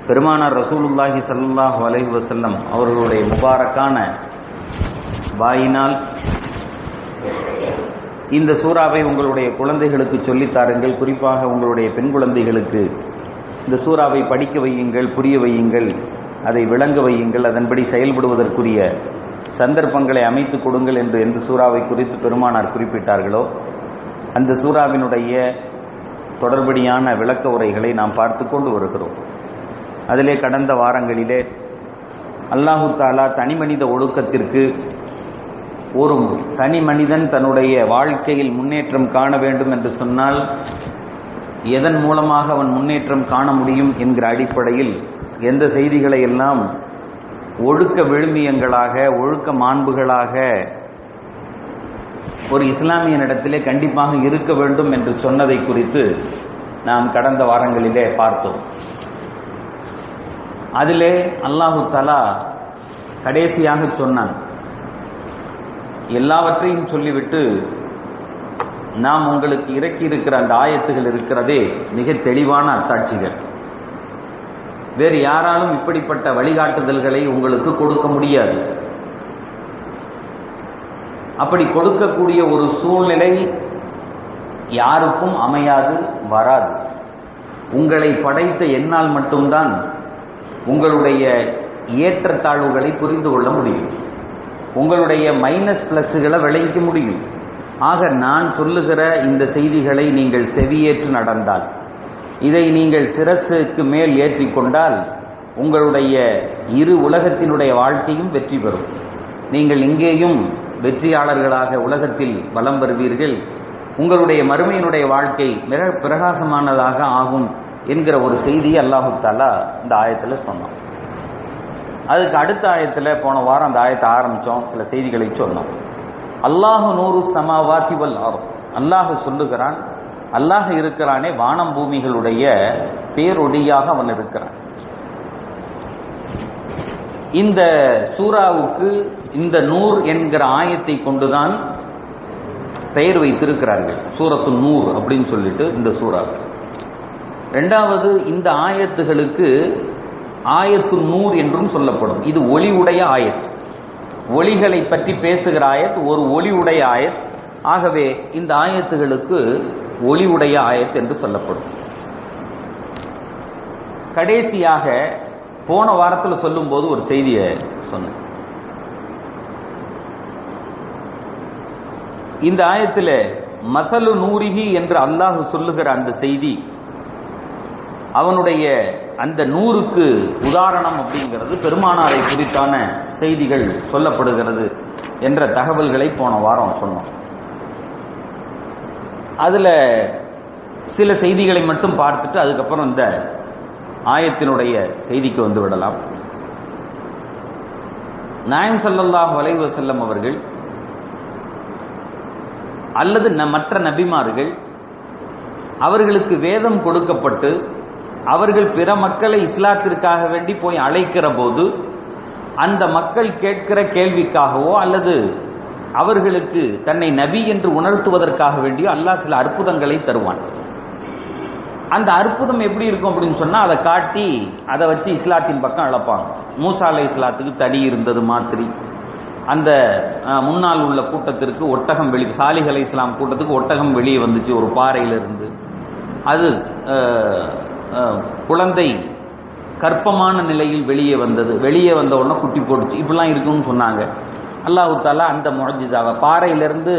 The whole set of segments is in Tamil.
பெருமானார் ரசூலுல்லாஹி ஸல்லல்லாஹு அலைஹி வஸல்லம் அவர்களுடைய முபாரக்கான வாயினால் இந்த சூறாவை உங்களுடைய குழந்தைகளுக்கு சொல்லித் தாருங்கள் குறிப்பாக உங்களுடைய பெண் குழந்தைகளுக்கு இந்த சூறாவை படிக்க வையுங்கள் புரிய வையுங்கள் அதை விளங்க வையுங்கள் அதன்படி செயல்படுவதற்குரிய சந்தர்ப்பங்களை அமைத்துக் கொடுங்கள் என்று எந்த சூறாவை குறித்து பெருமானார் குறிப்பிட்டார்களோ அந்த சூறாவினுடைய தொடர்படியான விளக்க உரைகளை நாம் பார்த்து கொண்டு வருகிறோம் அதிலே கடந்த வாரங்களிலே அல்லாஹு தாலா தனி மனித ஒழுக்கத்திற்கு ஒரு தனி மனிதன் தன்னுடைய வாழ்க்கையில் முன்னேற்றம் காண வேண்டும் என்று சொன்னால் எதன் மூலமாக அவன் முன்னேற்றம் காண முடியும் என்கிற அடிப்படையில் எந்த செய்திகளை எல்லாம் ஒழுக்க விழுமியங்களாக ஒழுக்க மாண்புகளாக ஒரு இஸ்லாமியனிடத்திலே கண்டிப்பாக இருக்க வேண்டும் என்று சொன்னதை குறித்து நாம் கடந்த வாரங்களிலே பார்த்தோம் அதிலே அல்லாஹு தலா கடைசியாக சொன்னான் எல்லாவற்றையும் சொல்லிவிட்டு நாம் உங்களுக்கு இறக்கி இருக்கிற அந்த ஆயத்துகள் இருக்கிறதே மிக தெளிவான அத்தாட்சிகள் வேறு யாராலும் இப்படிப்பட்ட வழிகாட்டுதல்களை உங்களுக்கு கொடுக்க முடியாது அப்படி கொடுக்கக்கூடிய ஒரு சூழ்நிலை யாருக்கும் அமையாது வராது உங்களை படைத்த என்னால் மட்டும்தான் உங்களுடைய ஏற்றத்தாழ்வுகளை புரிந்து கொள்ள முடியும் உங்களுடைய மைனஸ் பிளஸ்களை விளைவிக்க முடியும் ஆக நான் சொல்லுகிற இந்த செய்திகளை நீங்கள் செவியேற்று நடந்தால் இதை நீங்கள் சிரசுக்கு மேல் ஏற்றிக்கொண்டால் உங்களுடைய இரு உலகத்தினுடைய வாழ்க்கையும் வெற்றி பெறும் நீங்கள் இங்கேயும் வெற்றியாளர்களாக உலகத்தில் வலம் வருவீர்கள் உங்களுடைய மறுமையினுடைய வாழ்க்கை மிக பிரகாசமானதாக ஆகும் என்கிற ஒரு செய்தியை அல்லாஹு தாலா இந்த ஆயத்தில் சொன்னோம் அதுக்கு அடுத்த ஆயத்தில் போன வாரம் அந்த ஆயத்தை ஆரம்பித்தோம் சில செய்திகளை சொன்னோம் அல்லாஹு நூறு சமாவாத்தி வல் அல்லாஹ் சொல்லுகிறான் அல்லாஹ் இருக்கிறானே வானம் பூமிகளுடைய பேரொடியாக அவன் இருக்கிறான் இந்த சூறாவுக்கு இந்த நூர் என்கிற ஆயத்தை கொண்டுதான் பெயர் வைத்திருக்கிறார்கள் சூரத்து நூர் அப்படின்னு சொல்லிட்டு இந்த சூறாவுக்கு ரெண்டாவது இந்த ஆயத்துகளுக்கு ஆயத்து நூர் என்றும் சொல்லப்படும் இது ஒளி உடைய ஆயத் ஒளிகளை பற்றி பேசுகிற ஆயத் ஒரு ஒளி உடைய ஆயத் ஆகவே இந்த ஆயத்துகளுக்கு ஒளி உடைய ஆயத் என்று சொல்லப்படும் கடைசியாக போன வாரத்தில் சொல்லும்போது ஒரு செய்தியை சொன்னேன் இந்த ஆயத்தில் மசலு நூரிகி என்று அல்லாஹ் சொல்லுகிற அந்த செய்தி அவனுடைய அந்த நூறுக்கு உதாரணம் அப்படிங்கிறது பெருமானாரை குறித்தான செய்திகள் சொல்லப்படுகிறது என்ற தகவல்களை போன வாரம் சொன்னோம் அதுல சில செய்திகளை மட்டும் பார்த்துட்டு அதுக்கப்புறம் இந்த ஆயத்தினுடைய செய்திக்கு வந்து விடலாம் நாயம் சல்லல்லாஹ் வலைவ செல்லம் அவர்கள் அல்லது மற்ற நபிமார்கள் அவர்களுக்கு வேதம் கொடுக்கப்பட்டு அவர்கள் பிற மக்களை இஸ்லாத்திற்காக வேண்டி போய் அழைக்கிற போது அந்த மக்கள் கேட்கிற கேள்விக்காகவோ அல்லது அவர்களுக்கு தன்னை நபி என்று உணர்த்துவதற்காக வேண்டியோ அல்லாஹ் சில அற்புதங்களை தருவான் அந்த அற்புதம் எப்படி இருக்கும் அப்படின்னு சொன்னா அதை காட்டி அதை வச்சு இஸ்லாத்தின் பக்கம் அழைப்பாங்க மூசா அலை இஸ்லாத்துக்கு தடி இருந்தது மாத்திரி அந்த முன்னால் உள்ள கூட்டத்திற்கு ஒட்டகம் வெளி சாலிக் அலை இஸ்லாம் கூட்டத்துக்கு ஒட்டகம் வெளியே வந்துச்சு ஒரு பாறையிலிருந்து அது குழந்தை கற்பமான நிலையில் வெளியே வந்தது வெளியே வந்த உடனே குட்டி போட்டுச்சு இப்படிலாம் இருக்குன்னு சொன்னாங்க அல்லாஹு தாலா அந்த முழஞ்சிதாவை பாறையிலிருந்து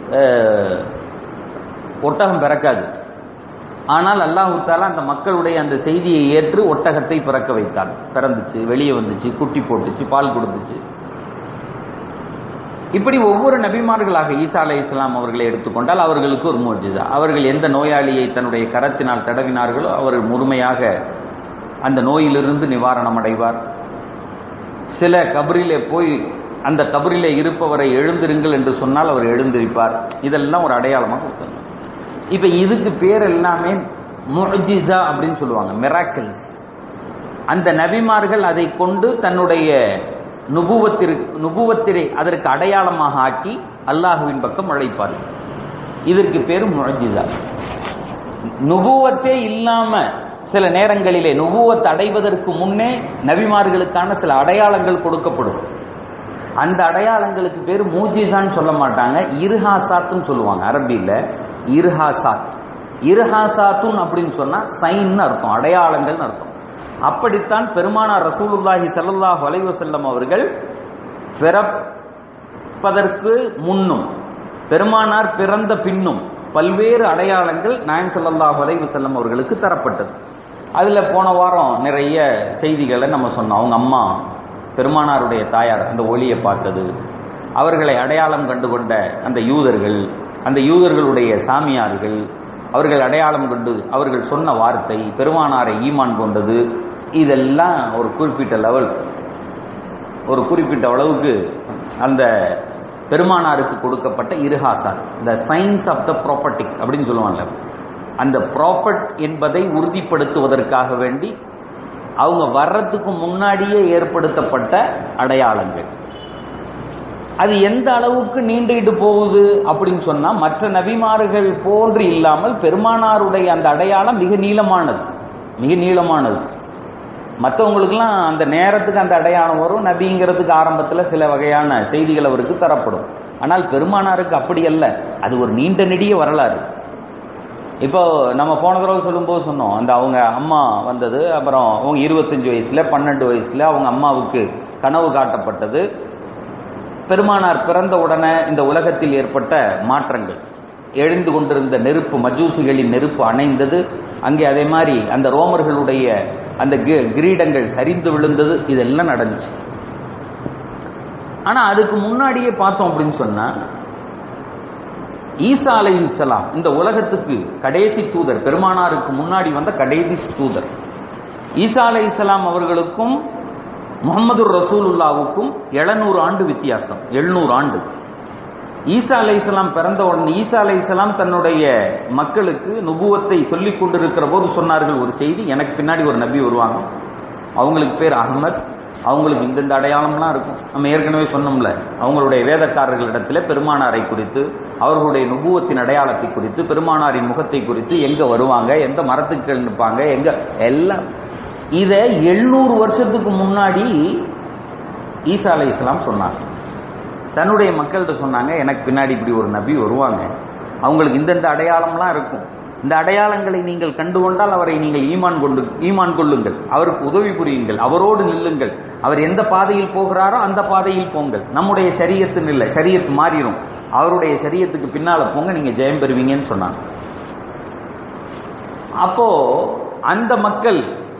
ஒட்டகம் பிறக்காது ஆனால் அல்லாஹு தாலா அந்த மக்களுடைய அந்த செய்தியை ஏற்று ஒட்டகத்தை பிறக்க வைத்தான் பிறந்துச்சு வெளியே வந்துச்சு குட்டி போட்டுச்சு பால் கொடுத்துச்சு இப்படி ஒவ்வொரு நபிமார்களாக ஈசா அலை இஸ்லாம் அவர்களை எடுத்துக்கொண்டால் அவர்களுக்கு ஒரு மோஜிதா அவர்கள் எந்த நோயாளியை தன்னுடைய கரத்தினால் தடவினார்களோ அவர் முழுமையாக அந்த நோயிலிருந்து நிவாரணம் அடைவார் சில கபரிலே போய் அந்த கபரிலே இருப்பவரை எழுந்திருங்கள் என்று சொன்னால் அவர் எழுந்திருப்பார் இதெல்லாம் ஒரு அடையாளமாக கொடுத்தாங்க இப்ப இதுக்கு பேர் எல்லாமே முஜிசா அப்படின்னு சொல்லுவாங்க மிராக்கிள்ஸ் அந்த நபிமார்கள் அதை கொண்டு தன்னுடைய நுபுவத்திற்கு நுபுவத்திரை அதற்கு அடையாளமாக ஆக்கி அல்லாஹுவின் பக்கம் அழைப்பார்கள் இதற்கு பேர் முழஜிதா நுபுவத்தே இல்லாம சில நேரங்களிலே நுபுவத் அடைவதற்கு முன்னே நபிமார்களுக்கான சில அடையாளங்கள் கொடுக்கப்படும் அந்த அடையாளங்களுக்கு பேர் மூஜிசான்னு சொல்ல மாட்டாங்க இருஹாசாத்துன்னு சொல்லுவாங்க அரபியில் இருஹாசாத் இருஹாசாத்துன் அப்படின்னு சொன்னா சைன்னு அர்த்தம் அடையாளங்கள்னு அர்த்தம் அப்படித்தான் பெருமானார் ரசூலுல்லாஹி ஸல்லல்லாஹு அலைஹி வஸல்லம் அவர்கள் பிறப்பதற்கு முன்னும் பெருமானார் பிறந்த பின்னும் பல்வேறு அடையாளங்கள் நாயம் ஸல்லல்லாஹு அலைஹி வஸல்லம் அவர்களுக்கு தரப்பட்டது அதுல போன வாரம் நிறைய செய்திகளை நம்ம சொன்னோம் அவங்க அம்மா பெருமானாருடைய தாயார் அந்த ஒளியை பார்த்தது அவர்களை அடையாளம் கண்டுகொண்ட அந்த யூதர்கள் அந்த யூதர்களுடைய சாமியார்கள் அவர்கள் அடையாளம் கொண்டு அவர்கள் சொன்ன வார்த்தை பெருமானாரை ஈமான் கொண்டது இதெல்லாம் ஒரு குறிப்பிட்ட லெவல் ஒரு குறிப்பிட்ட அளவுக்கு அந்த பெருமானாருக்கு கொடுக்கப்பட்ட இருஹாசார் த சயின்ஸ் ஆஃப் த ப்ராப்பர்ட்டிக் அப்படின்னு சொல்லுவாங்கல்ல அந்த ப்ராப்பர்ட் என்பதை உறுதிப்படுத்துவதற்காக வேண்டி அவங்க வர்றதுக்கு முன்னாடியே ஏற்படுத்தப்பட்ட அடையாளங்கள் அது எந்த அளவுக்கு நீண்டுகிட்டு போகுது அப்படின்னு சொன்னா மற்ற நபிமார்கள் போன்று இல்லாமல் பெருமானாருடைய அந்த அடையாளம் மிக நீளமானது மிக நீளமானது மற்றவங்களுக்கெல்லாம் அந்த நேரத்துக்கு அந்த அடையாளம் வரும் நபிங்கிறதுக்கு ஆரம்பத்தில் சில வகையான செய்திகள் அவருக்கு தரப்படும் ஆனால் பெருமானாருக்கு அப்படி அல்ல அது ஒரு நீண்ட நெடிய வரலாறு இப்போ நம்ம போன தடவை சொல்லும்போது சொன்னோம் அந்த அவங்க அம்மா வந்தது அப்புறம் அவங்க இருபத்தஞ்சு வயசுல பன்னெண்டு வயசுல அவங்க அம்மாவுக்கு கனவு காட்டப்பட்டது பெருமானார் பிறந்த உடனே இந்த உலகத்தில் ஏற்பட்ட மாற்றங்கள் எழுந்து கொண்டிருந்த நெருப்பு மஜூசிகளின் நெருப்பு அணைந்தது அங்கே அதே மாதிரி அந்த ரோமர்களுடைய அந்த கி- கிரீடங்கள் சரிந்து விழுந்தது இதெல்லாம் நடந்துச்சு ஆனா அதுக்கு முன்னாடியே பார்த்தோம் அப்படின்னு சொன்னா ஈசா அலைஹிஸ்ஸலாம் இந்த உலகத்துக்கு கடைசி தூதர் பெருமானாருக்கு முன்னாடி வந்த கடைசி தூதர் ஈசா அலைஹிஸ்ஸலாம் அவர்களுக்கும் முகமது ரசூலுல்லாவுக்கும் எழுநூறு ஆண்டு வித்தியாசம் எழுநூறு ஆண்டு ஈசா அலைஹிஸ்ஸலாம் பிறந்த உடனே ஈசா அலைஹிஸ்ஸலாம் தன்னுடைய மக்களுக்கு நுபுவத்தை சொல்லிக் கொண்டிருக்கிற போது சொன்னார்கள் ஒரு செய்தி எனக்கு பின்னாடி ஒரு நபி வருவாங்க அவங்களுக்கு பேர் அகமத் அவங்களுக்கு இந்தந்த அடையாளம்லாம் இருக்கும் நம்ம ஏற்கனவே சொன்னோம்ல அவங்களுடைய வேதக்காரர்களிடத்துல பெருமானாரை குறித்து அவர்களுடைய நுபுவத்தின் அடையாளத்தை குறித்து பெருமானாரின் முகத்தை குறித்து எங்க வருவாங்க எந்த மரத்துக்கு கீழ் நிற்பாங்க எங்க எல்லாம் இதை எழுநூறு வருஷத்துக்கு முன்னாடி ஈசா அலை இஸ்லாம் சொன்னாங்க தன்னுடைய மக்கள்கிட்ட சொன்னாங்க எனக்கு பின்னாடி இப்படி ஒரு நபி வருவாங்க அவங்களுக்கு இந்தந்த அடையாளம்லாம் இருக்கும் இந்த அடையாளங்களை நீங்கள் கண்டுகொண்டால் அவரை நீங்கள் ஈமான் கொண்டு ஈமான் கொள்ளுங்கள் அவருக்கு உதவி புரியுங்கள் அவரோடு நில்லுங்கள் அவர் எந்த பாதையில் போகிறாரோ அந்த பாதையில் போங்கள் நம்முடைய சரியத்து இல்லை சரியத்து மாறிடும் அவருடைய சரியத்துக்கு பின்னால போங்க நீங்க ஜெயம் பெறுவீங்கன்னு சொன்னாங்க அப்போ அந்த மக்கள்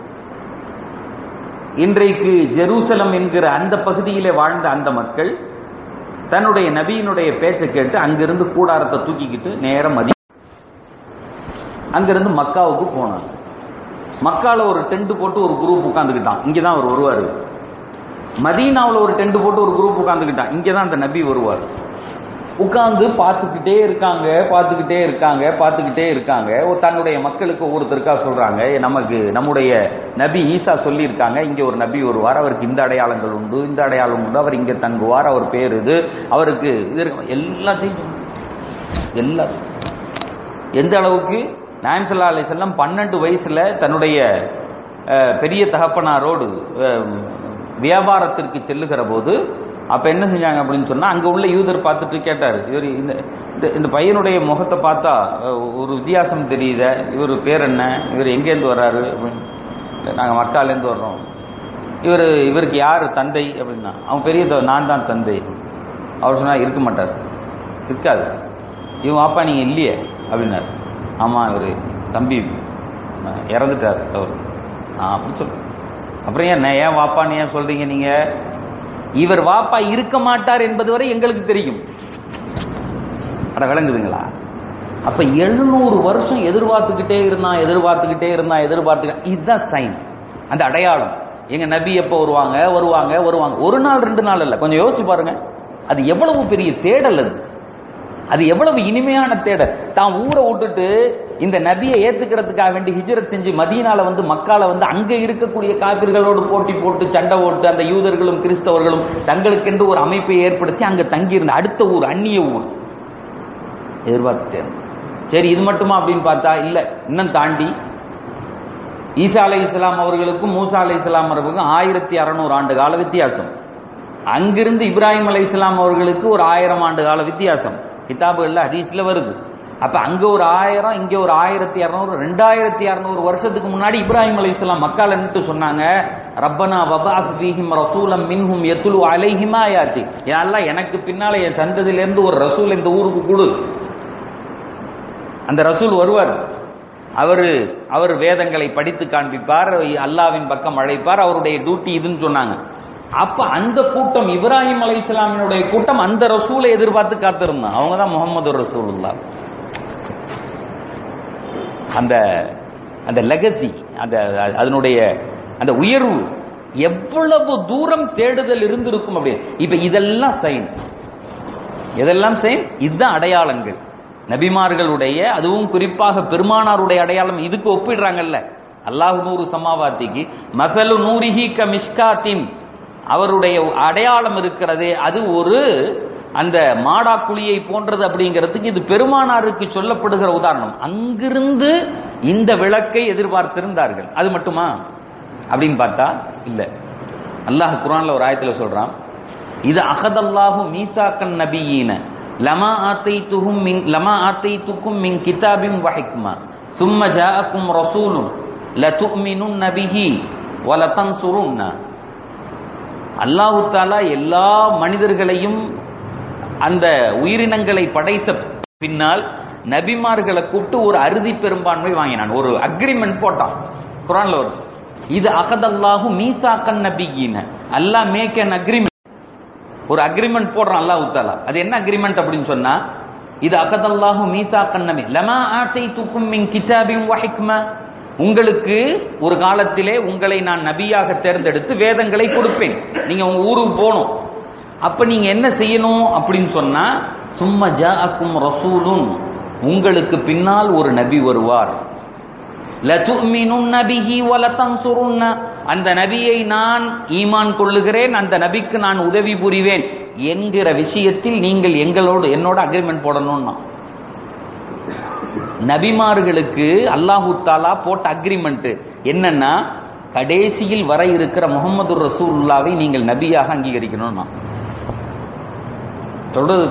இன்றைக்கு ஜெருசலம் என்கிற அந்த பகுதியிலே வாழ்ந்த அந்த மக்கள் தன்னுடைய நபியினுடைய பேச்சை கேட்டு அங்கிருந்து கூடாரத்தை தூக்கிக்கிட்டு நேரம் மதி அங்கிருந்து மக்காவுக்கு போனாங்க மக்கால ஒரு டென்ட் போட்டு ஒரு குரூப் உட்காந்துக்கிட்டான் இங்கே தான் அவர் வருவார் மதீனாவில் ஒரு டென்ட் போட்டு ஒரு குரூப் உட்காந்துக்கிட்டான் இங்கே தான் அந்த நபி வருவார் உட்கார்ந்து பார்த்துக்கிட்டே இருக்காங்க பார்த்துக்கிட்டே இருக்காங்க பார்த்துக்கிட்டே இருக்காங்க ஒரு தன்னுடைய மக்களுக்கு ஒவ்வொருத்தருக்கா சொல்றாங்க நமக்கு நம்முடைய நபி ஈசா சொல்லியிருக்காங்க இங்க ஒரு நபி வருவார் அவருக்கு இந்த அடையாளங்கள் உண்டு இந்த அடையாளம் உண்டு அவர் இங்க தங்குவார் அவர் பேர் இது அவருக்கு இது இருக்கு. எல்லாத்தையும் சொன்னாங்க. எல்லாத்தையும் எந்த அளவுக்கு நாயம் சல்லா அலி செல்லம் பன்னெண்டு வயசுல தன்னுடைய அஹ், பெரிய தகப்பனாரோடு அஹ், வியாபாரத்திற்கு செல்லுகிற போது அப்ப என்ன செஞ்சாங்க அப்படின்னு சொன்னா அங்க உள்ள யூதர் பார்த்துட்டு கேட்டாரு இவர் இந்த இந்த- இந்த பையனுடைய முகத்தை பார்த்தா அஹ், ஒரு வித்தியாசம் தெரியுத இவர் பேர் என்ன இவர் எங்கேருந்து வர்றாரு அப்படின்னு "இல்ல, நாங்க மக்காலேருந்து வர்றோம் இவர் இவருக்கு யார் தந்தை அப்படின்னா அவன் பெரிய த- நான் தான் தந்தை அவர் சொன்னா இருக்க மாட்டார் இருக்காது இவன் வாப்பா நீங்க இல்லையே அப்படின்னாரு ஆமா இவர் தம்பி அஹ், இறந்துட்டார் அவர் ஆ அப்படி சொல்லு அப்புறம் ஏன் நான் ஏன் வாப்பான்னு ஏன் சொல்றீங்க நீங்க இவர் வாப்பா இருக்க மாட்டார் என்பது வரை எங்களுக்கு தெரியும் அட விளங்குதுங்களா அப்ப எழுநூறு வருஷம் எதிர்பார்த்துக்கிட்டே இருந்தான் எதிர்பார்த்துக்கிட்டே இருந்தான் எதிர்பார்த்துக்கிட்டே இதுதான் சைன் அந்த அடையாளம் எங்க நபி எப்போ வருவாங்க வருவாங்க வருவாங்க ஒரு நாள் ரெண்டு நாள் இல்ல கொஞ்சம் யோசிச்சு பாருங்க அது எவ்வளவு பெரிய தேடல் அது அது எவ்வளவு இனிமையான தேடல் தான் ஊரை விட்டுட்டு இந்த நபியை ஏத்துக்கிறதுக்காக வேண்டி ஹிஜ்ரத் செஞ்சு மதீனால வந்து மக்கால வந்து அங்க இருக்கக்கூடிய காபிர்களோடு போட்டி போட்டு சண்டை போட்டு அந்த யூதர்களும் கிறிஸ்தவர்களும் தங்களுக்கென்று ஒரு அமைப்பை ஏற்படுத்தி அங்க தங்கியிருந்த அடுத்த ஊர் அந்நிய ஊர் எதிர்பார்த்துட்டே இருந்தேன். சரி இது மட்டுமா அப்படின்னு பார்த்தா இல்ல இன்னும் தாண்டி ஈசா அலை இஸ்லாம் அவர்களுக்கும் மூசா அலை இஸ்லாம் அவர்களுக்கும் ஆயிரத்தி அறநூறு ஆண்டு கால வித்தியாசம் அங்கிருந்து இப்ராஹிம் அலை இஸ்லாம் அவர்களுக்கு ஒரு ஆயிரம் ஆண்டு கால வித்தியாசம் கிதாபுகள்ல ஹதீஸ்ல வருது அப்ப அங்க ஒரு ஆயிரம் இங்க ஒரு ஆயிரத்தி இரநூறு ரெண்டாயிரத்தி இரநூறு வருஷத்துக்கு முன்னாடி இப்ராஹிம் அலை இஸ்லாம் மக்கள் என்னட்டு சொன்னாங்க ரப்பனா வபாத் ஃபீஹிம் ரசூலம் மின்ஹும் யத்லு அலைஹிம் ஆயாத்தி யாரெல்லாம் எனக்கு பின்னால என் சந்ததியில இருந்து ஒரு ரசூல் இந்த ஊருக்கு கொடு அந்த ரசூல் வருவார் அவரு அவர் வேதங்களை படித்து காண்பிப்பார் அல்லாவின் பக்கம் அழைப்பார் அவருடைய டியூட்டி இதுன்னு சொன்னாங்க அப்ப அந்த கூட்டம் இப்ராஹிம் அலை இஸ்லாமினுடைய கூட்டம் அந்த ரசூலை எதிர்பார்த்து காத்திருந்தான் அவங்க தான் முகமது ரசூலுல்லா அந்த அந்த லெகசி அந்த அதனுடைய அந்த உயர்வு எவ்வளவு தூரம் தேடுதல் இருந்திருக்கும் அப்படி இப்ப இதெல்லாம் சைன் இதெல்லாம் சைன் இதுதான் அடையாளங்கள் நபிமார்களுடைய அதுவும் குறிப்பாக பெருமானாருடைய அடையாளம் இதுக்கு ஒப்பிடுறாங்கல்ல அல்லாஹ் நூறு சமாவாத்திக்கு மசலு நூரிஹி க மிஷ்காத்தின் அவருடைய அடையாளம் இருக்கிறது அது ஒரு அந்த மாடா குழியை போன்றது அப்படிங்கிறதுக்கு இது பெருமானாருக்கு சொல்லப்படுகிற உதாரணம் அங்கிருந்து இந்த விளக்கை எதிர்பார்த்திருந்தார்கள் அது மட்டுமா அப்படின்னு பார்த்தா இல்ல அல்லாஹ் குரான்ல ஒரு ஆயத்துல சொல்றான் இது அகதல்லாஹு மீசாக்கன் நபியீன லமா ஆத்தைத்துஹும் மின் லமா ஆத்தைத்துக்கும் மின் கிதாபிம் வஹிக்மா சும்ம ஜாஅக்கும் ரசூலுன் லதுமினுன் நபிஹி வலதன்சுருன்னா அல்லாஹு தாலா எல்லா மனிதர்களையும் அந்த உயிரினங்களை படைத்த பின்னால் நபிமார்களை கூப்பிட்டு ஒரு அறுதி பெரும்பான்மை வாங்கினான் ஒரு அக்ரிமெண்ட் போட்டான் குரான்ல வரும் இது அகதல்லாஹு மீசாக்கன் நபியின அல்லாஹ் மேக் அன் அக்ரிமெண்ட் ஒரு அக்ரிமெண்ட் போடுறான் அல்லாஹ் தாலா அது என்ன அக்ரிமெண்ட் அப்படின்னு சொன்னா இது அகதல்லாஹு மீசாக்கன் நபி லமா ஆத்தை துக்கும் மின் கிதாபின் வஹிக்மா உங்களுக்கு ஒரு காலத்திலே உங்களை நான் நபியாக தேர்ந்தெடுத்து வேதங்களை கொடுப்பேன் நீங்க உங்க ஊருக்கு போகணும் அப்ப நீங்க என்ன செய்யணும் அப்படின்னு சொன்னா சும்மா ஜாஅக்கும் ரசூலுன் உங்களுக்கு பின்னால் ஒரு நபி வருவார் லதுமினுன் நபிஹி வலதன்சுருன்ன அந்த நபியை நான் ஈமான் கொள்ளுகிறேன் அந்த நபிக்கு நான் உதவி புரிவேன் என்கிற விஷயத்தில் நீங்கள் எங்களோடு என்னோட அக்ரிமெண்ட் போடணும்னா நபிமார்களுக்கு அல்லாஹு தாலா போட்ட அக்ரிமெண்ட் என்னன்னா கடைசியில் வர இருக்கிற முகமது ரசூல்லாவை நீங்கள் நபியாக அங்கீகரிக்கணும்னா தொடர்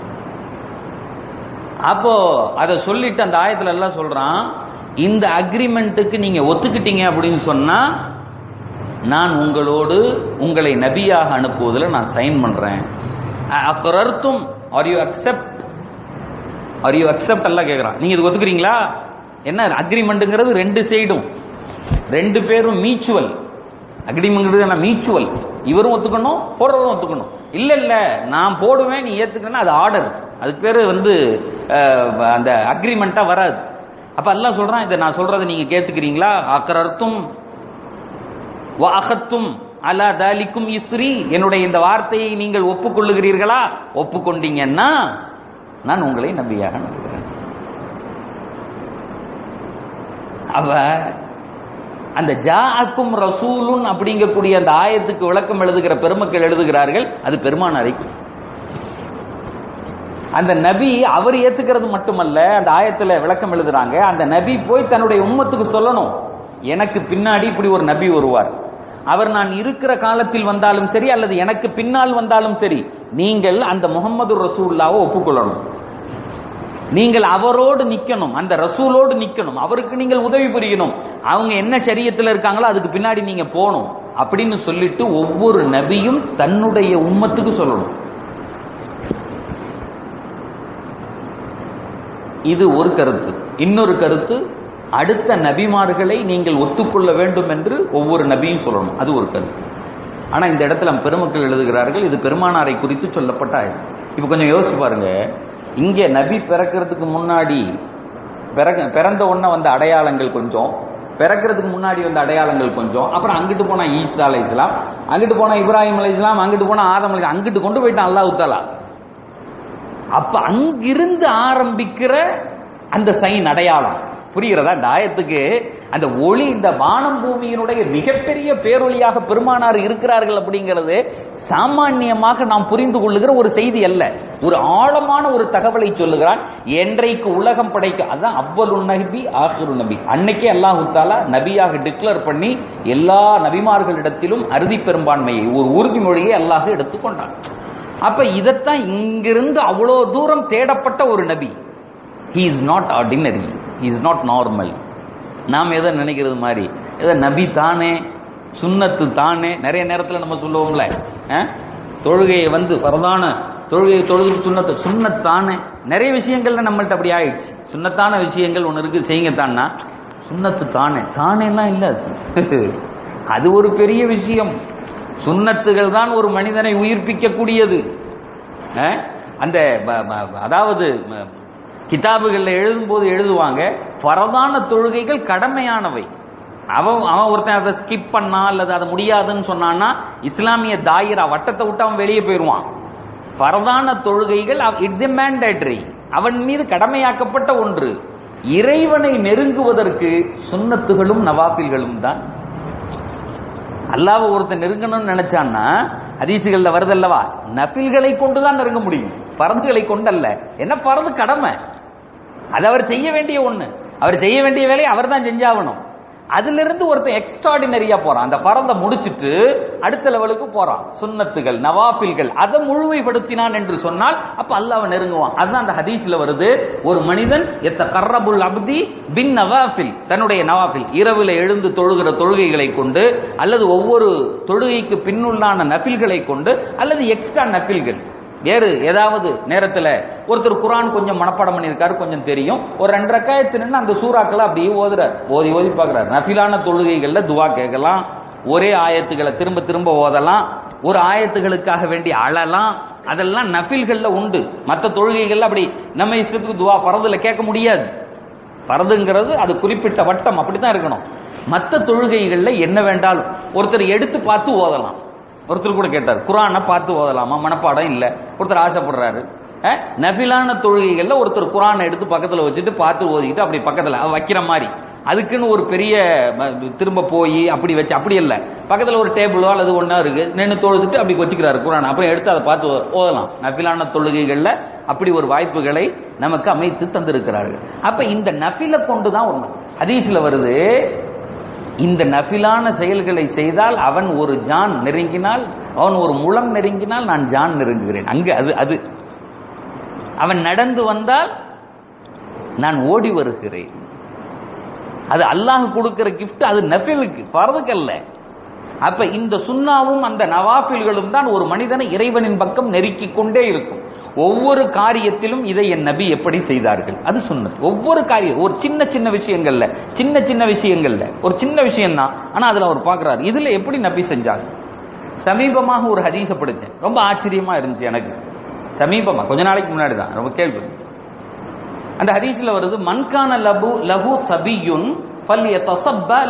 அப்போ அதை சொல்லிட்டு அந்த ஆயத்துல எல்லாம் சொல்றான் இந்த அக்ரிமெண்ட்டுக்கு நீங்க ஒத்துக்கிட்டீங்க அப்படின்னு சொன்னா நான் உங்களோடு உங்களை நபியாக அனுப்புவதில் நான் சைன் பண்றேன் அக்கரர்த்தும் are you accept are you accept எல்லாம் கேட்குறான் நீங்க இது ஒத்துக்கிறீங்களா என்ன அக்ரிமெண்ட்டுங்கிறது ரெண்டு சைடும் ரெண்டு பேரும் மியூச்சுவல் அக்ரிமெண்ட்ங்கிறது என்ன மியூச்சுவல் இவரும் ஒத்துக்கணும் போடுறவரும் ஒத்துக்கணும் இல்ல இல்ல நான் போடுவேன் நீ ஏத்துக்கிறேன்னா அது ஆர்டர் அதுக்கு பேரு வந்து அஹ், அந்த அக்ரிமெண்டா வராது அப்ப எல்லாம் சொல்றான் இதை நான் சொல்றதை நீங்க கேட்டுக்கிறீங்களா அக்கரர்த்தும் வாகத்தும் அலா தாலிக்கும் இஸ்ரி என்னுடைய இந்த வார்த்தையை நீங்கள் ஒப்புக்கொள்ளுகிறீர்களா ஒப்புக்கொண்டீங்கன்னா நான் உங்களை நம்பியாக நம்புகிறேன் அவ அந்த ஜாஅக்கும் ரசூலுன் அப்படிங்கக்கூடிய அந்த ஆயத்துக்கு விளக்கம் எழுதுகிற பெருமக்கள் எழுதுகிறார்கள் அது பெருமானாரை அந்த நபி அவர் ஏத்துக்கிறது மட்டுமல்ல அந்த ஆயத்துல விளக்கம் எழுதுறாங்க அந்த நபி போய் தன்னுடைய உம்மத்துக்கு சொல்லணும் எனக்கு பின்னாடி இப்படி ஒரு நபி வருவார் அவர் நான் இருக்கிற காலத்தில் வந்தாலும் சரி அல்லது எனக்கு பின்னால் வந்தாலும் சரி நீங்கள் அந்த முகமது ரசூல்லாவை ஒப்புக்கொள்ளணும் நீங்கள் அவரோடு நிக்கணும் அந்த ரசூலோடு நிக்கணும் அவருக்கு நீங்கள் உதவி புரியணும் அவங்க என்ன சரியத்தில் இருக்காங்களோ அதுக்கு பின்னாடி நீங்க போகணும் அப்படின்னு சொல்லிட்டு ஒவ்வொரு நபியும் தன்னுடைய உம்மத்துக்கு சொல்லணும் இது ஒரு கருத்து இன்னொரு கருத்து அடுத்த நபிமார்களை நீங்கள் ஒத்துக்கொள்ள வேண்டும் என்று ஒவ்வொரு நபியும் சொல்லணும் அது ஒரு கருத்து ஆனா இந்த இடத்துல பெருமக்கள் எழுதுகிறார்கள் இது பெருமானாரை குறித்து சொல்லப்பட்ட ஆயத்து இப்ப கொஞ்சம் யோசிச்சு பாருங்க இங்க நபி பிறக்கிறதுக்கு முன்னாடி பிறக்க பிறந்த உடனே வந்த அடையாளங்கள் கொஞ்சம் பிறக்கிறதுக்கு முன்னாடி வந்த அடையாளங்கள் கொஞ்சம் அப்புறம் அங்கிட்டு போனா ஈசா அலை இஸ்லாம் அங்கிட்டு போனா இப்ராஹிம் அலை இஸ்லாம் அங்கிட்டு போனா ஆதம் அலை அங்கிட்டு கொண்டு போயிட்டான் அல்லாஹ் தாலா அப்ப அங்கிருந்து ஆரம்பிக்கிற அந்த சைன் அடையாளம் புரிகிறதா இந்த ஆயத்துக்கு அந்த ஒளி இந்த வானம் பூமியினுடைய மிகப்பெரிய பேரொளியாக பெருமானார் இருக்கிறார்கள் அப்படிங்கிறது சாமானியமாக நாம் புரிந்து கொள்ளுகிற ஒரு செய்தி அல்ல ஒரு ஆழமான ஒரு தகவலை சொல்லுகிறான் என்றைக்கு உலகம் படைக்க அதான் அவ்வளு நபி ஆஹிரு நபி அன்னைக்கே அல்லாஹு தாலா நபியாக டிக்ளேர் பண்ணி எல்லா நபிமார்களிடத்திலும் அறுதி பெரும்பான்மையை ஒரு உறுதிமொழியை அல்லாஹ் எடுத்துக்கொண்டான் அப்ப இதைத்தான் இங்கிருந்து அவ்வளோ தூரம் தேடப்பட்ட ஒரு நபி he is not ordinary he is not normal நாம் எதை நினைக்கிறது மாதிரி எதை நபி தானே சுன்னத்து தானே நிறைய நேரத்தில் நம்ம சொல்லுவோம்ல அஹ், தொழுகையை வந்து வரதான தொழுகையை தொழுது சுண்ணத்து சுண்ணத் தானே நிறைய விஷயங்கள்ல நம்மள்ட்ட அப்படி ஆயிடுச்சு சுண்ணத்தான விஷயங்கள் ஒன்று இருக்கு செய்யுங்க தான்னா சுண்ணத்து தானே தானேலாம் இல்லை அது அது ஒரு பெரிய விஷயம் சுண்ணத்துகள் தான் ஒரு மனிதனை உயிர்ப்பிக்கக்கூடியது அஹ், அந்த ப- ப- அதாவது ம- கிதாபுகள்ல எழுதும்போது எழுதுவாங்க பரதான தொழுகைகள் கடமையானவை அவன் அவன் ஒருத்தன் அதை ஸ்கிப் பண்ணா அல்லது அதை முடியாதுன்னு சொன்னான்னா இஸ்லாமிய தாயிரா வட்டத்தை விட்டு அவன் வெளியே போயிடுவான் பரதான தொழுகைகள் இட்ஸ் எ மேண்டேட்டரி அவன் மீது கடமையாக்கப்பட்ட ஒன்று இறைவனை நெருங்குவதற்கு சுன்னத்துகளும் நவாபில்களும் தான் அல்லாஹ் ஒருத்தன் நெருங்கணும்னு நினைச்சான்னா ஹதீசுகள்ல வருதல்லவா நபில்களை கொண்டு தான் நெருங்க முடியும் பரந்துகளை கொண்டல்ல என்ன பரந்து கடமை அது அவர் செய்ய வேண்டிய ஒண்ணு அவர் செய்ய வேண்டிய வேலையை அவர் தான் செஞ்சாகணும் அதுல இருந்து ஒருத்தன் எக்ஸ்ட்ராடினரியா போறான் அந்த பறந்த முடிச்சிட்டு அடுத்த லெவலுக்கு போறான் சுன்னத்துகள் நவாபில்கள் அதை முழுமைப்படுத்தினான் என்று சொன்னால் அப்ப அல்லாஹ் நெருங்குவான் அதுதான் அந்த ஹதீஸ்ல வருது ஒரு மனிதன் எத்த கர்ரபுல் அப்தி பின் நவாபில் தன்னுடைய நவாபில் இரவுல எழுந்து தொழுகிற தொழுகைகளை கொண்டு அல்லது ஒவ்வொரு தொழுகைக்கு பின்னுள்ளான நபில்களை கொண்டு அல்லது எக்ஸ்ட்ரா நபில்கள் வேறு ஏதாவது நேரத்துல ஒருத்தர் குரான் கொஞ்சம் மனப்பாடம் பண்ணியிருக்காரு கொஞ்சம் தெரியும் ஒரு ரெண்டு ரக்காயத்து நின்று அந்த சூறாக்களை அப்படியே ஓதுறார் ஓதி ஓதி பார்க்கறாரு நஃபிலான தொழுகைகள்ல துவா கேட்கலாம் ஒரே ஆயத்துகளை திரும்ப திரும்ப ஓதலாம் ஒரு ஆயத்துகளுக்காக வேண்டி அழலாம் அதெல்லாம் நஃபில்கள்ல உண்டு மற்ற தொழுகைகள்ல அப்படி நம்ம இஷ்டத்துக்கு துவா பரதுல கேட்க முடியாது பரதுங்கிறது அது குறிப்பிட்ட வட்டம் அப்படித்தான் இருக்கணும் மற்ற தொழுகைகள்ல என்ன வேண்டாலும் ஒருத்தர் எடுத்து பார்த்து ஓதலாம் ஒருத்தர் கூட கேட்டார் குரானை பார்த்து ஓதலாமா மனப்பாடம் இல்ல ஒருத்தர் ஆசைப்படுறாரு அஹ், நபிலான தொழுகைகள்ல ஒருத்தர் குரானை எடுத்து பக்கத்துல வச்சுட்டு பார்த்து ஓதிக்கிட்டு அப்படி பக்கத்துல அவ வைக்கிற மாதிரி அதுக்குன்னு ஒரு பெரிய ம, திரும்ப போய் அப்படி வச்சு அப்படி இல்ல பக்கத்துல ஒரு டேபிளோ அல்லது ஒண்ணா இருக்கு நின்று தொழுதுட்டு அப்படி வச்சுக்கிறாரு குரான் அப்புறம் எடுத்து அதை பார்த்து ஓ- ஓதலாம் நபிலான தொழுகைகள்ல அப்படி ஒரு வாய்ப்புகளை நமக்கு அமைத்து தந்திருக்கிறார்கள் அப்ப இந்த நபில கொண்டு தான் ஒண்ணு ஹதீஸ்ல வருது இந்த நஃபிலான செயல்களை செய்தால் அவன் ஒரு ஜான் நெருங்கினால் அவன் ஒரு முழம் நெருங்கினால் நான் ஜான் நெருங்குகிறேன் அங்கு அது அது அவன் நடந்து வந்தால் நான் ஓடி வருகிறேன் அது அல்லாஹ் கொடுக்கிற gift அது நஃபிலுக்கு பரதுக்கு அல்ல அப்ப இந்த சுண்ணாவும் அந்த நவாஃபில்களும் தான் ஒரு மனிதனை இறைவனின் பக்கம் நெருக்கிக் கொண்டே இருக்கும் ஒவ்வொரு காரியத்திலும் இதை என் நபி எப்படி செய்தார்கள் அது சுன்னத் ஒவ்வொரு காரியம் ஒரு சின்ன சின்ன விஷயங்கள்ல சின்ன சின்ன விஷயங்கள்ல ஒரு சின்ன விஷயம் தான் ஆனா அதுல அவர் பார்க்கறாரு இதுல எப்படி நபி செஞ்சாங்க சமீபமாக ஒரு ஹதீஸ படிச்சேன் ரொம்ப ஆச்சரியமா இருந்துச்சு எனக்கு சமீபமா கொஞ்ச நாளைக்கு முன்னாடி தான் ரொம்ப கேள்வி அந்த ஹதீஸ்ல வருது மன்கான லபு லஹு சபியுன் ஃபல் யதஸப்பல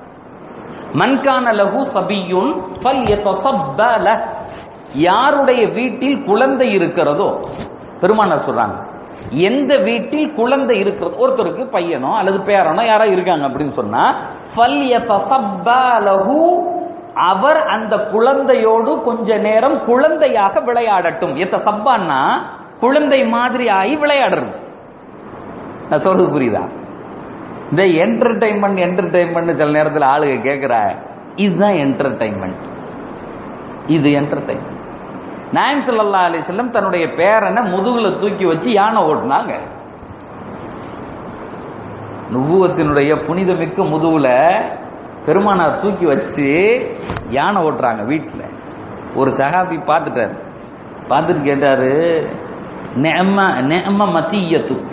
மன்கான லஹு சபியுன் ஃபல் யதஸப்பல யாருடைய வீட்டில் குழந்தை இருக்கிறதோ பெருமானார் சொல்றாங்க எந்த வீட்டில் குழந்தை இருக்கிறதோ ஒருத்தருக்கு பையனோ அல்லது பேரனோ யாரோ இருக்காங்க அப்படின்னு சொன்னா ஃபல் யதஸப்பலஹு அவர் அந்த குழந்தையோடு கொஞ்ச நேரம் குழந்தையாக விளையாடட்டும் எத்த சப்பான்னா குழந்தை மாதிரி ஆகி விளையாடுறது நான் சொல்றது புரியுதா இந்த என்டர்டைன்மெண்ட் என்டர்டைன்மெண்ட் சில நேரத்தில் ஆளுங்க கேட்கிற இதுதான் என்டர்டைன்மெண்ட் இது என்டர்டைன்மெண்ட் நாயம் ஸல்லல்லாஹு அலைஹி வஸல்லம் தன்னுடைய பேரனை முதுகுல தூக்கி வச்சு யானை ஓட்டுனாங்க நுபுவத்தினுடைய புனிதமிக்க முதுகுல பெருமானார் தூக்கி வச்சு யானை ஓட்டுறாங்க வீட்டில் ஒரு சஹாபி பார்த்துட்டாரு பார்த்துட்டு கேட்டாரு நெம நெம மத்தியத்துக்கு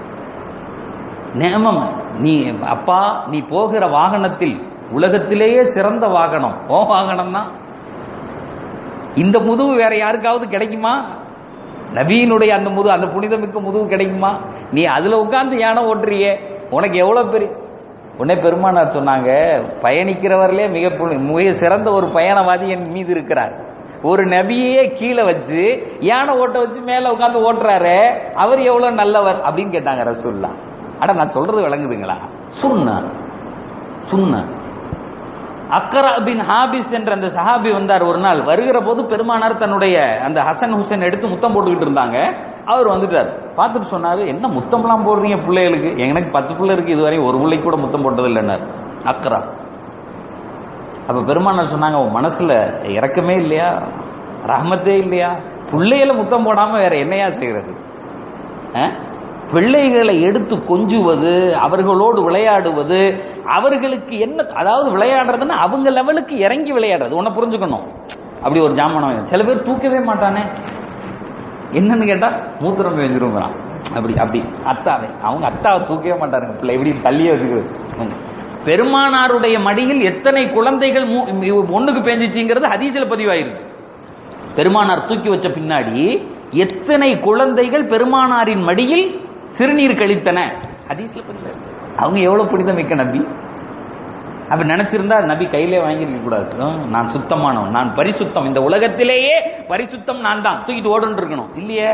நேமம் நீ அப்பா நீ போகிற வாகனத்தில் உலகத்திலேயே சிறந்த வாகனம் ஓ வாகனம் தான் இந்த முதுகு வேற யாருக்காவது கிடைக்குமா நபியினுடைய அந்த முது அந்த புனிதமிக்க முதுகு கிடைக்குமா நீ அதுல உட்கார்ந்து யானை ஓட்டுறியே உனக்கு எவ்வளவு பெரிய உடனே பெருமானார் சொன்னாங்க பயணிக்கிறவர்களே மிக புனி- மிக சிறந்த ஒரு பயணவாதி என் மீது இருக்கிறார் ஒரு நபியே கீழே வச்சு யானை ஓட்ட வச்சு மேல உட்கார்ந்து ஓட்டுறாரு அவர் எவ்வளவு நல்லவர் அப்படின்னு கேட்டாங்க ரசூல்லா அட நான் சொல்றது விளங்குதுங்களா சுன்ன சுன்ன அக்கரா பின் ஹாபிஸ் என்ற அந்த சஹாபி வந்தார் ஒரு நாள் வருகிற போது பெருமானார் தன்னுடைய அந்த ஹசன் ஹுசன் எடுத்து முத்தம் போட்டுக்கிட்டு இருந்தாங்க அவர் வந்துட்டார் பார்த்துட்டு சொன்னாரு என்ன முத்தம்லாம் போடுறீங்க பிள்ளைகளுக்கு எனக்கு பத்து பிள்ளை இருக்கு இதுவரை ஒரு பிள்ளைக்கு கூட முத்தம் போட்டது இல்லைன்னார் அக்கரா அப்ப பெருமானார் சொன்னாங்க உன் மனசுல இறக்கமே இல்லையா ரஹமத்தே இல்லையா பிள்ளைகளை முத்தம் போடாம வேற என்னையா செய்யறது அஹ்? பிள்ளைகளை எடுத்து கொஞ்சுவது அவர்களோடு விளையாடுவது அவர்களுக்கு என்ன அதாவது விளையாடுறதுன்னா அவங்க லெவலுக்கு இறங்கி விளையாடுறது உன்னை புரிஞ்சுக்கணும் அப்படி ஒரு ஜாமானம் சில பேர் தூக்கவே மாட்டானே என்னன்னு கேட்டா மூத்திரம் வெஞ்சிருங்கிறான் அப்படி அப்படி அத்தாவை அவங்க அத்தாவை தூக்கவே மாட்டாருங்க பிள்ளை எப்படி தள்ளியே வச்சுக்கிறது பெருமானாருடைய மடியில் எத்தனை குழந்தைகள் மூ- ஒண்ணுக்கு பேஞ்சிச்சுங்கிறது ஹதீஸில் பதிவாயிருக்கு பெருமானார் தூக்கி வச்ச பின்னாடி எத்தனை குழந்தைகள் பெருமானாரின் மடியில் சிறுநீர் கழித்தன ஹதீஸ்ல பதிவு அவங்க எவ்வளவு புனிதமிக்க நபி அப்ப நினைச்சிருந்தா நபி கையிலே வாங்கியிருக்க கூடாது ஹம், நான் சுத்தமானவன் நான் பரிசுத்தம் இந்த உலகத்திலேயே பரிசுத்தம் நான் தான் தூக்கிட்டு ஓடுன்னு இருக்கணும் இல்லையே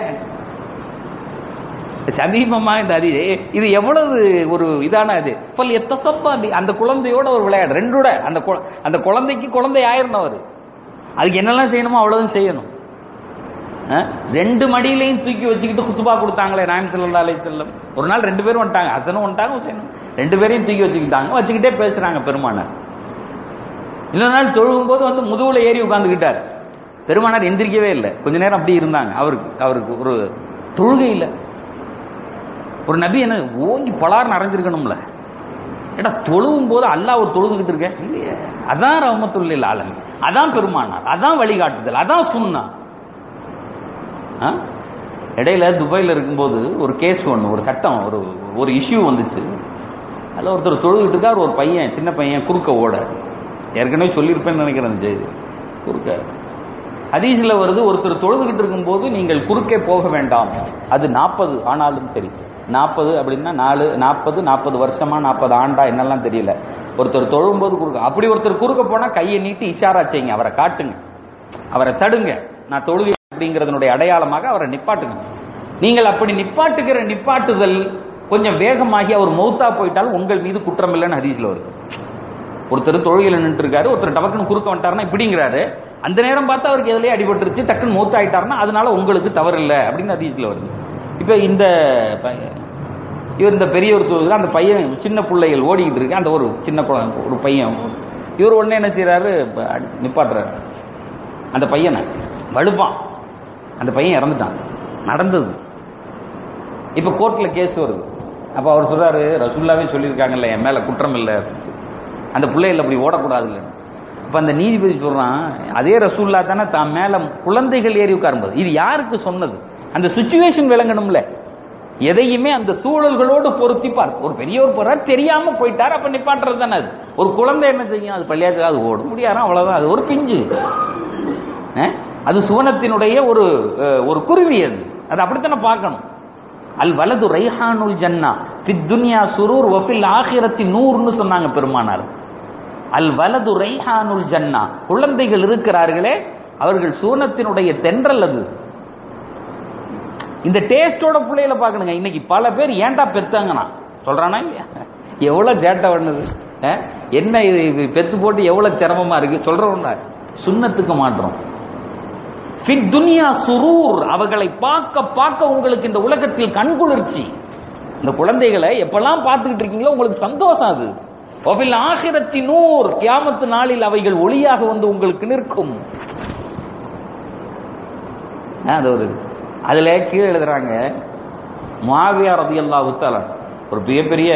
சமீபமா இந்த அது இது எவ்வளவு ஒரு இதான இது பல் எத்தசப்பா அந்த குழந்தையோட ஒரு விளையாடு ரெண்டோட அந்த கு- அந்த குழந்தைக்கு குழந்தை ஆயிரணும் அவரு அதுக்கு என்னெல்லாம் செய்யணுமோ அவ்வளவுதான் செய்யணும் அஹ்? ரெண்டு மடியிலையும் தூக்கி வச்சுக்கிட்டு குத்துபா கொடுத்தாங்களே நாயம் செல்லா அலை செல்லம் ஒரு நாள் ரெண்டு பேரும் வந்துட்டாங்க ஹசனும் வந்துட்டாங்க ஹுசைனும் ரெண்டு பேரையும் தூக்கி வச்சுக்கிட்டாங்க வச்சுக்கிட்டே பேசுறாங்க பெருமானார் இன்னொரு நாள் தொழுகும் போது வந்து முதுகுல ஏறி உட்கார்ந்துக்கிட்டார் பெருமானார் எந்திரிக்கவே இல்லை கொஞ்ச நேரம் அப்படி இருந்தாங்க அவருக்கு அவருக்கு ஒரு தொழுகை இல்லை ஒரு நபி என்ன ஓங்கி பலார் நிறைஞ்சிருக்கணும்ல ஏடா தொழுவும் போது அல்லாஹ் ஒரு தொழுதுகிட்டு இருக்கேன் இல்லையே அதான் ரஹமத்துல்லில் ஆலமி அதான் பெருமானார் அதான் வழிகாட்டுதல் அதான் சுன்னா ஆ? இடையில துபாயில் இருக்கும்போது ஒரு கேஸ் ஒன்று ஒரு சட்டம் ஒரு ஒரு இஷ்யூ வந்துச்சு அதில் ஒருத்தர் தொழுகிட்டு இருக்கார் ஒரு பையன் சின்ன பையன் குறுக்க ஓட ஏற்கனவே சொல்லியிருப்பேன்னு நினைக்கிறேன் அந்த செய்தி குறுக்க ஹதீஸில் வருது ஒருத்தர் தொழுதுகிட்டு இருக்கும்போது நீங்கள் குறுக்கே போக வேண்டாம் அது நாற்பது ஆனாலும் சரி நாற்பது அப்படின்னா நாலு நாற்பது நாற்பது வருஷமா நாற்பது ஆண்டா என்னெல்லாம் தெரியல ஒருத்தர் தொழும்போது குறுக்க அப்படி ஒருத்தர் குறுக்க போனா கையை நீட்டி இஷாரா செய்யுங்க அவரை காட்டுங்க அவரை தடுங்க நான் தொழுகை அப்படிங்கிறதனுடைய அடையாளமாக அவரை நிப்பாட்டுங்க நீங்கள் அப்படி நிப்பாட்டுகிற நிப்பாட்டுதல் கொஞ்சம் வேகமாகி அவர் மௌத்தா போயிட்டால் உங்கள் மீது குற்றம் இல்லைன்னு ஹதீஸ்ல வருது ஒருத்தர் தொழுகையில் நின்று இருக்காரு ஒருத்தர் டபக்குன்னு குறுக்க வந்துட்டாருன்னா இப்படிங்கிறாரு அந்த நேரம் பார்த்து அவருக்கு எதுலயே அடிபட்டுருச்சு டக்குன்னு மூத்த ஆயிட்டாருன்னா அதனால உங்களுக்கு தவறு இல்லை அப்படின்னு ஹதீஸ்ல வருது இப்போ இந்த ப- இவர் இந்த பெரியவர் தொழுது அந்த பையன் சின்ன பிள்ளைகள் ஓடிக்கிட்டு இருக்கு அந்த ஒரு சின்ன குழந்தை ஒரு பையன் இவர் உடனே என்ன செய்யறாரு ப- அடி- நிப்பாட்டுறாரு அந்த பையனை வலுப்பான் அந்த பையன் இறந்துட்டான் நடந்தது இப்ப கோர்ட்ல கேஸ் வருது அப்ப அவர் சொல்றாரு ரசூல்லாவே சொல்லியிருக்காங்கல்ல என் மேல குற்றம் இல்லை அந்த பிள்ளைகள் அப்படி ஓடக்கூடாதுல்ல அப்ப அந்த நீதிபதி சொல்றான் அதே ரசூல்லா தானே தான் மேல குழந்தைகள் ஏறி உட்காரும்போது இது யாருக்கு சொன்னது அந்த சுச்சுவேஷன் விளங்கணும்ல எதையுமே அந்த சூழல்களோடு பொருத்தி பார்த்து ஒரு பெரியவர் போறார் தெரியாம போயிட்டார் அப்ப நிப்பாட்டுறது தானே அது ஒரு குழந்தை என்ன செய்யும் அது பள்ளியாச்சு அது ஓடும் முடியாதான் அவ்வளவுதான் அது ஒரு பிஞ்சு அஹ்? அது சுவனத்தினுடைய ஒரு அஹ், ஒரு குருவி அது அது அப்படித்தானே பார்க்கணும் அல் வலது ரைஹானுல் ஜன்னா ஃபித் துன்யா சுரூர் வஃபில் ஆகிரத்தி நூறுன்னு சொன்னாங்க பெருமானார் அல் வலது ரைஹானுல் ஜன்னா குழந்தைகள் இருக்கிறார்களே அவர்கள் சூனத்தினுடைய தென்றல் அது இந்த டேஸ்டோட பிள்ளைகளை பார்க்கணுங்க இன்னைக்கு பல பேர் ஏன்டா பெத்தாங்கண்ணா சொல்றானா இல்லையா எவ்வளவு சேட்டை பண்ணுது அஹ்? என்ன இது இது பெத்து போட்டு எவ்வளவு சிரமமா இருக்கு சொல்றோம்ல சுண்ணத்துக்கு மாற்றோம் ஃபித் துனியா சுரூர் அவர்களை பார்க்க பார்க்க உங்களுக்கு இந்த உலகத்தில் கண்குளிர்ச்சி இந்த குழந்தைகளை எப்பெல்லாம் பார்த்துக்கிட்டு இருக்கீங்களோ உங்களுக்கு சந்தோஷம் அது ஒபில் ஆகிரத்தி நூர் கியாமத்து நாளில் அவைகள் ஒளியாக வந்து உங்களுக்கு நிற்கும் ஆ, அது ஒரு அதுல கீழே எழுதுறாங்க மாவியா ரதியல்லாஹு தஆலா ஒரு மிகப்பெரிய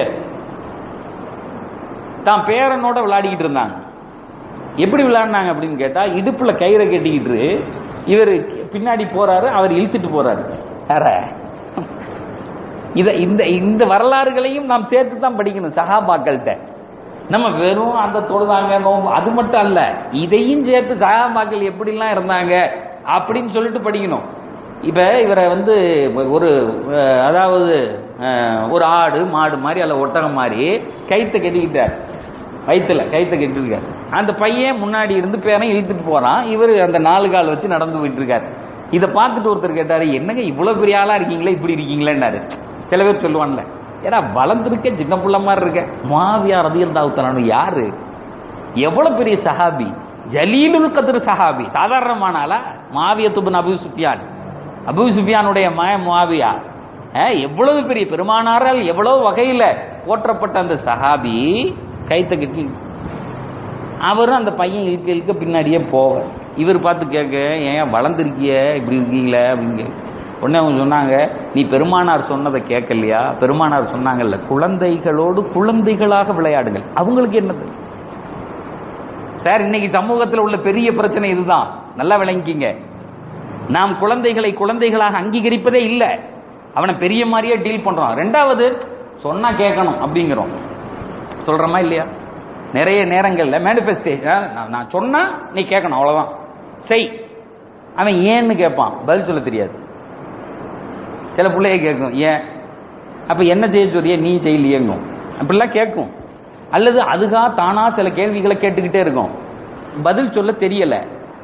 தான் பேரனோட விளையாடிக்கிட்டு இருந்தாங்க எப்படி விளையாடினாங்க அப்படின்னு கேட்டா இடுப்புல கயிறை கட்டிக்கிட்டு இவர் பின்னாடி போறாரு அவர் இழுத்துட்டு போறாரு வேற இத இந்த இந்த வரலாறுகளையும் நாம் சேர்த்து தான் படிக்கணும் சகாபாக்கள்கிட்ட நம்ம வெறும் அந்த தொழுதாங்க நோம்பு அது மட்டும் அல்ல இதையும் சேர்த்து சகாபாக்கள் எப்படிலாம் இருந்தாங்க அப்படின்னு சொல்லிட்டு படிக்கணும் இப்ப இவரை வந்து ஒரு அஹ், அதாவது அஹ், ஒரு ஆடு மாடு மாதிரி அல்ல ஒட்டகம் மாதிரி கைத்தை கட்டிக்கிட்டார் வயிற்றுல கைத்தை கட்டிருக்காரு அந்த பையன் முன்னாடி இருந்து பேரன் இழுத்துட்டு போறான் இவர் அந்த நாலு கால் வச்சு நடந்து போயிட்டு இருக்காரு இதை பார்த்துட்டு ஒருத்தர் கேட்டாரு என்னங்க இவ்வளவு பெரிய ஆளா இருக்கீங்களே இப்படி இருக்கீங்களேன்னாரு சில பேர் சொல்லுவான்ல ஏன்னா வளர்ந்துருக்க சின்ன புள்ள மாதிரி இருக்க மாவியா ரதியல் தாவுத்தலானு யாரு எவ்வளவு பெரிய சஹாபி ஜலீலுல் கதிர் சஹாபி சாதாரணமான ஆளா மாவிய துபன் அபு சுஃபியான் அபு சுஃபியானுடைய மய மாவியா அஹ், எவ்வளவு பெரிய பெருமானாரால் எவ்வளவு வகையில போற்றப்பட்ட அந்த சஹாபி கைத்த கட்டி அவரும் அந்த பையன் இழுக்க இழுக்க பின்னாடியே போக இவர் பார்த்து கேட்க ஏன் வளர்ந்துருக்கிய இப்படி இருக்கீங்களே அப்படின்னு கேக்க. உடனே அவங்க சொன்னாங்க நீ பெருமானார் சொன்னதை கேட்கலையா பெருமானார் சொன்னாங்கல்ல குழந்தைகளோடு குழந்தைகளாக விளையாடுங்கள் அவங்களுக்கு என்னது சார் இன்னைக்கு சமூகத்தில் உள்ள பெரிய பிரச்சனை இதுதான் நல்லா விளங்கிக்கிங்க நாம் குழந்தைகளை குழந்தைகளாக அங்கீகரிப்பதே இல்லை அவனை பெரிய மாதிரியே டீல் பண்றோம் ரெண்டாவது சொன்னா கேட்கணும் அப்படிங்கிறோம் சொல்றோமா இல்லையா நிறைய நேரங்கள்ல மேனிஃபெஸ்டேஷன் நான் சொன்னா நீ கேட்கணும் அவ்வளவுதான் செய் அவன் ஏன்னு கேட்பான் பதில் சொல்ல தெரியாது சில பிள்ளைய கேட்கும் ஏன் அப்ப என்ன செய்ய சொல்றிய நீ செய்யலையேங்கும் அப்படிலாம் கேட்கும் அல்லது அதுகா தானா சில கேள்விகளை கேட்டுக்கிட்டே இருக்கும் பதில் சொல்ல தெரியல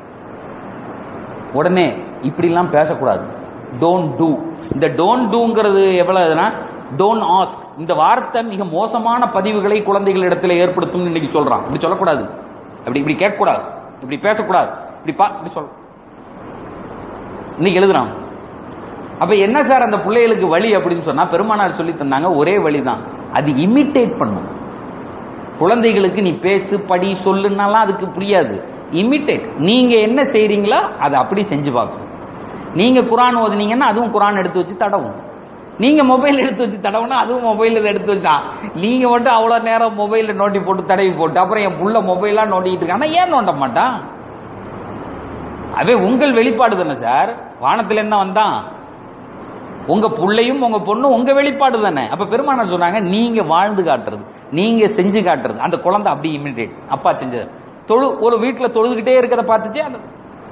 உடனே இப்படிலாம் பேசக்கூடாது டோன்ட் டூ இந்த டோன்ட் டூங்கிறது எவ்வளவுனா டோன்ட் ஆஸ்க் இந்த வார்த்தை மிக மோசமான பதிவுகளை குழந்தைகள் இடத்துல ஏற்படுத்தும் இன்னைக்கு சொல்றான் இப்படி சொல்லக்கூடாது அப்படி இப்படி கேட்கக்கூடாது இப்படி பேசக்கூடாது இப்படி பா இப்படி சொல் இன்னைக்கு எழுதுறான் அப்ப என்ன சார் அந்த பிள்ளைகளுக்கு வழி அப்படின்னு சொன்னா பெருமானார் சொல்லி தந்தாங்க ஒரே வழிதான் அது இமிட்டேட் பண்ணும் குழந்தைகளுக்கு நீ பேசு படி சொல்லுனாலாம் அதுக்கு புரியாது இமிட்டேட் நீங்க என்ன செய்றீங்களோ அதை அப்படி செஞ்சு பார்க்கும் நீங்க குரான் ஓதுனீங்கன்னா அதுவும் குரான் எடுத்து வச்சு தடவும் நீங்க மொபைல் எடுத்து வச்சு தடவுனா அதுவும் மொபைல் எடுத்து வச்சா நீங்க மட்டும் அவ்வளவு நேரம் மொபைல்ல நோண்டி போட்டு தடவி போட்டு அப்புறம் என் புள்ள மொபைலா நோண்டிட்டு இருக்கானா ஏன் நோண்ட மாட்டான் அவே உங்கள் வெளிப்பாடு தானே சார் வானத்துல என்ன வந்தான் உங்க புள்ளையும் உங்க பொண்ணும் உங்க வெளிப்பாடு தானே அப்ப பெருமானார் சொன்னாங்க நீங்க வாழ்ந்து காட்டுறது நீங்க செஞ்சு காட்டுறது அந்த குழந்தை அப்படி இமிடியேட் அப்பா செஞ்சது தொழு ஒரு வீட்டுல தொழுதுகிட்டே இருக்கிறத பார்த்துச்சு அந்த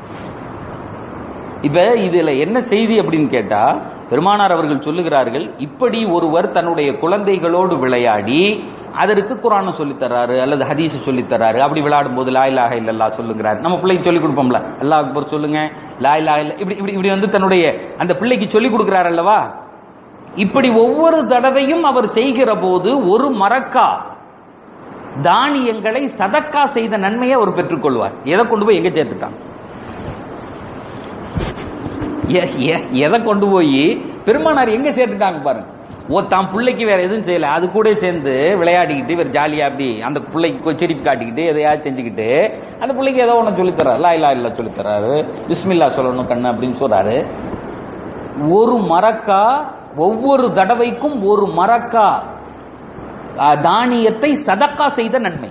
இப்ப இதுல என்ன செய்தி அப்படின்னு கேட்டா பெருமானார் அவர்கள் சொல்லுகிறார்கள் இப்படி ஒருவர் தன்னுடைய குழந்தைகளோடு விளையாடி அதற்கு குரான் சொல்லித் தர்றாரு அல்லது ஹதீஸ் சொல்லித் தர்றாரு அப்படி விளையாடும் போது லா இலாஹ இல்லல்லா சொல்லுங்கிறார் நம்ம பிள்ளைக்கு சொல்லி கொடுப்போம்ல அல்லாஹ் அக்பர் சொல்லுங்க லா இலாஹ இல்ல இப்படி இப்படி இப்படி வந்து தன்னுடைய அந்த பிள்ளைக்கு சொல்லி கொடுக்கிறார் அல்லவா இப்படி ஒவ்வொரு தடவையும் அவர் செய்கிற போது ஒரு மரக்கா தானியங்களை சதக்கா செய்த நன்மையை அவர் பெற்றுக்கொள்வார் எதை கொண்டு போய் எங்க சேர்த்துட்டான் எ- எ- எதை கொண்டு போய் பெருமானார் எங்க சேர்த்துட்டாங்க பாருங்க ஓ தான் பிள்ளைக்கு வேற எதுவும் செய்யல அது கூட சேர்ந்து விளையாடிக்கிட்டு இவர் ஜாலியா அப்படி அந்த பிள்ளைக்கு சிரிப்பு காட்டிக்கிட்டு எதையாவது செஞ்சுக்கிட்டு அந்த பிள்ளைக்கு ஏதோ ஒன்று சொல்லித்தராரு லா இல்லா இல்ல சொல்லித்தராரு பிஸ்மில்லா சொல்லணும் கண்ணு அப்படின்னு சொல்றாரு ஒரு மரக்கா ஒவ்வொரு தடவைக்கும் ஒரு மரக்கா ஆ, தானியத்தை சதக்கா செய்த நன்மை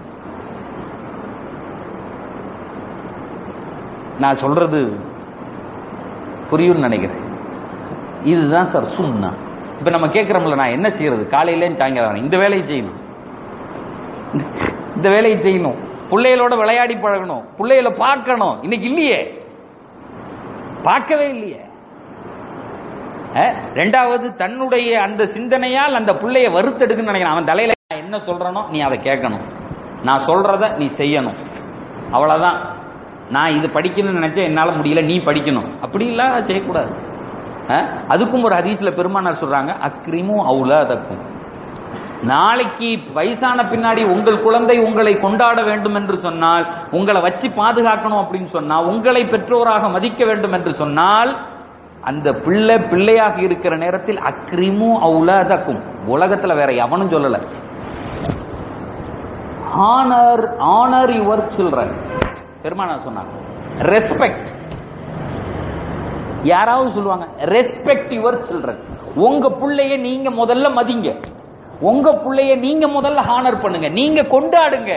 நான் சொல்றது புரியும்னு நினைக்கிறேன் இதுதான் சார் சுண்ணா இப்ப நம்ம கேட்கிறோம்ல நான் என்ன செய்யறது காலையில சாயங்காலம் வரை இந்த வேலையை செய்யணும் இந்த வேலையை செய்யணும் பிள்ளைகளோட விளையாடி பழகணும் பிள்ளைகளை பார்க்கணும் இன்னைக்கு இல்லையே பார்க்கவே இல்லையே அஹ், ரெண்டாவது தன்னுடைய அந்த சிந்தனையால் அந்த பிள்ளைய வறுத்தெடுக்குன்னு நினைக்கிறான் அவன் தலையில நான் என்ன சொல்றனோ நீ அதை கேட்கணும் நான் சொல்றத நீ செய்யணும் அவ்வளவுதான் நான் இது படிக்கணும்னு நினைச்சேன் என்னால முடியல நீ படிக்கணும் அப்படி எல்லாம் செய்யக்கூடாது அஹ், அதுக்கும் ஒரு ஹதீஸ்ல பெருமானார் சொல்றாங்க அக்ரிமு அவுலாதக்கும் நாளைக்கு வயசான பின்னாடி உங்கள் குழந்தை உங்களை கொண்டாட வேண்டும் என்று சொன்னால் உங்களை வச்சு பாதுகாக்கணும் அப்படின்னு சொன்னா உங்களை பெற்றோராக மதிக்க வேண்டும் என்று சொன்னால் அந்த பிள்ளை பிள்ளையாக இருக்கிற நேரத்தில் அக்ரிமு அவுலாதக்கும் உலகத்துல வேற எவனும் சொல்லல ஆனர் ஆனர் யுவர் சில்ட்ரன் பெருமானார் சொன்னாங்க ரெஸ்பெக்ட் யாராவது சொல்லுவாங்க ரெஸ்பெக்ட் யுவர் சில்ட்ரன் உங்க பிள்ளைய நீங்க முதல்ல மதிங்க உங்க பிள்ளைய நீங்க முதல்ல ஹானர் பண்ணுங்க நீங்க கொண்டாடுங்க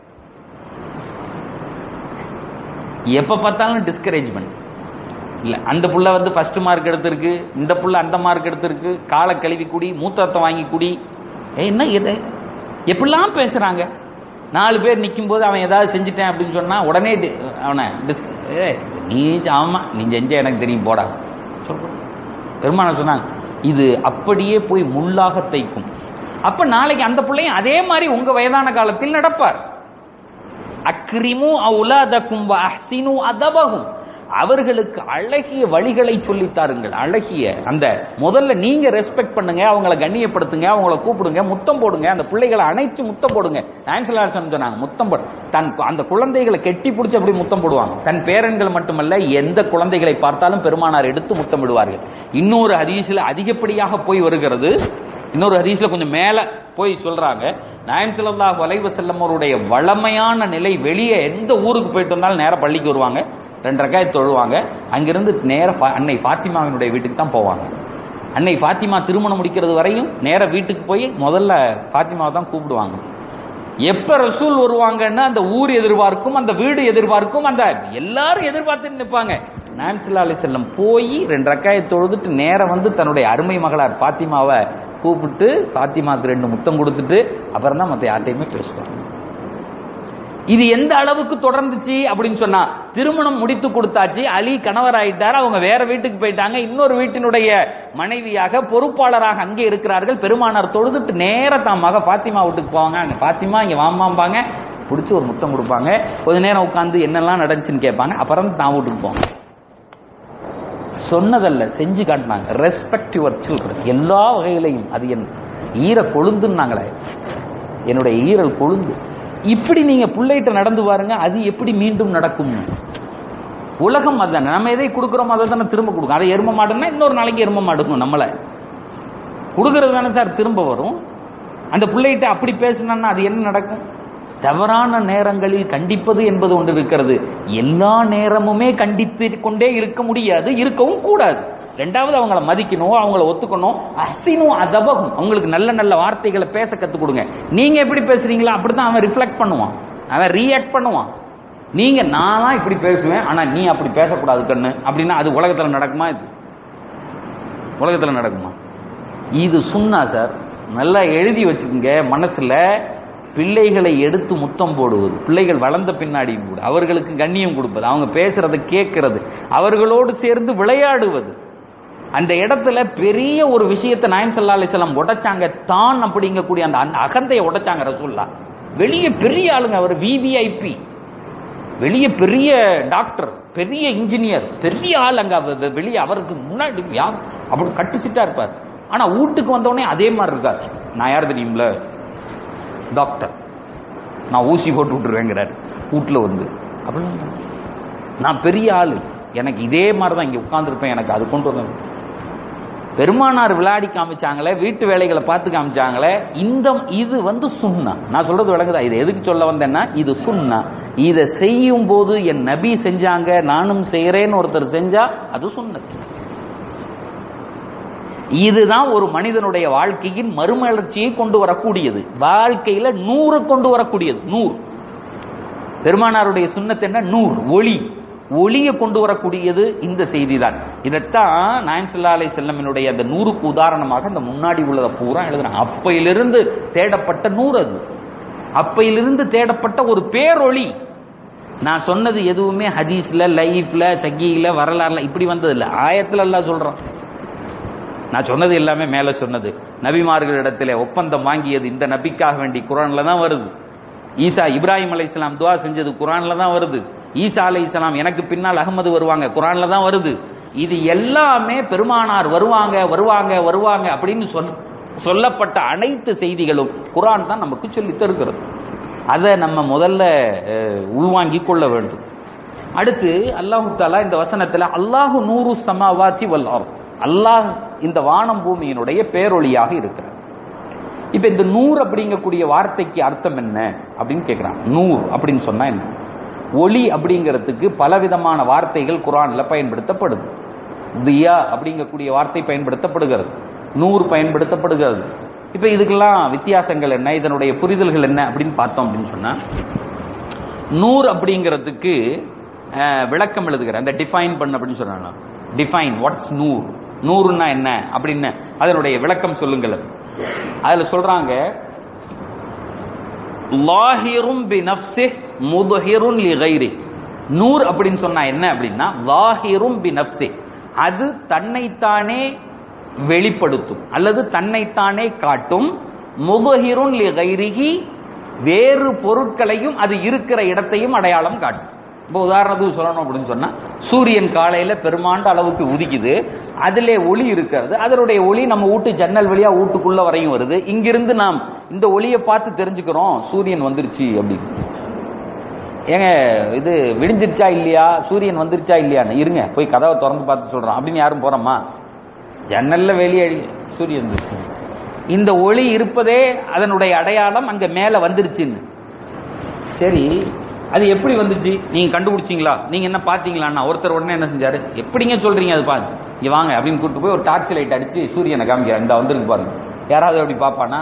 எப்ப பார்த்தாலும் டிஸ்கரேஜ்மெண்ட் இல்ல அந்த புள்ள வந்து ஃபர்ஸ்ட் மார்க் எடுத்திருக்கு இந்த புள்ள அந்த மார்க் எடுத்திருக்கு காலை கழுவி குடி மூத்தத்தை வாங்கி குடி ஏய், என்ன இது எப்படிலாம் பேசுறாங்க நாலு பேர் நிற்கும் போது அவன் ஏதாவது செஞ்சுட்டேன் அப்படின்னு சொன்னா உடனே டி- அவனை டிஸ் ஏய், நீ ஆமா நீ செஞ்ச எனக்கு தெரியும் போடா சொல்றேன் பெருமான சொன்னாங்க இது அப்படியே போய் முள்ளாக தைக்கும் அப்ப நாளைக்கு அந்த பிள்ளையும் அதே மாதிரி உங்க வயதான காலத்தில் நடப்பார் அக்ரிமு அவுலாதக்கும் வ அஹ்சினு அதபகும் அவர்களுக்கு அழகிய வழிகளை சொல்லித் தாருங்கள் அழகிய அந்த முதல்ல நீங்க ரெஸ்பெக்ட் பண்ணுங்க அவங்கள கண்ணியப்படுத்துங்க அவங்கள கூப்பிடுங்க முத்தம் போடுங்க அந்த பிள்ளைகளை அணைச்சு முத்தம் போடுங்க நான்சலாசன் சொன்னாங்க முத்தம் போடு தன் அந்த குழந்தைகளை கெட்டி பிடிச்சி அப்படி முத்தம் போடுவாங்க தன் பேரன்கள் மட்டுமல்ல எந்த குழந்தைகளை பார்த்தாலும் பெருமானார் எடுத்து முத்தம் விடுவார்கள் இன்னொரு ஹதீஸ்ல அதிகப்படியாக போய் வருகிறது இன்னொரு ஹதீஸ்ல கொஞ்சம் மேல போய் சொல்றாங்க நாயம் ஸல்லல்லாஹு அலைஹி வஸல்லம் அவருடைய வளமையான நிலை வெளியே எந்த ஊருக்கு போயிட்டு வந்தாலும் நேரா பள்ளிக்கு வருவாங்க ரெண்டு ரக்காயத் தொழுவாங்க அங்கிருந்து நேர ஃபா- அன்னை ஃபாத்திமாவினுடைய வீட்டுக்கு தான் போவாங்க அன்னை ஃபாத்திமா திருமணம் முடிக்கிறது வரையும் நேரா வீட்டுக்கு போய் முதல்ல ஃபாத்திமாவை தான் கூப்பிடுவாங்க எப்ப ரசூல் வருவாங்கன்னா அந்த ஊர் எதிர்பார்க்கும் அந்த வீடு எதிர்பார்க்கும் அந்த எல்லாரும் எதிர்பார்த்து நிற்பாங்க நான்சிலா அலி செல்லம் போய் ரெண்டு ரக்காயை தொழுதுட்டு நேரம் வந்து தன்னுடைய அருமை மகளார் பாத்திமாவை கூப்பிட்டு பாத்திமாக்கு ரெண்டு முத்தம் கொடுத்துட்டு அப்புறம் தான் மற்ற யார்ட்டையுமே பேசுவாங்க இது எந்த அளவுக்கு தொடர்ந்துச்சு அப்படின்னு சொன்னா திருமணம் முடித்து கொடுத்தாச்சு அலி கணவர் ஆயிட்டார் அவங்க வேற வீட்டுக்கு போயிட்டாங்க இன்னொரு வீட்டினுடைய மனைவியாக பொறுப்பாளராக அங்கே இருக்கிறார்கள் பெருமானார் தொழுதுட்டு நேரா தான் மக பாத்திமா வீட்டுக்கு போவாங்க அங்க பாத்திமா இங்க வாமாம்பாங்க பிடிச்சி ஒரு முத்தம் கொடுப்பாங்க கொஞ்ச நேரம் உட்காந்து என்னெல்லாம் நடந்துச்சுன்னு கேட்பாங்க அப்புறம் தான் வீட்டுக்கு போவாங்க சொன்னதல்ல செஞ்சு காட்டினாங்க ரெஸ்பெக்ட் யுவர் சில்ட்ரன் எல்லா வகையிலையும் அது என் ஈர கொழுந்துன்னாங்களே என்னுடைய ஈரல் கொழுந்து இப்படி நீங்க பிள்ளைகிட்ட நடந்து பாருங்க அது எப்படி மீண்டும் நடக்கும் உலகம் அதுதானே நம்ம எதை கொடுக்குறோமோ அதை தானே திரும்ப கொடுக்கும் அதை எரும மாடுன்னா இன்னொரு நாளைக்கு எரும மாடுக்கும் நம்மளை கொடுக்கறது தானே சார் திரும்ப வரும் அந்த பிள்ளைகிட்ட அப்படி பேசினா அது என்ன நடக்கும் தவறான நேரங்களில் கண்டிப்பது என்பது ஒன்று இருக்கிறது எல்லா நேரமுமே கண்டித்து கொண்டே இருக்க முடியாது இருக்கவும் கூடாது ரெண்டாவது அவங்கள மதிக்கணும் அவங்கள ஒத்துக்கணும் அசினும் அதபகும் அவங்களுக்கு நல்ல நல்ல வார்த்தைகளை பேச கத்துக் கொடுங்க நீங்க எப்படி பேசுறீங்களோ அப்படித்தான் அவன் ரிஃப்ளெக்ட் பண்ணுவான் அவன் ரியாக்ட் பண்ணுவான் நீங்க நான் தான் இப்படி பேசுவேன் ஆனா நீ அப்படி பேசக்கூடாது கண்ணு அப்படின்னா அது உலகத்துல நடக்குமா இது உலகத்துல நடக்குமா இது சுண்ணா சார் நல்லா எழுதி வச்சுக்கோங்க மனசுல பிள்ளைகளை எடுத்து முத்தம் போடுவது பிள்ளைகள் வளர்ந்த பின்னாடியும் கூட அவர்களுக்கு கண்ணியம் கொடுப்பது அவங்க பேசுறதை கேட்கிறது அவர்களோடு சேர்ந்து விளையாடுவது அந்த இடத்துல பெரிய ஒரு விஷயத்தை நாயம் சல்லா அலிஸ்லாம் உடைச்சாங்க தான் அப்படிங்கக்கூடிய அந்த அந்த அகந்தையை உடைச்சாங்க ரசூல்லா வெளியே பெரிய ஆளுங்க அவர் விவிஐபி வெளியே பெரிய டாக்டர் பெரிய இன்ஜினியர் பெரிய ஆள் அங்க அவ- அவ- வெளியே அவருக்கு முன்னாடி யார் அப்படி கட்டுச்சிட்டா இருப்பார் ஆனா வீட்டுக்கு வந்தோடனே அதே மாதிரி இருக்கார் நான் யார் தெரியும்ல டாக்டர் நான் ஊசி போட்டு விட்டுருவேங்கிறார் வீட்டில் வந்து அப்படிலாம் நான் பெரிய ஆளு எனக்கு இதே மாதிரி தான் இங்கே உட்காந்துருப்பேன் எனக்கு அது கொண்டு வந்து பெருமானார் விளையாடி காமிச்சாங்களே வீட்டு வேலைகளை பார்த்து காமிச்சாங்களே இந்த இது வந்து சுண்ணா நான் சொல்றது விளங்குதா இது எதுக்கு சொல்ல வந்தேன்னா இது சுண்ணா இதை செய்யும் போது என் நபி செஞ்சாங்க நானும் செய்யறேன்னு ஒருத்தர் செஞ்சா அது சுண்ணத் இதுதான் ஒரு மனிதனுடைய வாழ்க்கையின் மறுமலர்ச்சியை கொண்டு வரக்கூடியது வாழ்க்கையில நூறு கொண்டு வரக்கூடியது நூறு பெருமானாருடைய சுண்ணத் என்ன நூறு ஒளி ஒளியை கொண்டு வரக்கூடியது இந்த செய்தி தான் இதைத்தான் நாயம் சல்லா அலை செல்லமினுடைய அந்த நூறுக்கு உதாரணமாக அந்த முன்னாடி உள்ளதை பூரா எழுதுறாங்க அப்பையிலிருந்து தேடப்பட்ட நூறு அது அப்பையிலிருந்து தேடப்பட்ட ஒரு பேரொளி நான் சொன்னது எதுவுமே ஹதீஸ்ல லைஃப்ல சகியில வரலாறுல இப்படி வந்தது இல்ல ஆயத்துல எல்லாம் சொல்றான் நான் சொன்னது எல்லாமே மேல சொன்னது நபிமார்களிடத்திலே ஒப்பந்தம் வாங்கியது இந்த நபிக்காக வேண்டி குரான்ல தான் வருது ஈசா இப்ராஹிம் அலைஹிஸ்ஸலாம் துவா செஞ்சது குரான்ல தான் வருது ஈசா அலைஹிஸ்ஸலாம் எனக்கு பின்னால் அகமது வருவாங்க குரான்ல தான் வருது இது எல்லாமே பெருமானார் வருவாங்க வருவாங்க வருவாங்க அப்படின்னு சொல் சொல்லப்பட்ட அனைத்து செய்திகளும் குரான் தான் நமக்கு சொல்லி தருகிறது அதை நம்ம முதல்ல அஹ், உள்வாங்கிக் கொள்ள வேண்டும் அடுத்து அல்லாஹு தாலா இந்த வசனத்துல அல்லாஹு நூறு சமாவாச்சி வல்லார் அல்லாஹ் இந்த வானம் பூமியினுடைய பேரொளியாக இருக்கிறார் இப்ப இந்த நூறு அப்படிங்கக்கூடிய வார்த்தைக்கு அர்த்தம் என்ன அப்படின்னு கேட்கிறான் நூறு அப்படின்னு சொன்னா என்ன ஒளி அப்படிங்கிறதுக்கு பலவிதமான வார்த்தைகள் குரான்ல பயன்படுத்தப்படுது தியா அப்படிங்கக்கூடிய வார்த்தை பயன்படுத்தப்படுகிறது நூறு பயன்படுத்தப்படுகிறது இப்ப இதுக்கெல்லாம் வித்தியாசங்கள் என்ன இதனுடைய புரிதல்கள் என்ன அப்படின்னு பார்த்தோம் அப்படின்னு சொன்னா நூறு அப்படிங்கிறதுக்கு அஹ், விளக்கம் எழுதுகிறேன் அந்த டிஃபைன் பண்ண அப்படின்னு சொன்னா டிஃபைன் வாட்ஸ் நூறு நூறுன்னா என்ன அப்படின்னு அதனுடைய விளக்கம் சொல்லுங்கள் அதுல சொல்றாங்க லாஹிரும் பி நஃப்ஸி முதுஹிருன் லி கைரி நூர் அப்படின்னு சொன்னா என்ன அப்படின்னா லாஹிரும் பி நஃப்ஸி அது தன்னைத்தானே வெளிப்படுத்தும் அல்லது தன்னைத்தானே காட்டும் முதுஹிருன் லி கைரிஹி வேறு பொருட்களையும் அது இருக்கிற இடத்தையும் அடையாளம் காட்டும் இப்போ உதாரணத்துக்கு சொல்லணும் அப்படின்னு சொன்னா சூரியன் காலையில பெருமாண்ட அளவுக்கு உதிக்குது அதிலே ஒளி இருக்கிறது அதனுடைய ஒளி நம்ம வீட்டு ஜன்னல் வழியா வீட்டுக்குள்ள வரையும் வருது இங்கிருந்து நாம் இந்த ஒளியை பார்த்து தெரிஞ்சுக்கிறோம் சூரியன் வந்துருச்சு அப்படின்னு ஏங்க இது விடிஞ்சிருச்சா இல்லையா சூரியன் வந்துருச்சா இல்லையான்னு இருங்க போய் கதவை திறந்து பார்த்து சொல்றோம் அப்படின்னு யாரும் போறோமா ஜன்னல்ல வெளியே சூரியன் வந்துருச்சு இந்த ஒளி இருப்பதே அதனுடைய அடையாளம் அங்க மேல வந்துருச்சுன்னு சரி அது எப்படி வந்துச்சு நீங்க கண்டுபிடிச்சீங்களா நீங்க என்ன பாத்தீங்களான்னா ஒருத்தர் உடனே என்ன செஞ்சாரு எப்படிங்க சொல்றீங்க அது பாருங்க இங்க வாங்க அப்படின்னு கூட்டு போய் ஒரு டார்ச் லைட் அடிச்சு சூரியனை காமிக்கிறார் இந்த வந்திருக்கு பாருங்க யாராவது அப்படி பாப்பானா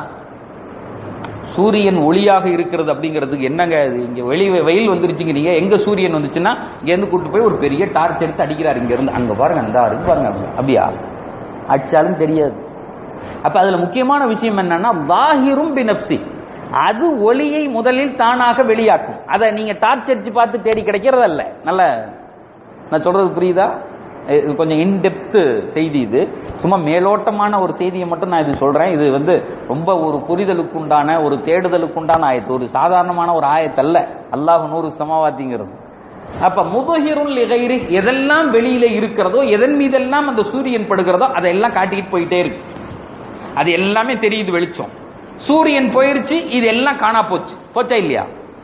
சூரியன் ஒளியாக இருக்கிறது அப்படிங்கிறதுக்கு என்னங்க இது இங்க வெளி வெயில் வந்துருச்சுங்க நீங்க எங்க சூரியன் வந்துச்சுன்னா இங்க இருந்து கூட்டு போய் ஒரு பெரிய டார்ச் எடுத்து அடிக்கிறார் இங்க இருந்து அங்க பாருங்க அந்த இருக்கு பாருங்க அப்படி. அப்படியா அடிச்சாலும் தெரியாது அப்ப அதுல முக்கியமான விஷயம் என்னன்னா வாஹிரும் பினப்சி அது ஒளியை முதலில் தானாக வெளியாக்கும் அதை நீங்க டார்ச் அடிச்சு பார்த்து தேடி கிடைக்கிறதல்ல நல்ல நான் சொல்றது புரியுதா இது கொஞ்சம் இன்டெப்த் செய்தி இது சும்மா மேலோட்டமான ஒரு செய்தியை மட்டும் நான் இது சொல்றேன் இது வந்து ரொம்ப ஒரு புரிதலுக்கு உண்டான ஒரு தேடுதலுக்கு உண்டான ஆயத்து ஒரு சாதாரணமான ஒரு ஆயத்தல்ல அல்லாஹ் நூறு சமாவாத்திங்கிறது அப்ப முதுகிருள் இகைரி எதெல்லாம் வெளியில இருக்கிறதோ எதன் மீதெல்லாம் அந்த சூரியன் படுகிறதோ அதெல்லாம் காட்டிக்கிட்டு போயிட்டே இருக்கு அது எல்லாமே தெரியுது வெளிச்சம் சூரியன் போயிருச்சு இது எல்லாம் காணா போச்சு போச்சா இல்லையா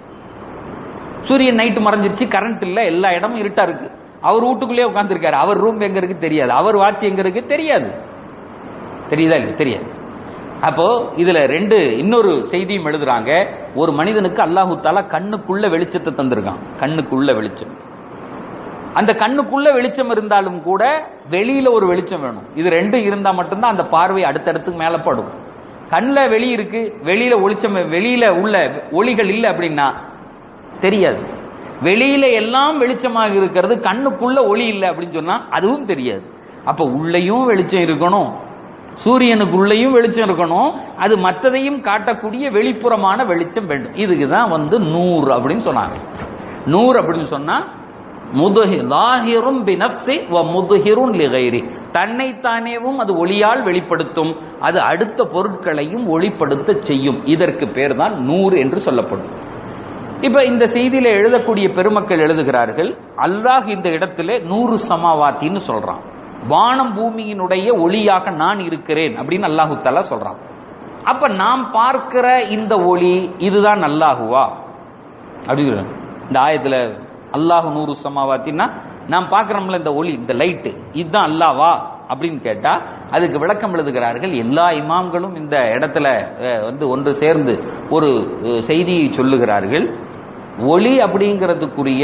சூரியன் நைட்டு மறைஞ்சிருச்சு கரண்ட் இல்ல எல்லா இடமும் இருட்டா இருக்கு அவர் வீட்டுக்குள்ளேயே உட்காந்துருக்காரு அவர் ரூம் எங்க இருக்கு தெரியாது அவர் வாட்ச் எங்க இருக்கு தெரியாது தெரியுதா இல்ல தெரியாது அப்போ இதுல ரெண்டு இன்னொரு செய்தியும் எழுதுறாங்க ஒரு மனிதனுக்கு அல்லாஹு தாலா கண்ணுக்குள்ள வெளிச்சத்தை தந்திருக்கான் கண்ணுக்குள்ள வெளிச்சம் அந்த கண்ணுக்குள்ள வெளிச்சம் இருந்தாலும் கூட வெளியில ஒரு வெளிச்சம் வேணும் இது ரெண்டும் இருந்தா மட்டும்தான் அந்த பார்வை அடுத்தடுத்து மேல படும் கண்ணில் வெளி இருக்கு வெளியில ஒளிச்சம் வெளியில உள்ள ஒளிகள் இல்லை அப்படின்னா தெரியாது வெளியில எல்லாம் வெளிச்சமாக இருக்கிறது கண்ணுக்குள்ள ஒளி இல்லை அப்படின்னு சொன்னா அதுவும் தெரியாது அப்ப உள்ளேயும் வெளிச்சம் இருக்கணும் சூரியனுக்குள்ளேயும் வெளிச்சம் இருக்கணும் அது மற்றதையும் காட்டக்கூடிய வெளிப்புறமான வெளிச்சம் வேண்டும் இதுக்கு தான் வந்து நூறு அப்படின்னு சொன்னாங்க நூறு அப்படின்னு சொன்னா முதுஹி லாஹிரும் பினப்சி வ முதுஹிருன் லிகைரி தன்னைத்தானேவும் அது ஒளியால் வெளிப்படுத்தும் அது அடுத்த பொருட்களையும் ஒளிப்படுத்த செய்யும் இதற்கு பேர் தான் நூறு என்று சொல்லப்படும் இப்ப இந்த செய்தியில எழுதக்கூடிய பெருமக்கள் எழுதுகிறார்கள் அல்லாஹ் இந்த இடத்துல நூறு சமாவாத்தின்னு சொல்றான் வானம் பூமியினுடைய ஒளியாக நான் இருக்கிறேன் அப்படின்னு அல்லாஹு தாலா சொல்றான் அப்ப நாம் பார்க்கிற இந்த ஒளி இதுதான் அல்லாஹுவா அப்படிங்கிற இந்த ஆயத்துல அல்லாஹு நூறு சமாவாத்தின்னா நாம் பார்க்கிறோம்ல இந்த ஒளி இந்த லைட்டு இதுதான் அல்லாவா அப்படின்னு கேட்டா அதுக்கு விளக்கம் எழுதுகிறார்கள் எல்லா இமாம்களும் இந்த இடத்துல அஹ், வந்து ஒன்று சேர்ந்து ஒரு அஹ், செய்தியை சொல்லுகிறார்கள் ஒளி அப்படிங்கிறதுக்குரிய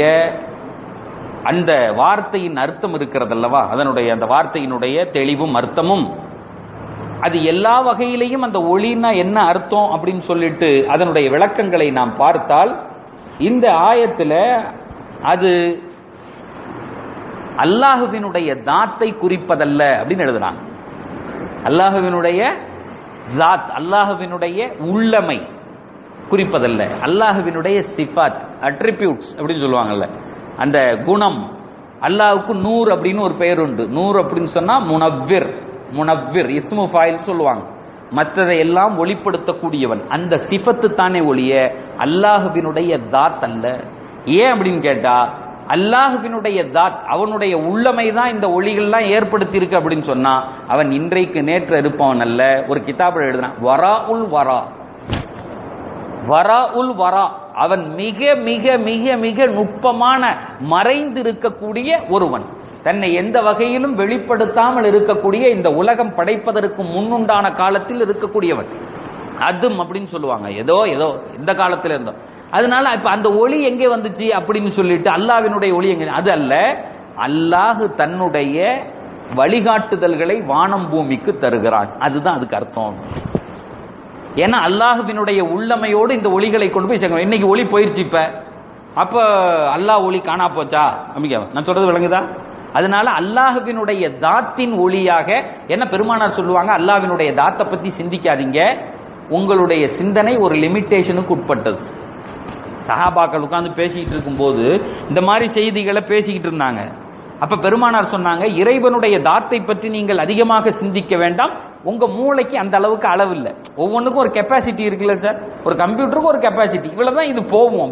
அந்த வார்த்தையின் அர்த்தம் இருக்கிறதல்லவா அதனுடைய அந்த வார்த்தையினுடைய தெளிவும் அர்த்தமும் அது எல்லா வகையிலையும் அந்த ஒளினா என்ன அர்த்தம் அப்படின்னு சொல்லிட்டு அதனுடைய விளக்கங்களை நாம் பார்த்தால் இந்த ஆயத்துல அது அல்லாஹுவினுடைய தாத்தை குறிப்பதல்ல அப்படின்னு எழுதுறாங்க அல்லாஹுவினுடைய ஜாத் அல்லாஹுவினுடைய உள்ளமை குறிப்பதல்ல அல்லாஹுவினுடைய சிஃபாத் அட்ரிபியூட்ஸ் அப்படின்னு சொல்லுவாங்கல்ல அந்த குணம் அல்லாஹுக்கு நூறு அப்படின்னு ஒரு பெயர் உண்டு நூறு அப்படின்னு சொன்னா முனவ்விர் முனவ்விர் இஸ்மு ஃபாயில் சொல்லுவாங்க மற்றதை எல்லாம் ஒளிப்படுத்தக்கூடியவன் அந்த சிஃபத்து தானே ஒளிய அல்லாஹுவினுடைய தாத் அல்ல ஏன் அப்படின்னு கேட்டா அல்லாஹுவினுடைய தாத் அவனுடைய உள்ளமை தான் இந்த ஒளிகள்லாம் ஏற்படுத்தி இருக்கு அப்படின்னு சொன்னா அவன் இன்றைக்கு நேற்று இருப்பவன் அல்ல ஒரு கிதாபில் எழுதுனான் வரா உல் வரா வரா உல் வரா அவன் மிக மிக மிக மிக நுட்பமான மறைந்து இருக்கக்கூடிய ஒருவன் தன்னை எந்த வகையிலும் வெளிப்படுத்தாமல் இருக்கக்கூடிய இந்த உலகம் படைப்பதற்கு முன்னுண்டான காலத்தில் இருக்கக்கூடியவன் அதும் அப்படின்னு சொல்லுவாங்க ஏதோ ஏதோ இந்த காலத்துல இருந்தோம் அதனால இப்ப அந்த ஒளி எங்கே வந்துச்சு அப்படின்னு சொல்லிட்டு அல்லாவினுடைய ஒளி எங்க அது அல்ல அல்லாஹு தன்னுடைய வழிகாட்டுதல்களை வானம் பூமிக்கு தருகிறான் அதுதான் அதுக்கு அர்த்தம் ஏன்னா அல்லாஹுவினுடைய உள்ளமையோடு இந்த ஒளிகளை கொண்டு போய் சேர்க்கணும் இன்னைக்கு ஒளி போயிருச்சு இப்ப அப்ப அல்லாஹ் ஒளி காணா போச்சா நம்பிக்கை நான் சொல்றது விளங்குதா அதனால அல்லாஹுவினுடைய தாத்தின் ஒளியாக என்ன பெருமானார் சொல்லுவாங்க அல்லாஹ்வினுடைய தாத்தை பத்தி சிந்திக்காதீங்க உங்களுடைய சிந்தனை ஒரு லிமிட்டேஷனுக்கு உட்பட்டது சஹாபாக்கள் உட்கார்ந்து பேசிக்கிட்டு இருக்கும்போது இந்த மாதிரி செய்திகளை பேசிக்கிட்டு இருந்தாங்க அப்ப பெருமானார் சொன்னாங்க இறைவனுடைய தாத்தை பற்றி நீங்கள் அதிகமாக சிந்திக்க வேண்டாம் உங்க மூளைக்கு அந்த அளவுக்கு அளவு இல்லை ஒவ்வொன்றுக்கும் ஒரு கெப்பாசிட்டி இருக்குல்ல சார் ஒரு கம்ப்யூட்டருக்கு ஒரு கெப்பாசிட்டி இவ்வளவுதான் இது போகும் அப்படின்னு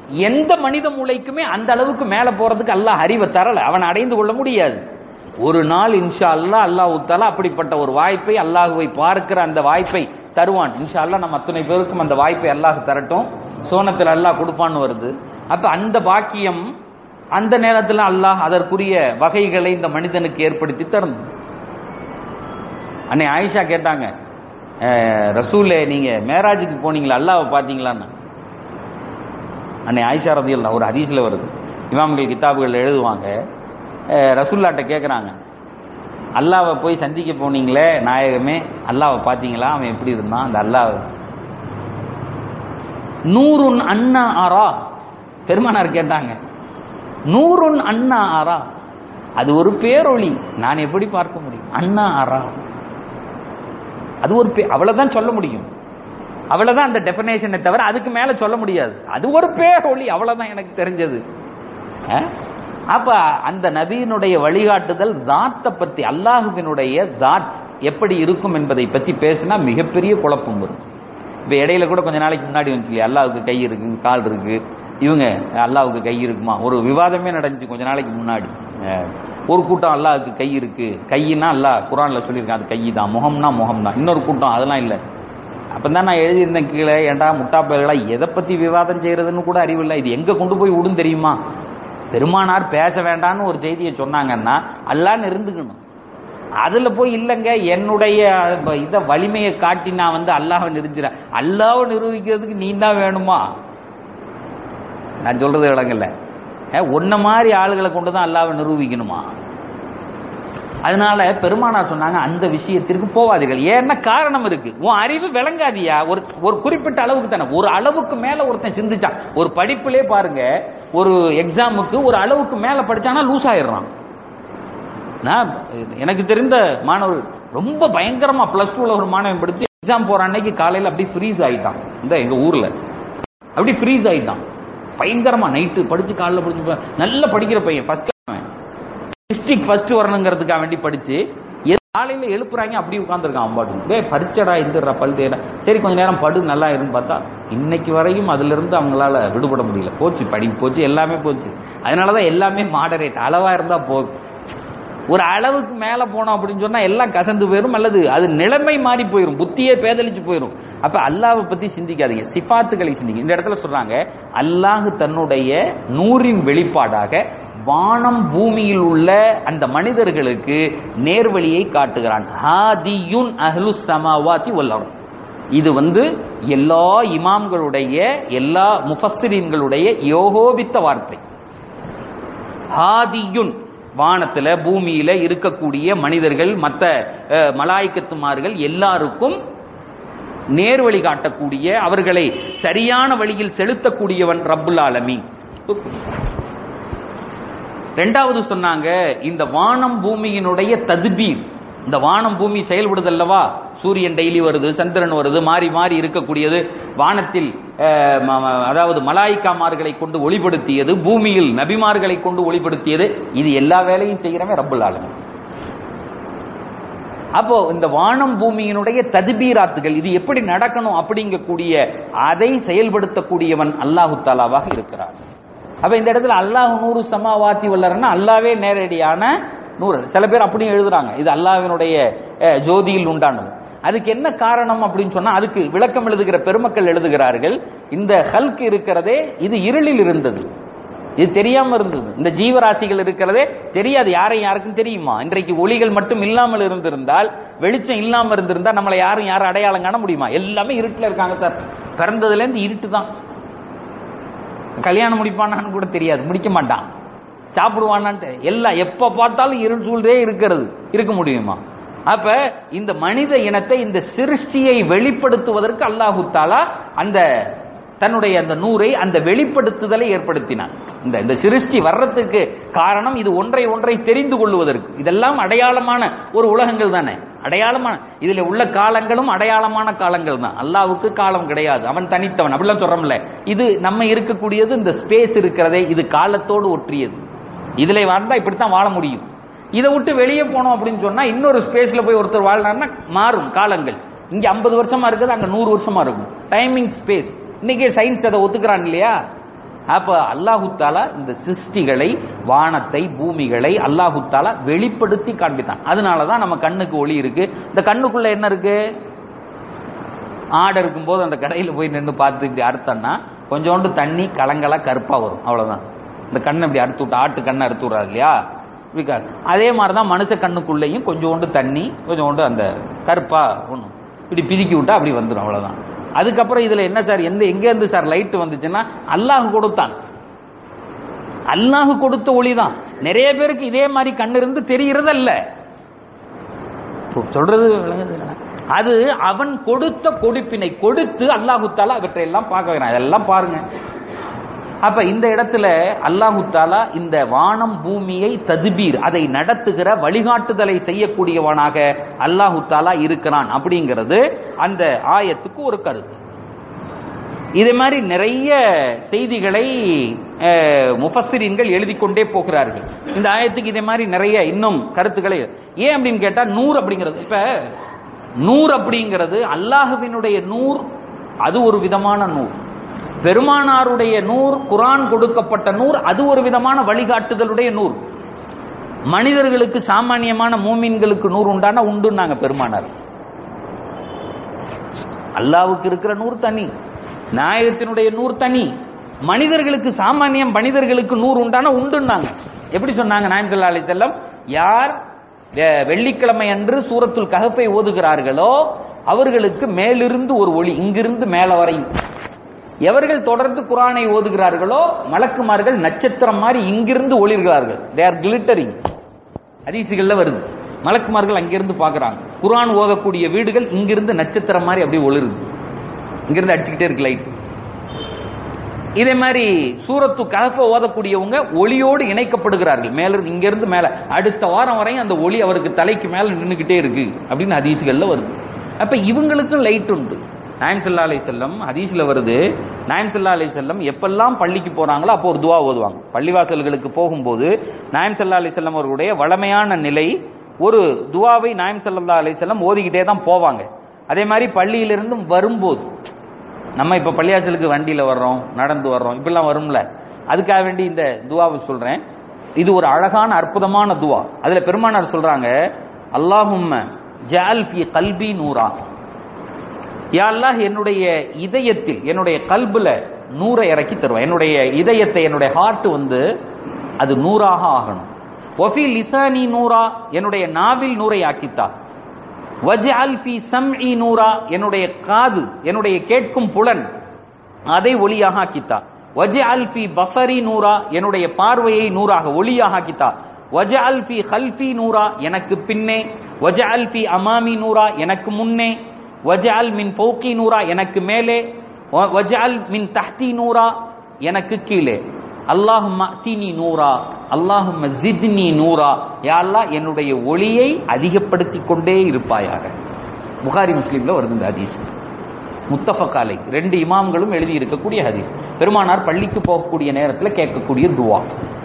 எந்த மனித மூளைக்குமே அந்த அளவுக்கு மேல போறதுக்கு அல்லாஹ் அறிவை தரல அவன் அடைந்து கொள்ள முடியாது ஒரு நாள் இன்ஷா அல்லாஹ் அல்லாஹ் தாலா அப்படிப்பட்ட ஒரு வாய்ப்பை அல்லாஹுவை பார்க்கிற அந்த வாய்ப்பை தருவான் இன்ஷா அல்லாஹ் நம்ம அத்தனை பேருக்கும் அந்த வாய்ப்பை அல்லாஹ் தரட்டும் சோனத்தில் அல்லாஹ் கொடுப்பான்னு வருது அப்ப அந்த பாக்கியம் அந்த நேரத்தில் அல்லாஹ் அதற்குரிய வகைகளை இந்த மனிதனுக்கு ஏற்படுத்தி தரணும் அன்னை ஆயிஷா கேட்டாங்க "அஹ், ரசூலே நீங்க மேராஜுக்கு போனீங்களா அல்லாவை பார்த்தீங்களான்னு அன்னை ஆயிஷா ரதியல்லா ஒரு ஹதீஸ்ல வருது இமாம்கள் கிதாபுகள் எழுதுவாங்க அஹ், ரசூல்லாட்ட கேட்குறாங்க அல்லாவை போய் சந்திக்க போனீங்களே நாயகமே அல்லாவை பார்த்தீங்களா அவன் எப்படி இருந்தான் அந்த அல்லாஹ் நூறுன் அண்ணா ஆரா பெருமானார் கேட்டாங்க நூறுன் அண்ணா ஆரா அது ஒரு பேரொளி நான் எப்படி பார்க்க முடியும் அண்ணா ஆரா அது ஒரு பே அவ்வளவுதான் சொல்ல முடியும் அவ்வளவுதான் அந்த டெபினேஷனை தவிர அதுக்கு மேல சொல்ல முடியாது அது ஒரு பேரொளி அவ்வளவுதான் எனக்கு தெரிஞ்சது அஹ்? அப்ப அந்த நபியினுடைய வழிகாட்டுதல் தாத்தை பத்தி அல்லாஹுவினுடைய தாத் எப்படி இருக்கும் என்பதை பத்தி பேசினா மிகப்பெரிய குழப்பம் வரும் இப்ப இடையில கூட கொஞ்ச நாளைக்கு முன்னாடி வந்துச்சு இல்லையா அல்லாவுக்கு கை இருக்கு கால் இருக்கு இவங்க அல்லாவுக்கு கை இருக்குமா ஒரு விவாதமே நடந்துச்சு கொஞ்ச நாளைக்கு முன்னாடி அஹ், ஒரு கூட்டம் அல்லாவுக்கு கை இருக்கு கையினா அல்லாஹ் குரான்ல சொல்லியிருக்கான் அது கை தான் முகம்னா முகம் தான் இன்னொரு கூட்டம் அதெல்லாம் இல்லை அப்பதான் நான் எழுதியிருந்தேன் கீழே ஏன்டா முட்டா பயல்களா எதை பத்தி விவாதம் செய்யறதுன்னு கூட அறிவில்லை இது எங்க கொண்டு போய் விடும் தெரியுமா பெருமானார் பேச வேண்டாம்னு ஒரு செய்தியை சொன்னாங்கன்னா அல்லான்னு இருந்துக்கணும் அதுல போய் இல்லைங்க என்னுடைய இத வலிமையை காட்டி நான் வந்து அல்லாஹ்வை நிறுத்திறேன் அல்லாஹ்வை நிரூபிக்கிறதுக்கு நீ தான் வேணுமா நான் சொல்றது விளங்கல உன்ன மாதிரி ஆளுகளை கொண்டு தான் அல்லாஹ்வை நிரூபிக்கணுமா அதனால பெருமானார் சொன்னாங்க அந்த விஷயத்திற்கு போவாதீர்கள் ஏன்னா காரணம் இருக்கு உன் அறிவு விளங்காதியா ஒரு ஒரு குறிப்பிட்ட அளவுக்கு தானே ஒரு அளவுக்கு மேல ஒருத்தன் சிந்திச்சான் ஒரு படிப்பிலே பாருங்க ஒரு எக்ஸாமுக்கு ஒரு அளவுக்கு மேல படிச்சானா லூஸ் ஆயிடுறான் நான் எனக்கு தெரிந்த மாணவர் ரொம்ப பயங்கரமா பிளஸ் டூல ஒரு மாணவன் படிச்சு எக்ஸாம் போற அன்னைக்கு காலையில அப்படியே ஃப்ரீஸ் ஆயிட்டான் இந்த எங்க ஊர்ல அப்படி ஃப்ரீஸ் ஆயிட்டான் பயங்கரமா நைட்டு படிச்சு காலைல படிச்சு நல்ல படிக்கிற பையன் ஃபர்ஸ்ட் டிஸ்ட்ரிக்ட் ஃபர்ஸ்ட் வரணுங்கிறதுக்காக வேண்டி படிச்சு எது காலையில எழுப்புறாங்க அப்படி உட்காந்துருக்கான் அம்பாட்டு டே பரிச்சடா இருந்துடுறா பல் தேடா சரி கொஞ்ச நேரம் படு நல்லா இருந்து பார்த்தா இன்னைக்கு வரையும் அதுல இருந்து அவங்களால விடுபட முடியல போச்சு படி போச்சு எல்லாமே போச்சு அதனாலதான் எல்லாமே மாடரேட் அளவா இருந்தா போதும் ஒரு அளவுக்கு மேல போனோம் அப்படின்னு சொன்னா எல்லாம் கசந்து போயிடும் அல்லது அது நிலைமை மாறி போயிடும் புத்தியே பேதலிச்சு போயிடும் அப்ப அல்லாஹ்வை பத்தி சிந்திக்காதீங்க சிபாத்துகளை சிந்திங்க இந்த இடத்துல சொல்றாங்க அல்லாஹ் தன்னுடைய நூறின் வெளிப்பாடாக வானம் பூமியில் உள்ள அந்த மனிதர்களுக்கு நேர்வழியை காட்டுகிறான் ஹாதியுன் அஹ்லு சமாவாதி வல்லவன் இது வந்து எல்லா இமாம்களுடைய எல்லா முஃபஸ்ஸிரீன்களுடைய யோகோபித்த வார்த்தை ஹாதியுன் வானத்துல பூமியில இருக்கக்கூடிய மனிதர்கள் மற்ற அஹ், மலாய்க்கத்துமார்கள் எல்லாருக்கும் நேர்வழி காட்டக்கூடிய அவர்களை சரியான வழியில் செலுத்தக்கூடியவன் ரப்புல் ஆலமீன் ரெண்டாவது சொன்னாங்க இந்த வானம் பூமியினுடைய தத்பீர் இந்த வானம் பூமி செயல்படுதல்லவா சூரியன் டெய்லி வருது சந்திரன் வருது மாறி மாறி இருக்கக்கூடியது வானத்தில் அஹ், ம- ம- அதாவது மலாய்க்காமார்களை கொண்டு ஒளிப்படுத்தியது பூமியில் நபிமார்களை கொண்டு ஒளிப்படுத்தியது இது எல்லா வேலையும் செய்கிறவன் ரப்புல் ஆலமீன் அப்போ இந்த வானம் பூமியினுடைய ததுபீராத்துகள் இது எப்படி நடக்கணும் அப்படிங்கக்கூடிய அதை செயல்படுத்தக்கூடியவன் அல்லாஹு தாலாவாக இருக்கிறார் அப்ப இந்த இடத்துல அல்லாஹ் நூறு சமாவாத்தி வல்லரன்னா அல்லாவே நேரடியான நூறு சில பேர் அப்படியும் எழுதுறாங்க இது அல்லாஹ்வினுடைய அஹ், ஜோதியில் உண்டானது அதுக்கு என்ன காரணம் அப்படின்னு சொன்னா அதுக்கு விளக்கம் எழுதுகிற பெருமக்கள் எழுதுகிறார்கள் இந்த ஹல்க் இருக்கிறதே இது இருளில் இருந்தது இது தெரியாம இருந்தது இந்த ஜீவராசிகள் இருக்கிறதே தெரியாது யாரையும் யாருக்கும் தெரியுமா இன்றைக்கு ஒளிகள் மட்டும் இல்லாமல் இருந்திருந்தால் வெளிச்சம் இல்லாம இருந்திருந்தா நம்மளை யாரும் யாரும் அடையாளம் காண முடியுமா எல்லாமே இருட்டுல இருக்காங்க சார் பிறந்ததுல இருந்து இருட்டு தான் கல்யாணம் முடிப்பானான்னு கூட தெரியாது முடிக்க மாட்டான் சாப்பிடுவானான்ட்டு எல்லாம் எப்ப பார்த்தாலும் இருள் சூழ்ந்தே இருக்கிறது இருக்க முடியுமா அப்ப இந்த மனித இனத்தை இந்த சிருஷ்டியை வெளிப்படுத்துவதற்கு அல்லாஹு தாலா அந்த தன்னுடைய அந்த நூரை அந்த வெளிப்படுத்துதலை ஏற்படுத்தினான் இந்த இந்த சிருஷ்டி வர்றதுக்கு காரணம் இது ஒன்றை ஒன்றை தெரிந்து கொள்வதற்கு இதெல்லாம் அடையாளமான ஒரு உலகங்கள் தானே அடையாளமான இதுல உள்ள காலங்களும் அடையாளமான காலங்கள் தான் அல்லாவுக்கு காலம் கிடையாது அவன் தனித்தவன் அப்படிலாம் சொல்றோம்ல இது நம்ம இருக்கக்கூடியது இந்த ஸ்பேஸ் இருக்கிறதே இது காலத்தோடு ஒற்றியது இதுல வாழ்ந்தா இப்படித்தான் வாழ முடியும் இதை விட்டு வெளியே போனோம் அப்படின்னு சொன்னா இன்னொரு ஸ்பேஸ்ல போய் ஒருத்தர் வாழ்னாருன்னா மாறும் காலங்கள் இங்க ஐம்பது வருஷமா இருக்குது அங்க நூறு வருஷமா இருக்கும் டைமிங் ஸ்பேஸ் இன்னைக்கே சயின்ஸ் அதை ஒத்துக்கிறான் இல்லையா அப்ப அல்லாஹு தாலா இந்த சிருஷ்டிகளை வானத்தை பூமிகளை அல்லாஹு தாலா வெளிப்படுத்தி காண்பித்தான் அதனாலதான் நம்ம கண்ணுக்கு ஒளி இருக்கு இந்த கண்ணுக்குள்ள என்ன இருக்கு ஆடை இருக்கும்போது அந்த கடையில் போய் நின்று பார்த்து இப்படி அறுத்தோம்னா கொஞ்சோண்டு தண்ணி கலங்கலா கருப்பா வரும் அவ்வளவுதான் இந்த கண்ணை இப்படி அறுத்து விட்டு ஆட்டு கண்ணை அறுத்து விடுறாரு இல்லையா இப்படி க- அதே மாதிரி தான் மனுஷ கண்ணுக்குள்ளேயும் கொஞ்சோண்டு தண்ணி கொஞ்சோண்டு அந்த கருப்பா ஒண்ணும் இப்படி பிதுக்கி விட்டா அப்படி வந்துடும் அவ்வளவுதான் அதுக்கப்புறம் இதுல என்ன சார் எந்த எங்க இருந்து சார் லைட் வந்துச்சுன்னா அல்லாஹ் கொடுத்தான் அல்லாஹ் கொடுத்த ஒளி தான் நிறைய பேருக்கு இதே மாதிரி கண்ணு இருந்து தெரிகிறது அல்ல இப்போ சொல்றது விளங்குதுங்களா? அது அவன் கொடுத்த கொடுப்பினை கொடுத்து அல்லாஹு தாலா அவற்றை எல்லாம் பார்க்க வைக்கிறான் இதெல்லாம் பாருங்க அப்ப இந்த இடத்துல அல்லாஹு தாலா இந்த வானம் பூமியை ததுபீர் அதை நடத்துகிற வழிகாட்டுதலை செய்யக்கூடியவனாக அல்லாஹு தாலா இருக்கிறான் அப்படிங்கிறது அந்த ஆயத்துக்கு ஒரு கருத்து இதே மாதிரி நிறைய செய்திகளை அஹ், முஃபஸ்ஸிரீன்கள் எழுதி கொண்டே போகிறார்கள் இந்த ஆயத்துக்கு இதே மாதிரி நிறைய இன்னும் கருத்துக்களை ஏன் அப்படின்னு கேட்டா நூறு அப்படிங்கிறது இப்ப நூறு அப்படிங்கிறது அல்லாஹுவினுடைய நூர் அது ஒரு விதமான நூர் பெருமானாருடைய நூர் குரான் கொடுக்கப்பட்ட நூர் அது ஒரு விதமான வழிகாட்டுதலுடைய நூர் மனிதர்களுக்கு சாமானியமான மூமின்களுக்கு நூறு உண்டானா உண்டுன்னாங்க பெருமானார் அல்லாவுக்கு இருக்கிற நூறு தனி நாயகத்தினுடைய நூறு தனி மனிதர்களுக்கு சாமானியம் மனிதர்களுக்கு நூறு உண்டான உண்டுன்னாங்க எப்படி சொன்னாங்க நாயம் சொல்லா அலி செல்லம் யார் வெ- வெள்ளிக்கிழமை அன்று சூரத்துல் கஹப்பை ஓதுகிறார்களோ அவர்களுக்கு மேலிருந்து ஒரு ஒளி இங்கிருந்து மேல வரையும் எவர்கள் தொடர்ந்து குரானை ஓதுகிறார்களோ மலக்குமார்கள் நட்சத்திரம் மாதிரி இங்கிருந்து ஒளிர்கிறார்கள் தே ஆர் கிளிட்டரிங் ஹதீசுகள்ல வருது மலக்குமார்கள் அங்கிருந்து பார்க்கறாங்க குர்ஆன் ஓதக்கூடிய வீடுகள் இங்கிருந்து நட்சத்திரம் மாதிரி அப்படியே ஒளிருது இங்கிருந்து அடிச்சுக்கிட்டே இருக்கு லைட் இதே மாதிரி சூரத்து கஹஃப ஓதக்கூடியவங்க ஒளியோடு இணைக்கப்படுகிறார்கள் மேல இருந்து இங்கிருந்து மேல அடுத்த வாரம் வரையும் அந்த ஒளி அவருக்கு தலைக்கு மேல நின்னுக்கிட்டே இருக்கு அப்படின்னு ஹதீசுகள்ல வருது அப்ப இவங்களுக்கும் லைட் உண்டு நாயம் சல்லா அலி செல்லம் ஹதீஸ்ல வருது நாயம் சல்லா அலி செல்லம் எப்பெல்லாம் பள்ளிக்கு போறாங்களோ அப்போ ஒரு துவா ஓதுவாங்க பள்ளிவாசல்களுக்கு போகும்போது நாயம் சல்லா அலி செல்லம் அவர்களுடைய வளமையான நிலை ஒரு துவாவை நாயம் சல்லா அலி செல்லம் ஓதிக்கிட்டே தான் போவாங்க அதே மாதிரி பள்ளியிலிருந்தும் வரும்போது நம்ம இப்ப பள்ளியாச்சலுக்கு வண்டியில வர்றோம் நடந்து வர்றோம் இப்படிலாம் வரும்ல அதுக்காக வேண்டி இந்த துவாவை சொல்றேன் இது ஒரு அழகான அற்புதமான துவா அதுல பெருமானார் சொல்றாங்க அல்லாஹும்ம ஜால் ஃபி கல்பி நூரா யா அல்லாஹ் என்னுடைய இதயத்தில் என்னுடைய கல்புல நூறை இறக்கி தருவா என்னுடைய இதயத்தை என்னுடைய ஹார்ட் வந்து அது நூறாக ஆகணும் ஒஃபி லிசானி நூரா என்னுடைய நாவில் நூறை ஆக்கித்தா வஜ்அல் ஃபி சம்இ நூரா என்னுடைய காது என்னுடைய கேட்கும் புலன் அதை ஒளியாக ஆக்கித்தா வஜ்அல் ஃபி பஸரி நூரா என்னுடைய பார்வையை நூறாக ஒளியாக ஆக்கித்தா வஜ்அல் ஃபி கல்ஃபி நூரா எனக்கு பின்னே வஜ்அல் ஃபி அமாமி நூரா எனக்கு முன்னே வஜ்அல் மின் ஃபௌகி நூரா எனக்கு மேலே வ- வஜ்அல் மின் தஹ்தி நூரா எனக்கு கீழே அல்லாஹும்ம அத்தினி நூரா அல்லாஹும்ம ஜித்னி நூரா யா அல்லாஹ் என்னுடைய ஒளியை அதிகப்படுத்திக் கொண்டே இருப்பாயாக புகாரி முஸ்லீம்ல வருது இந்த ஹதீஸ் முத்தஃபக்காலை ரெண்டு இமாம்களும் எழுதி இருக்கக்கூடிய ஹதீஸ் பெருமானார் பள்ளிக்கு போகக்கூடிய நேரத்தில் கேட்கக்கூடிய துவா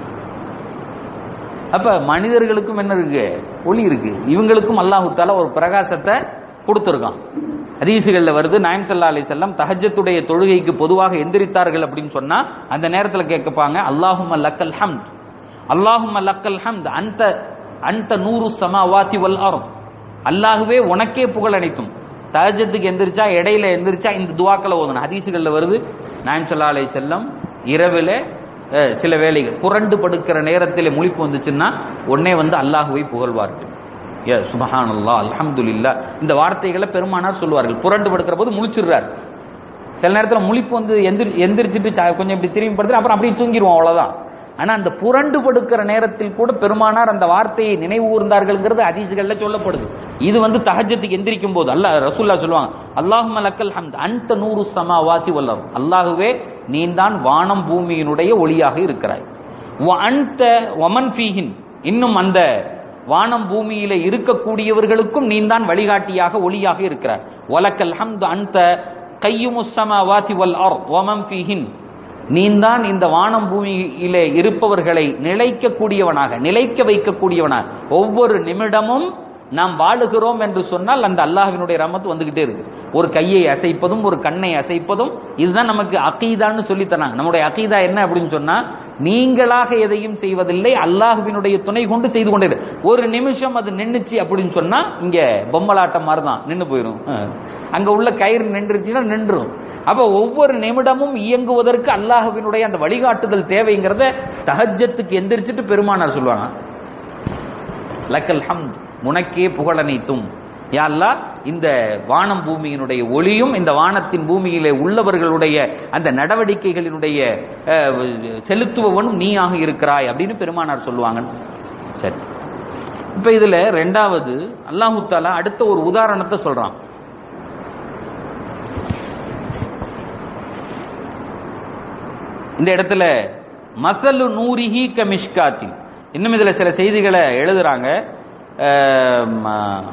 அப்ப மனிதர்களுக்கும் என்ன இருக்கு ஒளி இருக்கு இவங்களுக்கும் அல்லாஹு தாலா ஒரு பிரகாசத்தை கொடுத்துருக்கான் ஹதீசுகள்ல வருது நாயம் சல்லா அலி செல்லம் தஹஜத்துடைய தொழுகைக்கு பொதுவாக எந்திரித்தார்கள் அப்படின்னு சொன்னா அந்த நேரத்துல கேட்கப்பாங்க அல்லாஹும் லக்கல் ஹம்த் அல்லாஹும் லக்கல் ஹம்த் அந்த அந்த நூறு சமாவாத்தி வல் அர்த் அல்லாஹுவே உனக்கே புகழ் அனைத்தும் தஹஜத்துக்கு எந்திரிச்சா இடையில எந்திரிச்சா இந்த துவாக்களை ஓதணும் ஹதீசுகள்ல வருது நாயம் சல்லா அலி செல்லம் இரவில் அஹ், சில வேளைகள் புரண்டு படுக்கிற நேரத்தில் முழிப்பு வந்துச்சுன்னா உடனே வந்து அல்லாஹுவை புகழ்வார்கள் ஏ சுபஹானல்லா அல்ஹம்துலில்லாஹ் இந்த வார்த்தைகளை பெருமானார் சொல்லுவார்கள் புரண்டு படுக்கிற போது முழிச்சிடுறார் சில நேரத்தில் முழிப்பு வந்து எந்திரி எந்திரிச்சிட்டு சா- கொஞ்சம் இப்படி திரும்பி படுத்து அப்புறம் அப்படியே தூங்கிடுவோம் அவ்வளவுதான் ஆனா அந்த புரண்டு படுக்கிற நேரத்தில் கூட பெருமானார் அந்த வார்த்தையை நினைவு கூர்ந்தார்கள்ங்கிறது ஹதீசுகள்ல சொல்லப்படுது இது வந்து தஹஜத்துக்கு எந்திரிக்கும் போது அல்லாஹ் ரசூல்லா சொல்லுவாங்க அல்லாஹும் லக்கல் ஹம்த் அன்த நூறு சமாவாத்தி வல்லம் அல்லாஹுவே நீதான் வானம் பூமியினுடைய ஒளியாக இருக்கிறாய் வ அன்த வமன் ஃபீஹின் இன்னும் அந்த வானம் பூமியில இருக்கக்கூடியவர்களுக்கும் நீதான் வழிகாட்டியாக ஒளியாக இருக்கிறார் வலக்கல் ஹம்து அந்த கையுமுஸ்ஸமாவாதி வல் அர்த் வமன் ஃபீஹின் நீந்தான் இந்த வானம் பூமியிலே இருப்பவர்களை நிலைக்கக்கூடியவனாக நிலைக்க வைக்கக்கூடியவனாக ஒவ்வொரு நிமிடமும் நாம் வாழுகிறோம் என்று சொன்னால் அந்த அல்லாஹ்வினுடைய ரஹமத் வந்துகிட்டே இருக்கு ஒரு கையை அசைப்பதும் ஒரு கண்ணை அசைப்பதும் இதுதான் நமக்கு அகீதான்னு சொல்லி தராங்க நம்முடைய அகீதா என்ன அப்படின்னு சொன்னா நீங்களாக எதையும் செய்வதில்லை அல்லாஹ்வினுடைய துணை கொண்டு செய்து கொண்டே இரு. ஒரு நிமிஷம் அது நின்னுச்சு அப்படின்னு சொன்னா இங்க பொம்மலாட்டம் மாதிரி தான் நின்னு போயிடும் அஹ். அங்க உள்ள கயிறு நின்றுச்சுன்னா நின்றும் அப்ப ஒவ்வொரு நிமிடமும் இயங்குவதற்கு அல்லாஹ்வினுடைய அந்த வழிகாட்டுதல் தேவைங்கிறத தஹஜத்துக்கு எந்திரிச்சிட்டு பெருமானார் சொல்லுவாங்க லக்கல் ஹம்த் உனக்கே புகழனைத்தும் யா அல்லாஹ் இந்த வானம் பூமியினுடைய ஒளியும் இந்த வானத்தின் பூமியிலே உள்ளவர்களுடைய அந்த நடவடிக்கைகளினுடைய அஹ், செலுத்துபவனும் நீயாக இருக்கிறாய் அப்படின்னு பெருமானார் சொல்லுவாங்க சரி இப்ப இதுல ரெண்டாவது அல்லாஹு தாலா அடுத்த ஒரு உதாரணத்தை சொல்றான் இந்த இடத்துல மசலு நூரிஹி கமிஷ்காத்தில் இன்னும் இதுல சில செய்திகளை எழுதுறாங்க ஆம்,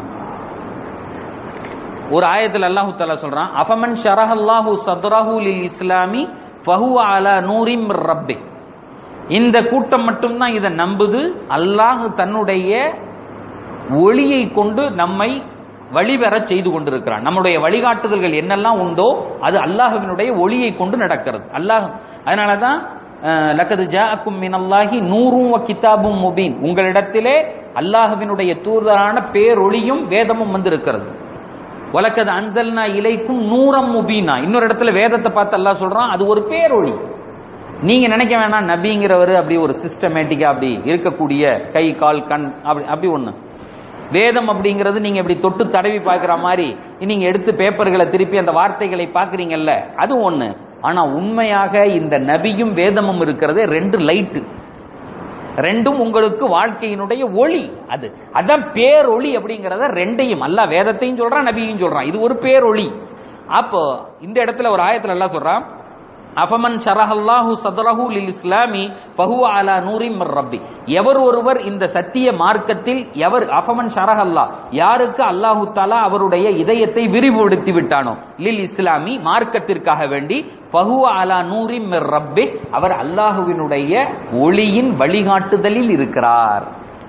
ஒரு ஆயத்தில் அல்லாஹு தாலா சொல்றான் அஃபமன் ஷரஹல்லாஹு சத்ரஹு லில் இஸ்லாமி ஃபஹுவ அலா நூரிம் ரப்பி இந்த கூட்டம் மட்டும்தான் இதை நம்புது அல்லாஹ் தன்னுடைய ஒளியை கொண்டு நம்மை வழிபெற செய்து கொண்டிருக்கிறான் நம்முடைய வழிகாட்டுதல்கள் என்னெல்லாம் உண்டோ அது அல்லாஹ்வினுடைய ஒளியை கொண்டு நடக்கிறது அல்லாஹ் அதனால தான் லக்கது ஜாஅக்கும் மினல்லாஹி நூறும் வ கிதாபும் முபீன் உங்களிடத்திலே அல்லாஹ்வினுடைய தூதரான பேரொளியும் வேதமும் வந்திருக்கிறது வலக்கது அன்சல்னா இலைக்கும் நூறம் முபீனா இன்னொரு இடத்துல வேதத்தை பார்த்து அல்லாஹ் சொல்றான் அது ஒரு பேரொளி நீங்க நினைக்க வேணாம் நபிங்கிறவர் அப்படி ஒரு சிஸ்டமேட்டிக்கா அப்படி இருக்கக்கூடிய கை கால் கண் அப்படி அப்படி ஒண்ணு வேதம் அப்படிங்கிறது நீங்க இப்படி தொட்டு தடவி பார்க்கிற மாதிரி நீங்க எடுத்து பேப்பர்களை திருப்பி அந்த வார்த்தைகளை பார்க்கறீங்கல்ல அது ஒண்ணு ஆனா உண்மையாக இந்த நபியும் வேதமும் இருக்கிறது ரெண்டு லைட்டு ரெண்டும் உங்களுக்கு வாழ்க்கையினுடைய ஒளி அது அதான் பேரொளி அப்படிங்கறத ரெண்டையும் அல்ல வேதத்தையும் சொல்றான் நபியையும் சொல்றான் இது ஒரு பேரொளி அப்போ இந்த இடத்துல ஒரு ஆயத்துல எல்லாம் சொல்றான் அஃபமன் ஷரஹல்லாஹு சதரஹு லில் இஸ்லாமி ஃபஹுவ அலா நூரிம் மிர் ரப்பி எவர் ஒருவர் இந்த சத்திய மார்க்கத்தில் எவர் அஃபமன் ஷரஹல்லா யாருக்கு அல்லாஹு தாலா அவருடைய இதயத்தை விரிவுபடுத்தி விட்டானோ லில் இஸ்லாமி மார்க்கத்திற்காக வேண்டி ஃபஹுவ அலா நூரிம் மிர் ரப்பி அவர் அல்லாஹுவினுடைய ஒளியின் வழிகாட்டுதலில் இருக்கிறார்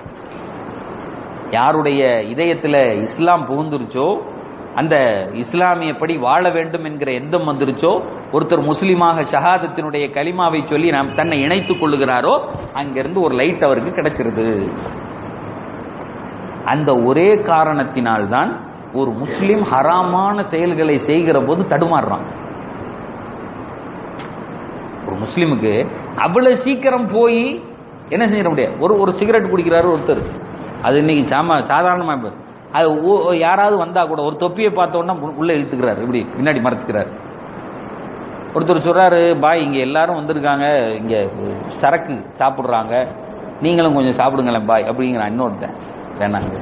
யாருடைய இதயத்துல இஸ்லாம் புகுந்துருச்சோ அந்த இஸ்லாமியப்படி வாழ வேண்டும் என்கிற எந்தம் வந்துருச்சோ ஒருத்தர் முஸ்லீமாக ஷஹாதத்தினுடைய கலிமாவை சொல்லி நாம் தன்னை இணைத்துக் கொள்ளுகிறாரோ அங்கிருந்து ஒரு லைட் அவருக்கு கிடைச்சிருது அந்த ஒரே காரணத்தினால்தான் ஒரு முஸ்லிம் ஹராமான செயல்களை செய்கிற போது தடுமாறுறான் ஒரு முஸ்லிமுக்கு அவ்வளவு சீக்கிரம் போய் என்ன செஞ்சிட முடியாது ஒரு ஒரு சிகரெட் குடிக்கிறாரு ஒருத்தர் அது இன்னைக்கு சாம சாதாரணமா இப்ப அது ஓ- யாராவது வந்தா கூட ஒரு தொப்பியை பார்த்த உடனே உள்ள இழுத்துக்கிறாரு இப்படி பின்னாடி மறைச்சுக்கிறாரு ஒருத்தர் சொல்றாரு பாய் இங்க எல்லாரும் வந்திருக்காங்க இங்க சரக்கு சாப்பிடுறாங்க நீங்களும் கொஞ்சம் சாப்பிடுங்களேன் பாய் அப்படிங்கிறான் இன்னொருத்தன் வேணாங்க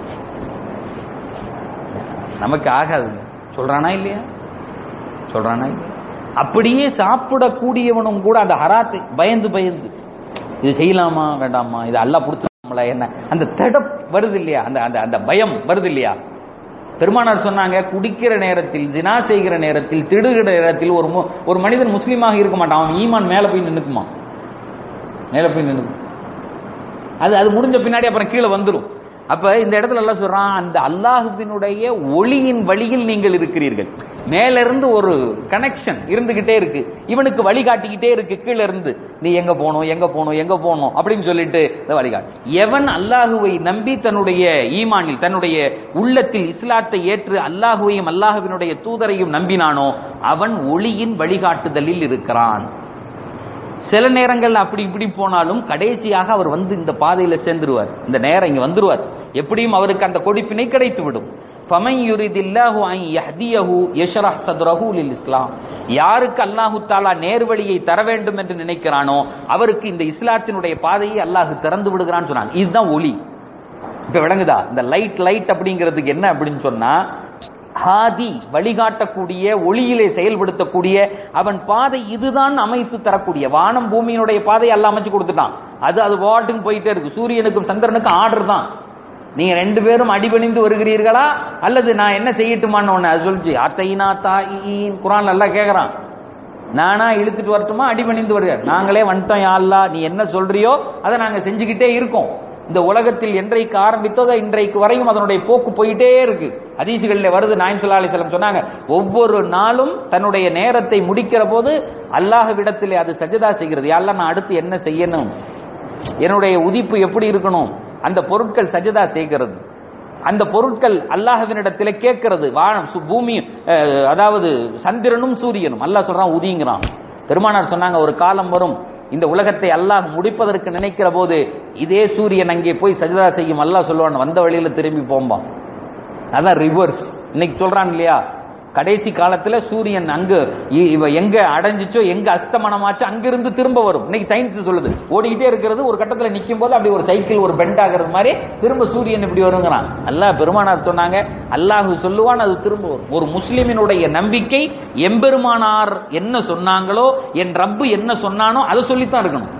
நமக்கு ஆகாதுங்க சொல்றானா இல்லையா சொல்றானா இல்லையா? அப்படியே சாப்பிடக்கூடியவனும் கூட அந்த ஹராத்தை பயந்து பயந்து இது செய்யலாமா வேண்டாமா இது அல்லாஹ் பிடிச்சலாமல என்ன அந்த தடப் வருது இல்லையா அந்த அந்த அந்த பயம் வருது இல்லையா பெருமானார் சொன்னாங்க குடிக்கிற நேரத்தில் ஜினா செய்கிற நேரத்தில் திடுகிற நேரத்தில் ஒரு மு- ஒரு மனிதன் முஸ்லீமாக இருக்க மாட்டான் அவன் ஈமான் மேல போய் நின்னுக்குமா மேல போய் நின்னுக்கும் அது அது முடிஞ்ச பின்னாடி அப்புறம் கீழே வந்துடும் அப்ப இந்த இடத்துல எல்லாம் சொல்றான் அந்த அல்லாஹுவினுடைய ஒளியின் வழியில் நீங்கள் இருக்கிறீர்கள் மேல இருந்து ஒரு கனெக்ஷன் இருந்துகிட்டே இருக்கு இவனுக்கு வழிகாட்டிக்கிட்டே இருக்கு கீழே இருந்து நீ எங்க போகணும் எங்க போகணும் எங்க போகணும் அப்படின்னு சொல்லிட்டு இந்த வழிகாட்டு எவன் அல்லாஹுவை நம்பி தன்னுடைய ஈமானில் தன்னுடைய உள்ளத்தில் இஸ்லாத்தை ஏற்று அல்லாஹுவையும் அல்லாஹுவினுடைய தூதரையும் நம்பினானோ அவன் ஒளியின் வழிகாட்டுதலில் இருக்கிறான் சில நேரங்கள் அப்படி இப்படி போனாலும் கடைசியாக அவர் வந்து இந்த பாதையில சேர்ந்துருவார் இந்த நேரம் இங்க வந்துருவார் எப்படியும் அவருக்கு அந்த கொடிப்பினை கிடைத்து விடும் فَمَنْ يُرِدِ اللَّهُ أَنْ يَهْدِيَهُ يَشْرَحْ صَدْرَهُ لِلْإِسْلَامِ யாருக்கு அல்லாஹு தாலா நேர்வழியை தர வேண்டும் என்று நினைக்கிறானோ அவருக்கு இந்த இஸ்லாத்தினுடைய பாதையை அல்லாஹ் திறந்து விடுகிறான்னு சொன்னான் இதுதான் ஒளி இப்ப விளங்குதா இந்த லைட் லைட் அப்படிங்கிறதுக்கு என்ன அப்படின்னு சொன்னா ஹாதி வழிகாட்டக்கூடிய ஒளியிலே செயல்படுத்தக்கூடிய அவன் பாதை இதுதான் அமைத்து தரக்கூடிய வானம் பூமியினுடைய பாதையை எல்லாம் அமைச்சு கொடுத்துட்டான் அது அது வாட்டுக்கு போயிட்டே இருக்கு சூரியனுக்கும் சந்திரனுக்கும் ஆர்டர் தான் நீங்க ரெண்டு பேரும் அடிபணிந்து வருகிறீர்களா அல்லது நான் என்ன செய்யட்டுமான்னு ஒண்ணு அது சொல்லிச்சு அத்தைனா தாயின் குரான் நல்லா கேக்குறான் நானா இழுத்துட்டு வரட்டுமா அடிபணிந்து வருக நாங்களே வந்துட்டோம் யா அல்லாஹ் நீ என்ன சொல்றியோ அதை நாங்க செஞ்சுக்கிட்டே இருக்கோம் இந்த உலகத்தில் என்றைக்கு ஆரம்பித்ததோ இன்றைக்கு வரையும் அதனுடைய போக்கு போயிட்டே இருக்கு ஹதீசுகளில் வருது நாயம் சுல்லா அலிஸ்லாம் சொன்னாங்க ஒவ்வொரு நாளும் தன்னுடைய நேரத்தை முடிக்கிற போது அல்லாஹ்விடத்திலே அது சஜதா செய்கிறது யாரெல்லாம் நான் அடுத்து என்ன செய்யணும் என்னுடைய உதிப்பு எப்படி இருக்கணும் அந்த பொருட்கள் சஜதா செய்கிறது அந்த பொருட்கள் அல்லாஹ்வினிடத்தில் கேட்கிறது வானம் சு- பூமி அஹ், அதாவது சந்திரனும் சூரியனும் அல்லாஹ் சொல்றான் உதிங்கிறான் பெருமானார் சொன்னாங்க ஒரு காலம் வரும் இந்த உலகத்தை அல்லாஹ் முடிப்பதற்கு நினைக்கிற போது இதே சூரியன் அங்கே போய் சஜதா செய்யும் அல்லாஹ் சொல்லுவான் வந்த வழியில திரும்பி போம்பான் அதான் ரிவர்ஸ் இன்னைக்கு சொல்றான் இல்லையா கடைசி காலத்துல சூரியன் அங்கு இ- இவ எங்க அடைஞ்சிச்சோ எங்க அஸ்தமனமாச்சோ அங்கிருந்து திரும்ப வரும் இன்னைக்கு சயின்ஸ் சொல்லுது ஓடிக்கிட்டே இருக்கிறது ஒரு கட்டத்துல நிக்கும் போது அப்படி ஒரு சைக்கிள் ஒரு பெண்ட் ஆகிறது மாதிரி திரும்ப சூரியன் இப்படி வருங்கிறான் அல்லாஹ் பெருமானார் சொன்னாங்க அல்லாஹ் சொல்லுவான் அது திரும்ப வரும் ஒரு முஸ்லிமினுடைய நம்பிக்கை எம்பெருமானார் என்ன சொன்னாங்களோ என் ரப்பு என்ன சொன்னானோ அதை சொல்லித்தான் இருக்கணும்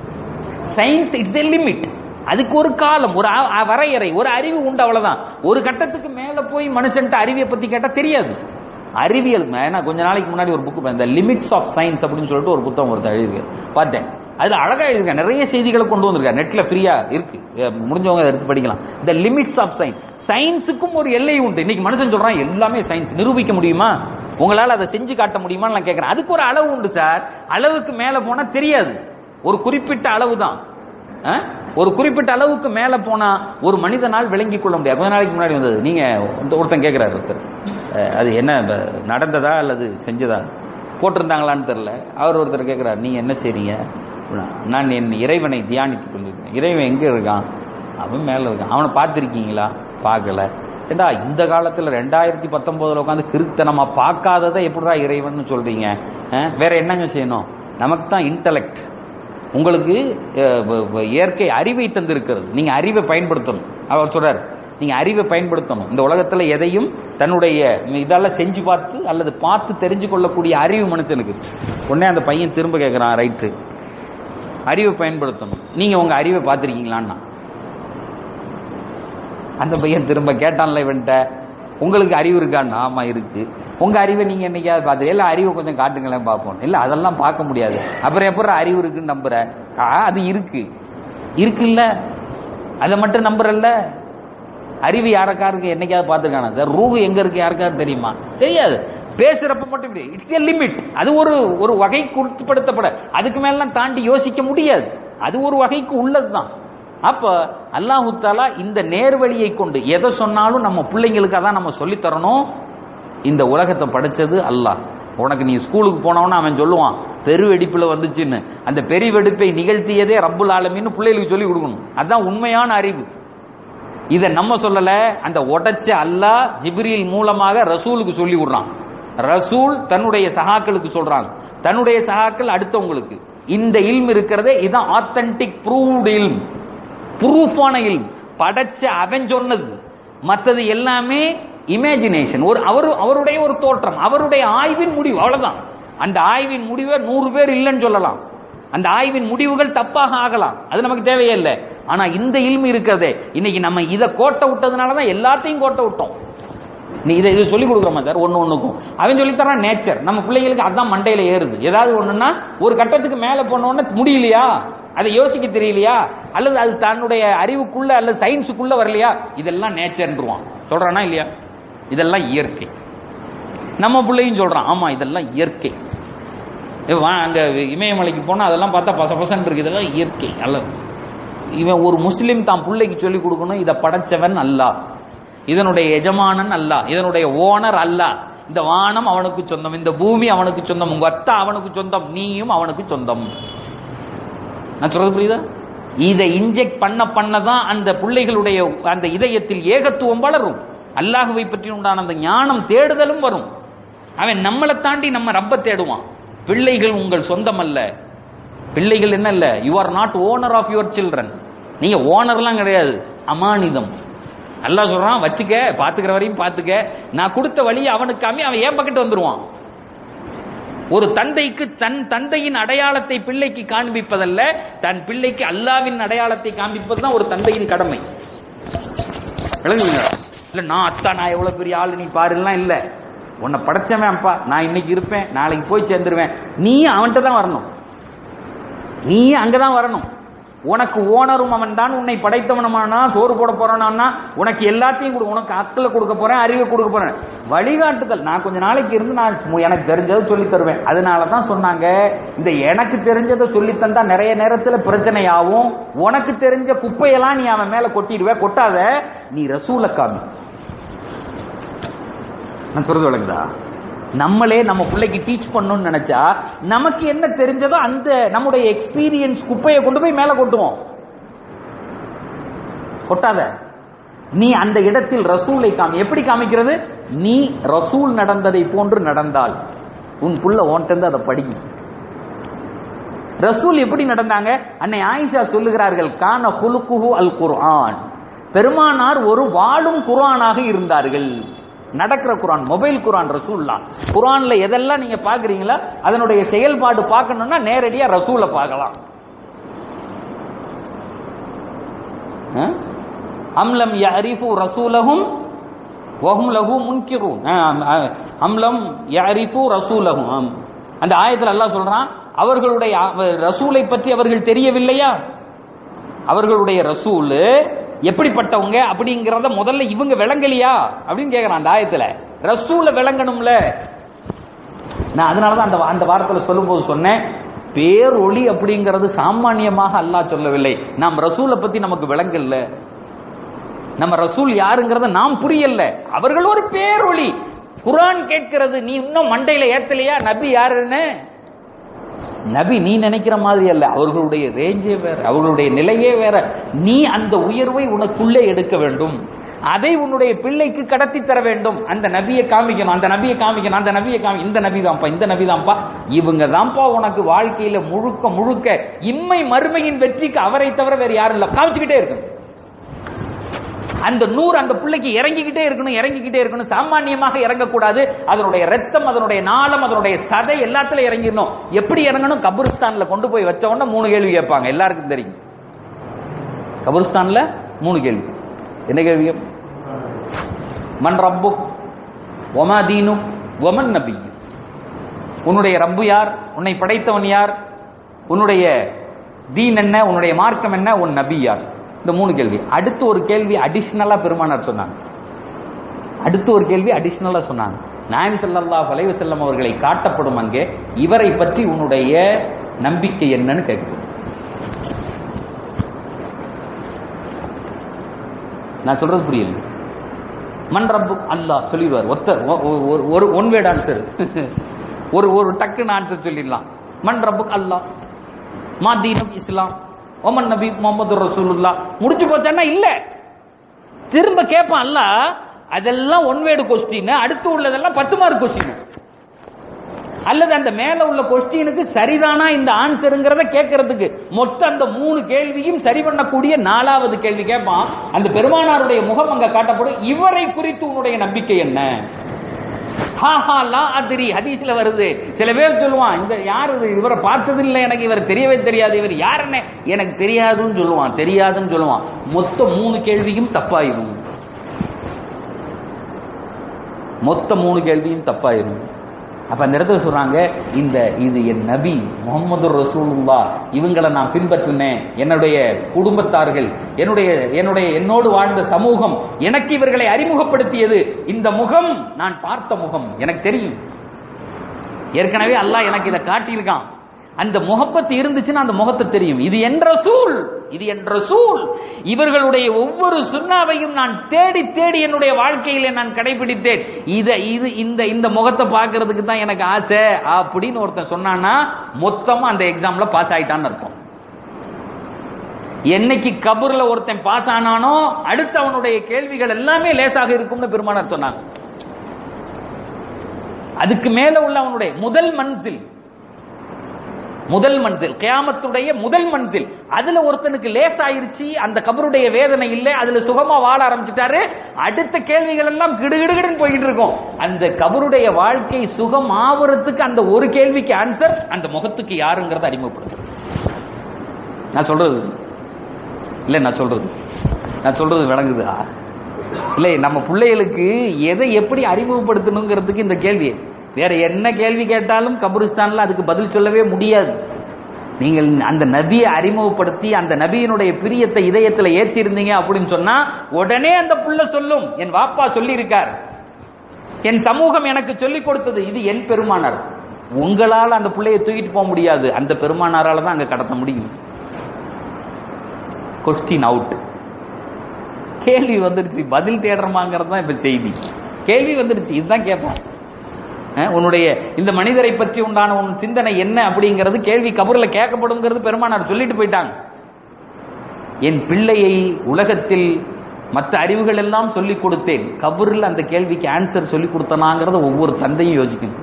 சயின்ஸ் இட்ஸ் எ லிமிட் அதுக்கு ஒரு காலம் ஒரு அ- அ- வரையறை ஒரு அறிவு உண்டு அவ்வளவுதான் ஒரு கட்டத்துக்கு மேல போய் மனுஷன்ட்ட அறிவியை பத்தி கேட்டா தெரியாது அறிவியல் ஏன்னா கொஞ்ச நாளைக்கு முன்னாடி ஒரு புக் இந்த லிமிட்ஸ் ஆஃப் சயின்ஸ் அப்படின்னு சொல்லிட்டு ஒரு புத்தகம் ஒருத்தர் எழுதியிருக்கு பார்த்தேன் அதுல அழகா எழுதிருக்கேன் நிறைய செய்திகளை கொண்டு வந்திருக்காரு நெட்ல ஃப்ரீயா இருக்கு அஹ் முடிஞ்சவங்க அதை எடுத்து படிக்கலாம் இந்த லிமிட்ஸ் ஆஃப் சயின்ஸ் சயின்ஸுக்கும் ஒரு எல்லை உண்டு இன்னைக்கு மனுஷன் சொல்றான் எல்லாமே சயின்ஸ் நிரூபிக்க முடியுமா உங்களால அதை செஞ்சு காட்ட முடியுமான்னு நான் கேட்கறேன் அதுக்கு ஒரு அளவு உண்டு சார் அளவுக்கு மேல போனா தெரியாது ஒரு குறிப்பிட்ட அளவு தான் அஹ்? ஒரு குறிப்பிட்ட அளவுக்கு மேல போனா ஒரு மனிதனால் விளங்கிக் கொள்ள முடியாது கொஞ்ச நாளைக்கு முன்னாடி வந்தது நீங்க ஒருத்த- ஒருத்தன் கேட்கிறாரு ஒருத்தர் அஹ், அது என்ன ப- நடந்ததா அல்லது செஞ்சதா போட்டிருந்தாங்களான்னு தெரியல அவர் ஒருத்தர் கேட்கிறார் நீங்க என்ன செய்றீங்க அப்படின்னா, நான் என் இறைவனை தியானித்துக் கொண்டிருக்கிறேன் இறைவன் எங்க இருக்கான் அவன் மேல இருக்கான் அவனை பார்த்திருக்கீங்களா பார்க்கல ஏண்டா இந்த காலத்துல ரெண்டாயிரத்தி பத்தொன்பதுல உட்காந்து கிருத்தனமா பார்க்காததை எப்படிடா இறைவன் சொல்றீங்க அஹ், வேற என்னங்க செய்யணும் நமக்கு தான் இன்டலெக்ட் உங்களுக்கு அஹ், வ- வ- இயற்கை அறிவை தந்திருக்கிறது நீங்க அறிவை பயன்படுத்தணும் அவர் சொல்றார் நீங்க அறிவை பயன்படுத்தணும் இந்த உலகத்துல எதையும் தன்னுடைய இதெல்லாம் செஞ்சு பார்த்து அல்லது பார்த்து தெரிஞ்சு கொள்ளக்கூடிய அறிவு மனுஷனுக்கு உடனே அந்த பையன் திரும்ப கேட்கிறான் ரைட்டு அறிவை பயன்படுத்தணும் நீங்க உங்க அறிவை பார்த்திருக்கீங்களான்னா அந்த பையன் திரும்ப கேட்டான்ல இவன்ட்ட உங்களுக்கு அறிவு இருக்கான்னு ஆமா இருக்கு உங்க அறிவை நீங்க என்னைக்காவது பார்த்து இல்ல அறிவை கொஞ்சம் காட்டுங்களேன் பார்ப்போம் இல்ல அதெல்லாம் பார்க்க முடியாது அப்புறம் எப்படி அறிவு இருக்குன்னு நம்புற ஆ, அது இருக்கு இருக்குல்ல அதை மட்டும் நம்புறல்ல அறிவு யாருக்காருக்கு என்னைக்காவது பார்த்துருக்கானா சார் ரூஹு எங்க இருக்கு யாருக்காவது தெரியுமா தெரியாது பேசுறப்ப மட்டும் இப்படி இட்ஸ் எ லிமிட் அது ஒரு ஒரு வகைக்கு உட்படுத்தப்பட அதுக்கு மேலாம் தாண்டி யோசிக்க முடியாது அது ஒரு வகைக்கு உள்ளதுதான் அப்ப அல்லாஹு தாலா இந்த நேர்வழியை கொண்டு எதை சொன்னாலும் நம்ம பிள்ளைங்களுக்கு அதான் நம்ம சொல்லித் தரணும் இந்த உலகத்தை படைச்சது அல்லாஹ் உனக்கு நீ ஸ்கூலுக்கு போனவன அவன் சொல்லுவான் பெரு வெடிப்புல வந்துச்சுன்னு அந்த பெரு வெடிப்பை நிகழ்த்தியதே ரப்புல் ஆலமின்னு பிள்ளைகளுக்கு சொல்லி கொடுக்கணும் அதுதான் உண்மையான அறிவு இதை நம்ம சொல்லல அந்த உடைச்ச அல்லாஹ் ஜிப்ரீல் மூலமாக ரசூலுக்கு சொல்லி விடுறான் ரசூல் தன்னுடைய சகாக்களுக்கு சொல்றாங்க தன்னுடைய சகாக்கள் அடுத்தவங்களுக்கு இந்த இல்ம் இருக்கிறதே இதுதான் ஆத்தன்டிக் ப்ரூவ்டு இல்ம் ப்ரூஃபான இல்ம் படைச்ச அவன் சொன்னது மற்றது எல்லாமே இமேஜினேஷன் ஒரு அவர் அவருடைய ஒரு தோற்றம் அவருடைய ஆய்வின் முடிவு அவ்வளவுதான் அந்த ஆய்வின் முடிவை நூறு பேர் இல்லைன்னு சொல்லலாம் அந்த ஆய்வின் முடிவுகள் தப்பாக ஆகலாம் அது நமக்கு தேவையே இல்லை ஆனா இந்த இல்மு இருக்கிறதே இன்னைக்கு நம்ம இதை கோட்டை விட்டதுனால தான் எல்லாத்தையும் கோட்டை விட்டோம் நீ இதை இது சொல்லி கொடுக்குறோமா சார் ஒன்று ஒன்றுக்கும் அவன் சொல்லித்தரான் நேச்சர் நம்ம பிள்ளைகளுக்கு அதான் மண்டையில ஏறுது ஏதாவது ஒண்ணுன்னா ஒரு கட்டத்துக்கு மேலே போனோன்னு முடியலையா அதை யோசிக்க தெரியலையா அல்லது அது தன்னுடைய அறிவுக்குள்ள அல்லது சயின்ஸுக்குள்ள வரலையா இதெல்லாம் நேச்சர்ன்றுவான் சொல்றானா இல்லையா இதெல்லாம் இயற்கை நம்ம பிள்ளையும் சொல்றான் ஆமா இதெல்லாம் இயற்கை இவன் வா- அங்க இமயமலைக்கு போனா அதெல்லாம் பார்த்தா பச பசன்னு இருக்கு இதெல்லாம் இயற்கை அல்ல இவன் ஒரு முஸ்லிம் தான் பிள்ளைக்கு சொல்லி கொடுக்கணும் இதை படைச்சவன் அல்லாஹ் இதனுடைய எஜமானன் அல்லாஹ் இதனுடைய ஓனர் அல்லாஹ் இந்த வானம் அவனுக்கு சொந்தம் இந்த பூமி அவனுக்கு சொந்தம் உங்க அத்தா அவனுக்கு சொந்தம் நீயும் அவனுக்கு சொந்தம் நான் சொல்றது புரியுதா இதை இன்ஜெக்ட் பண்ண பண்ண தான் அந்த பிள்ளைகளுடைய அந்த இதயத்தில் ஏகத்துவம் வளரும் அல்லாஹுவை பற்றி உண்டான அந்த ஞானம் தேடுதலும் வரும் அவன் நம்மளை தாண்டி நம்ம ரப்ப தேடுவான் பிள்ளைகள் உங்கள் சொந்தம் அல்ல பிள்ளைகள் என்ன இல்ல you are not owner of your children நீங்க ஓனர்லாம் கிடையாது அமானிதம் அல்லாஹ் சொல்றான் வச்சுக்க பாத்துக்கிற வரையும் பாத்துக்க நான் கொடுத்த வழி அவனுக்கு காமி அவன் ஏன் பக்கத்து வந்துருவான் ஒரு தந்தைக்கு தன் தந்தையின் அடையாளத்தை பிள்ளைக்கு காண்பிப்பதல்ல தன் பிள்ளைக்கு அல்லாவின் அடையாளத்தை காண்பிப்பது தான் ஒரு தந்தையின் கடமை விளங்குவீங்க இல்ல நான் அத்தா நான் எவ்வளவு பெரிய ஆளு நீ பாருலாம் இல்ல உன்னை படைச்சவன் அப்பா நான் இன்னைக்கு இருப்பேன் நாளைக்கு போய் சேர்ந்துருவேன் நீ அவன்கிட்ட தான் வரணும் நீ அங்கதான் வரணும் உனக்கு ஓனரும் அவன் தான் உன்னை படைத்தவனமானா சோறு போட போறானா உனக்கு எல்லாத்தையும் கொடு உனக்கு அக்கலை கொடுக்க போறேன் அறிவை கொடுக்க போறேன் வழிகாட்டுதல் நான் கொஞ்ச நாளைக்கு இருந்து நான் மு- எனக்கு தெரிஞ்சதை சொல்லி தருவேன் அதனால தான் சொன்னாங்க இந்த எனக்கு தெரிஞ்சதை சொல்லி தந்தா நிறைய நேரத்துல பிரச்சனையாகும் உனக்கு தெரிஞ்ச குப்பையெல்லாம் நீ அவன் மேல கொட்டிடுவே கொட்டாத நீ ரசூல காமி நான் சொல்றது விளங்குதா நம்மளே நம்ம பிள்ளைக்கு டீச் பண்ணணும்னு நினைச்சா நமக்கு என்ன தெரிஞ்சதோ அந்த நம்முடைய எக்ஸ்பீரியன்ஸ் குப்பையை கொண்டு போய் மேல கொட்டுவோம் கொட்டாத நீ அந்த இடத்தில் ரசூலை காமி எப்படி காமிக்கிறது நீ ரசூல் நடந்ததை போன்று நடந்தால் உன் புள்ள ஓன்ட்டு அதை படிக்கும் ரசூல் எப்படி நடந்தாங்க அன்னை ஆயிஷா சொல்லுகிறார்கள் கான குலுக்குஹு அல் குர்ஆன் பெருமானார் ஒரு வாழும் குர்ஆனாக இருந்தார்கள் நடக்கிற குர்ஆன் மொபைல் குர்ஆன் ரசூல்லா குர்ஆன்ல எதெல்லாம் நீங்க பாக்குறீங்களா அதனுடைய செயல்பாடு பார்க்கணும்னா நேரடியா ரசூலை பார்க்கலாம் அஹ்? அம்லம் யரிஃபு ரசூலஹும் வஹும் லஹு முன்கிரூன் அஹ், அஹ், அம்லம் யரிஃபு ரசூலஹும் ஆம். அந்த ஆயத்துல அல்லாஹ் சொல்றான் அவர்களுடைய அ- ரசூலை பற்றி அவர்கள் தெரியவில்லையா அவர்களுடைய ரசூல் எப்படிப்பட்டவங்க அப்படிங்கறத முதல்ல இவங்க விளங்கலையா அப்படின்னு கேக்குறான் அந்த ஆயத்துல ரசூல விளங்கணும்ல நான் அதனாலதான் அந்த அந்த வாரத்துல சொல்லும்போது சொன்னேன் பேரொளி அப்படிங்கிறது சாமானியமாக அல்லாஹ் சொல்லவில்லை நாம் ரசூலை பத்தி நமக்கு விளங்கல்ல நம்ம ரசூல் யாருங்கிறத நாம் புரியல அவர்கள் ஒரு பேரொளி குர்ஆன் கேட்கிறது நீ இன்னும் மண்டையில ஏத்தலையா நபி யாருன்னு நபி நீ நினைக்கிற மாதிரி அல்ல அவர்களுடைய ரேஞ்சே வேற அவர்களுடைய நிலையே வேற நீ அந்த உயர்வை உனக்குள்ளே எடுக்க வேண்டும் அதை உன்னுடைய பிள்ளைக்கு கடத்தி தர வேண்டும் அந்த நபியை காமிக்கணும் அந்த நபியை காமிக்கணும் அந்த நபியை காமி இந்த நபி தான்ப்பா இந்த நபி தான்ப்பா இவங்க தான்ப்பா உனக்கு வாழ்க்கையில முழுக்க முழுக்க இம்மை மறுமையின் வெற்றிக்கு அவரை தவிர வேற யாரும் இல்ல காமிச்சுக்கிட்டே இருக்கணும் அந்த நூறு அந்த பிள்ளைக்கு இறங்கிக்கிட்டே இருக்கணும் இறங்கிக்கிட்டே இருக்கணும் சாமானியமாக இறங்கக்கூடாது அதனுடைய ரத்தம் அதனுடைய நாளம் அதனுடைய சதை எல்லாத்துல இறங்கிடணும் எப்படி இறங்கணும் கபருஸ்தான்ல கொண்டு போய் வச்ச உடனே மூணு கேள்வி கேட்பாங்க எல்லாருக்கும் தெரியும் கபருஸ்தான்ல மூணு கேள்வி என்ன கேள்வி மன் ரப்பு ஒமா தீனு ஒமன் நபி உன்னுடைய ரப்பு யார் உன்னை படைத்தவன் யார் உன்னுடைய தீன் என்ன உன்னுடைய மார்க்கம் என்ன உன் நபி யார் இந்த மூணு கேள்வி அடுத்து ஒரு கேள்வி அடிஷனலா பெருமானார் சொன்னாங்க அடுத்து ஒரு கேள்வி அடிஷனலா சொன்னாங்க நாயம் ஸல்லல்லாஹு அலைஹி வஸல்லம் அவர்களை காட்டப்படும் அங்கே இவரை பற்றி உன்னுடைய நம்பிக்கை என்னன்னு கேட்குது நான் சொல்றது புரியல மன் ரப்பு அல்லாஹ் சொல்லிடுவார் ஒத்தர் ஒ- ஒ- ஒரு- ஒரு ஒன் வேர்ட் ஆன்சர் ஒரு ஒரு டக்குன்னு ஆன்சர் சொல்லிடலாம் மன் ரப்புக் அல்லாஹ் மா தீனுக் இஸ்லாம் ஒமன் நபி முகமது ரசூலுல்லா முடிச்சு போச்சான்னா இல்ல திரும்ப கேட்பான் அல்ல அதெல்லாம் ஒன் வேர்டு கொஸ்டின் அடுத்து உள்ளதெல்லாம் பத்து மார்க் கொஸ்டின் அல்லது அந்த மேல உள்ள கொஸ்டினுக்கு சரிதானா இந்த ஆன்சருங்கிறத கேட்கறதுக்கு மொத்த அந்த மூணு கேள்வியும் சரி பண்ணக்கூடிய நாலாவது கேள்வி கேட்பான் அந்த பெருமானாருடைய முகம் அங்க காட்டப்படும் இவரை குறித்து உன்னுடைய நம்பிக்கை என்ன ஹா ஹா லா அதிரி ஹதீஸ்ல வருது சில பேர் சொல்லுவான் இந்த யார் இது? இவரை பார்த்தது இல்லை எனக்கு இவர் தெரியவே தெரியாது இவர் யாருன்னு எனக்கு தெரியாதுன்னு சொல்லுவான் தெரியாதுன்னு சொல்லுவான் மொத்த மூணு கேள்வியும் தப்பாயிரும் மொத்த மூணு கேள்வியும் தப்பாயிரும் அப்ப அந்த இடத்துல சொல்றாங்க இந்த இது என் நபி முகமது ரசூலுல்லா இவங்களை நான் பின்பற்றினேன் என்னுடைய குடும்பத்தார்கள் என்னுடைய என்னுடைய என்னோடு வாழ்ந்த சமூகம் எனக்கு இவர்களை அறிமுகப்படுத்தியது இந்த முகம் நான் பார்த்த முகம் எனக்கு தெரியும் ஏற்கனவே அல்லாஹ் எனக்கு இதை காட்டியிருக்கான் அந்த முகப்பத்து இருந்துச்சுன்னா அந்த முகத்தை தெரியும் இது என் ரசூல் இது என் ரசூல் இவர்களுடைய ஒவ்வொரு சுண்ணாவையும் நான் தேடி தேடி என்னுடைய வாழ்க்கையில நான் கடைபிடித்தேன் இத இது இந்த இந்த முகத்தை பார்க்கிறதுக்கு தான் எனக்கு ஆசை அப்படின்னு ஒருத்தன் சொன்னான்னா மொத்தமா அந்த எக்ஸாம்ல பாஸ் ஆயிட்டான்னு அர்த்தம் என்னைக்கு கபூர்ல ஒருத்தன் பாஸ் ஆனானோ அடுத்து அவனுடைய கேள்விகள் எல்லாமே லேசாக இருக்கும்னு பெருமானார் சொன்னாங்க அதுக்கு மேல உள்ள அவனுடைய முதல் மன்சில் முதல் மன்சில் கியாமத்துடைய முதல் மன்சில் அதுல ஒருத்தனுக்கு லேஸ் ஆயிருச்சு அந்த கபருடைய வேதனை இல்லை அதுல சுகமா வாழ ஆரம்பிச்சிட்டாரு அடுத்த கேள்விகள் எல்லாம் கிடுகிடுகிடுன்னு போயிட்டு இருக்கும் அந்த கபருடைய வாழ்க்கை சுகம் ஆவறதுக்கு அந்த ஒரு கேள்விக்கு ஆன்சர் அந்த முகத்துக்கு யாருங்கிறத அறிமுகப்படுது நான் சொல்றது இல்ல நான் சொல்றது நான் சொல்றது விளங்குதா இல்லை நம்ம பிள்ளைகளுக்கு எதை எப்படி அறிமுகப்படுத்தணுங்கிறதுக்கு இந்த கேள்வி வேற என்ன கேள்வி கேட்டாலும் கபரிஸ்தான்ல அதுக்கு பதில் சொல்லவே முடியாது நீங்கள் அந்த நபியை அறிமுகப்படுத்தி அந்த நபியினுடைய பிரியத்தை இதயத்தில் ஏற்றிருந்தீங்க அப்படின்னு சொன்னா உடனே அந்த புள்ள சொல்லும் என் வாப்பா சொல்லி இருக்கார் என் சமூகம் எனக்கு சொல்லிக் கொடுத்தது இது என் பெருமானார் உங்களால் அந்த பிள்ளையை தூக்கிட்டு போக முடியாது அந்த பெருமானாரால தான் அங்க கடத்த முடியும் கொஸ்டின் அவுட் கேள்வி வந்துருச்சு பதில் தேடுறமாங்கிறது தான் இப்ப செய்தி கேள்வி வந்துருச்சு இதுதான் கேட்பான் அஹ், உன்னுடைய இந்த மனிதரை பற்றி உண்டான உன் சிந்தனை என்ன அப்படிங்கிறது கேள்வி கபூர்ல கேட்கப்படுங்கிறது பெருமானார் சொல்லிட்டு போயிட்டாங்க என் பிள்ளையை உலகத்தில் மற்ற அறிவுகள் எல்லாம் சொல்லிக் கொடுத்தேன் கபூரில் அந்த கேள்விக்கு ஆன்சர் சொல்லி கொடுத்தனாங்கிறத ஒவ்வொரு தந்தையும் யோசிக்கணும்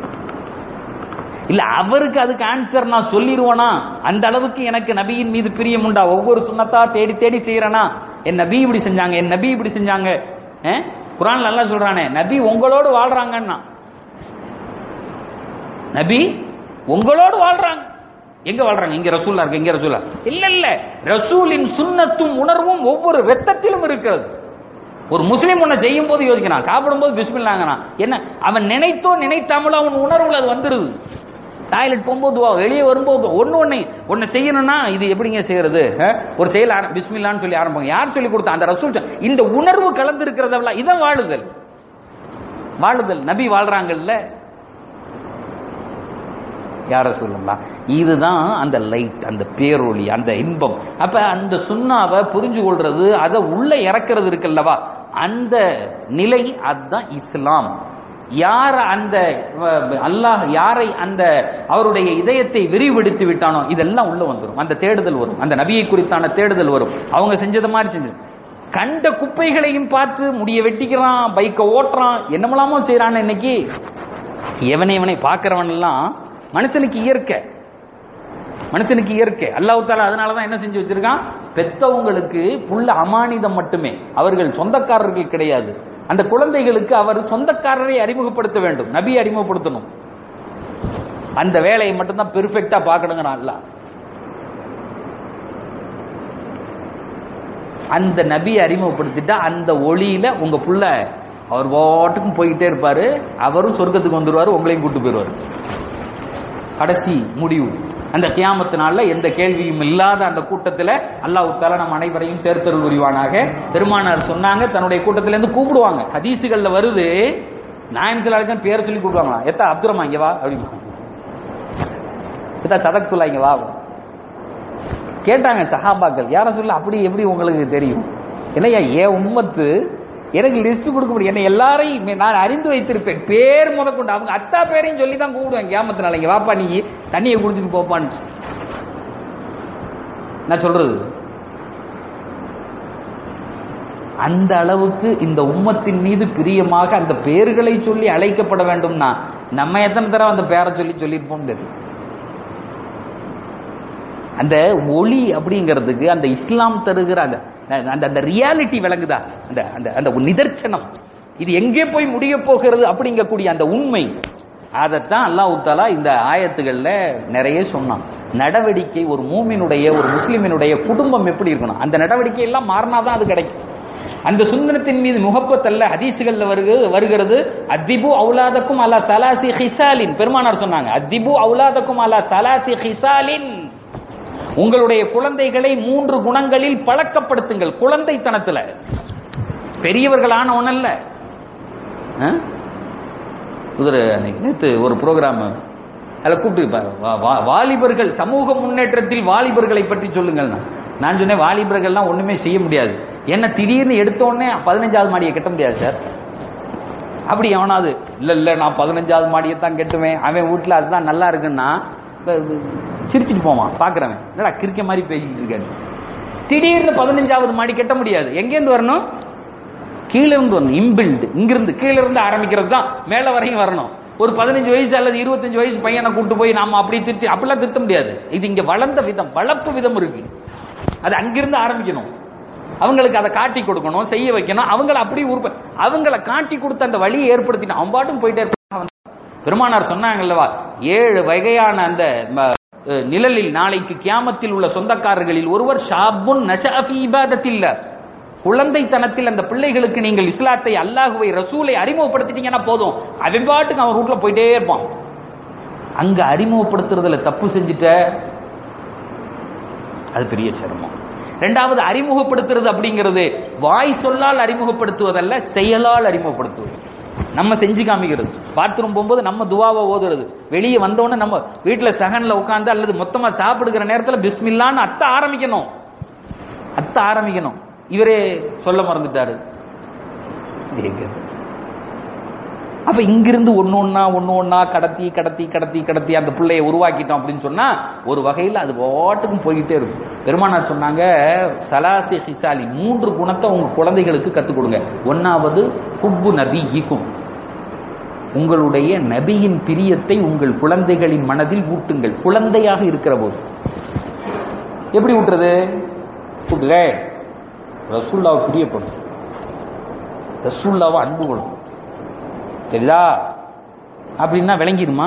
இல்ல அவருக்கு அதுக்கு ஆன்சர் நான் சொல்லிடுவேனா அந்த அளவுக்கு எனக்கு நபியின் மீது பிரியம் உண்டா ஒவ்வொரு சுண்ணத்தா தேடி தேடி செய்யறேனா என் நபி இப்படி செஞ்சாங்க என் நபி இப்படி செஞ்சாங்க அஹ்? குர்ஆன்ல நல்லா சொல்றானே நபி உங்களோடு வாழ்றாங்கன்னா நபி உங்களோடு வாழ்றாங்க எங்க வாழ்றாங்க இங்க ரசூல்லா இருக்கு இங்க ரசூல்லா இல்ல இல்ல ரசூலின் சுன்னத்தும் உணர்வும் ஒவ்வொரு ரத்தத்திலும் இருக்கிறது ஒரு முஸ்லீம் ஒன்ன செய்யும் போது யோசிக்கிறான் சாப்பிடும்போது பிஸ்மில்லாங்கிறான் என்ன அவன் நினைத்தோ நினைத்தாமலோ அவன் உணர்வுல அது வந்துருது டாய்லெட் போகும்போது வா வெளியே வரும்போது ஒண்ணு ஒண்ணு ஒன்னு செய்யணும்னா இது எப்படிங்க செய்யறது அஹ்? ஒரு செயல் ஆர- பிஸ்மில்லான்னு சொல்லி ஆரம்பிங்க யார் சொல்லி கொடுத்தா அந்த ரசூல் சொ- இந்த உணர்வு கலந்து இருக்கிறதல்ல இதான் வாழுதல் வாழுதல் நபி வாழ்றாங்கல்ல யார சொல்லலாம் இதுதான் அந்த லைட் அந்த பேரொளி அந்த இன்பம் அப்ப அந்த சுண்ணாவை புரிஞ்சு கொள்றது அதை உள்ள இறக்குறது இருக்குல்லவா அந்த நிலை அதுதான் இஸ்லாம் யார் அந்த அஹ், அல்லாஹ் யாரை அந்த அவருடைய இதயத்தை விரிவெடுத்து விட்டானோ இதெல்லாம் உள்ள வந்துடும் அந்த தேடுதல் வரும் அந்த நபியை குறித்தான தேடுதல் வரும் அவங்க செஞ்சது மாதிரி செஞ்சது கண்ட குப்பைகளையும் பார்த்து முடிய வெட்டிக்கிறான் பைக்கை ஓட்டுறான் என்னமெல்லாமோ செய்யறான்னு இன்னைக்கு எவனை எவனை பார்க்கிறவன் எல்லாம் மனுஷனுக்கு இயற்கை மனுஷனுக்கு இயற்கை அல்லாஹ் தாலா அதனால தான் என்ன செஞ்சு வச்சிருக்கான் பெத்தவங்களுக்கு புள்ள அமானிதம் மட்டுமே அவர்கள் சொந்தக்காரர்கள் கிடையாது அந்த குழந்தைகளுக்கு அவர் சொந்தக்காரரை அறிமுகப்படுத்த வேண்டும் நபி அறிமுகப்படுத்தணும் அந்த வேலையை மட்டும்தான் பெர்ஃபெக்டா பார்க்கணுங்கிறான் அல்லாஹ் அந்த நபியை அறிமுகப்படுத்திட்டா அந்த ஒளியில உங்க புள்ள அவர் பாட்டுக்கும் போய்கிட்டே இருப்பாரு அவரும் சொர்க்கத்துக்கு வந்துருவாரு உங்களையும் கூட்டு போயிருவாரு கடைசி முடிவு அந்த கியாமத்து நாள்ல எந்த கேள்வியும் இல்லாத அந்த கூட்டத்துல அல்லாஹ் தாலா நம் அனைவரையும் சேர்த்தருள் புரிவானாக பெருமானார் சொன்னாங்க தன்னுடைய கூட்டத்துல இருந்து கூப்பிடுவாங்க ஹதீசுகள்ல வருது நாயன்கள் பேரை சொல்லி கூப்பிடுவாங்களா எத்தா அப்துரமா இங்க வா அப்படின்னு சொன்னாங்க. எத்தா சதக்துல்லா இங்க வா கேட்டாங்க சஹாபாக்கள் யார சொல்ல அப்படி எப்படி உங்களுக்கு தெரியும் இல்லையா ஏன் உம்மத்து எனக்கு லிஸ்ட் கொடுக்க முடியும் என்ன எல்லாரையும் நான் அறிந்து வைத்திருப்பேன் பேர் முதற்கொண்டு அவங்க அத்தா பேரையும் சொல்லி தான் கூப்பிடுவேன் கேமத்து நாளைங்க வாப்பா நீ தண்ணியை குடிச்சிட்டு போப்பான்னு நான் சொல்றது அந்த அளவுக்கு இந்த உம்மத்தின் மீது பிரியமாக அந்த பெயர்களை சொல்லி அழைக்கப்பட வேண்டும்னா நம்ம எத்தனை தடவை அந்த பேரை சொல்லி சொல்லியிருப்போம் தெரியும் அந்த ஒளி அப்படிங்கிறதுக்கு அந்த இஸ்லாம் தருகிற அந்த அந்த அந்த ரியாலிட்டி விளங்குதா அந்த அந்த அந்த நிதர்சனம் இது எங்கே போய் முடிய போகிறது அப்படிங்கக்கூடிய அந்த உண்மை அதைத்தான் அல்லாஹ் தாலா இந்த ஆயத்துகள்ல நிறைய சொன்னான் நடவடிக்கை ஒரு மூமினுடைய ஒரு முஸ்லிமினுடைய குடும்பம் எப்படி இருக்கணும் அந்த நடவடிக்கை எல்லாம் மாறினாதான் அது கிடைக்கும் அந்த சுந்தரத்தின் மீது முகப்பத்தல்ல ஹதீசுகள்ல வருகிறது வருகிறது அத்திபு அவுலாதக்கும் அலா தலாசி ஹிசாலின் பெருமானார் சொன்னாங்க அத்திபு அவுலாதக்கும் அலா தலாசி ஹிசாலின் உங்களுடைய குழந்தைகளை மூன்று குணங்களில் பழக்கப்படுத்துங்கள் குழந்தைத்தனத்துல பெரியவர்களான ஒன்னல்ல குதிரை அன்னைக்கு நேத்து ஒரு ப்ரோக்ராம் அதில் கூப்பிட்டு பா- வா- வா- வாலிபர்கள் சமூக முன்னேற்றத்தில் வாலிபர்களை பற்றி சொல்லுங்கள் நான் சொன்னேன் வாலிபர்கள்லாம் ஒண்ணுமே செய்ய முடியாது என்ன திடீர்னு எடுத்த உடனே பதினஞ்சாவது மாடியை கட்ட முடியாது சார் அப்படி எவனாவது இல்ல இல்ல நான் பதினஞ்சாவது மாடியை தான் கட்டுவேன் அவன் வீட்டுல அதுதான் நல்லா இருக்குன்னா இப்ப சிரிச்சிட்டு போவான் பாக்குறவன் என்னடா கிறுக்க மாதிரி பேசிக்கிட்டு இருக்காரு திடீர்னு பதினஞ்சாவது மாடி கட்ட முடியாது எங்கேருந்து வரணும் கீழே இருந்து வரணும் இம்பில்டு இங்கிருந்து கீழே இருந்து ஆரம்பிக்கிறது தான் மேல வரையும் வரணும் ஒரு பதினஞ்சு வயசு அல்லது இருபத்தஞ்சு வயசு பையனை கூட்டு போய் நாம அப்படி திருத்தி அப்படிலாம் திருத்த முடியாது இது இங்க வளர்ந்த விதம் வளர்ப்பு விதம் இருக்கு அது அங்கிருந்து ஆரம்பிக்கணும் அவங்களுக்கு அதை காட்டி கொடுக்கணும் செய்ய வைக்கணும் அவங்கள அப்படி உருப்ப அவங்கள காட்டி கொடுத்த அந்த வழியை ஏற்படுத்திட்டு அவன் பாட்டுக்கு போயிட்டே இருப்பான் பெருமானார் சொன்னாங்கல்லவா ஏழு வகையான அந்த ம, அஹ், நிழலில் நாளைக்கு கியாமத்தில் உள்ள சொந்தக்காரர்களில் ஒருவர் ஷாபுன் நஷாஃபி இபாதத்தில் குழந்தைத்தனத்தில் அந்த பிள்ளைகளுக்கு நீங்கள் இஸ்லாத்தை அல்லாஹுவை ரசூலை அறிமுகப்படுத்திட்டீங்கன்னா போதும் அவன் பாட்டுக்கு அவன் ரூட்ல போயிட்டே இருப்பான் அங்க அறிமுகப்படுத்துறதுல தப்பு செஞ்சுட்ட அது பெரிய சிரமம் ரெண்டாவது அறிமுகப்படுத்துறது அப்படிங்கிறது வாய் சொல்லால் அறிமுகப்படுத்துவதல்ல செயலால் அறிமுகப்படுத்துவது நம்ம செஞ்சு காமிக்கிறது பாத்ரூம் போகும்போது நம்ம துவாவை ஓதுறது வெளியே வந்தோடனே நம்ம வீட்டுல சகன்ல உட்காந்து அல்லது மொத்தமா சாப்பிடுகிற நேரத்துல பிஸ்மில்லான்னு அத்த ஆரம்பிக்கணும் அத்த ஆரம்பிக்கணும் இவரே சொல்ல மறந்துட்டாரு இது எங்க? அப்ப இங்கிருந்து ஒண்ணு ஒண்ணா ஒண்ணு ஒண்ணா கடத்தி கடத்தி கடத்தி கடத்தி அந்த பிள்ளையை உருவாக்கிட்டோம் அப்படின்னு சொன்னா ஒரு வகையில் அது பாட்டுக்கும் போய்கிட்டே இருக்கும் பெருமானார் சொன்னாங்க சலாசி ஹிசாலி மூன்று குணத்தை உங்க குழந்தைகளுக்கு கத்துக் கொடுங்க ஒன்னாவது குப்பு நபி ஈக்கும் உங்களுடைய நபியின் பிரியத்தை உங்கள் குழந்தைகளின் மனதில் ஊட்டுங்கள் குழந்தையாக இருக்கிற போது எப்படி ஊட்டுறது ஊட்டுக ரசூல்லாவை பிரியப்படும் ரசூல்லாவை அன்பு கொள்ளும் தெரியுதா அப்படின்னா விளங்கிருமா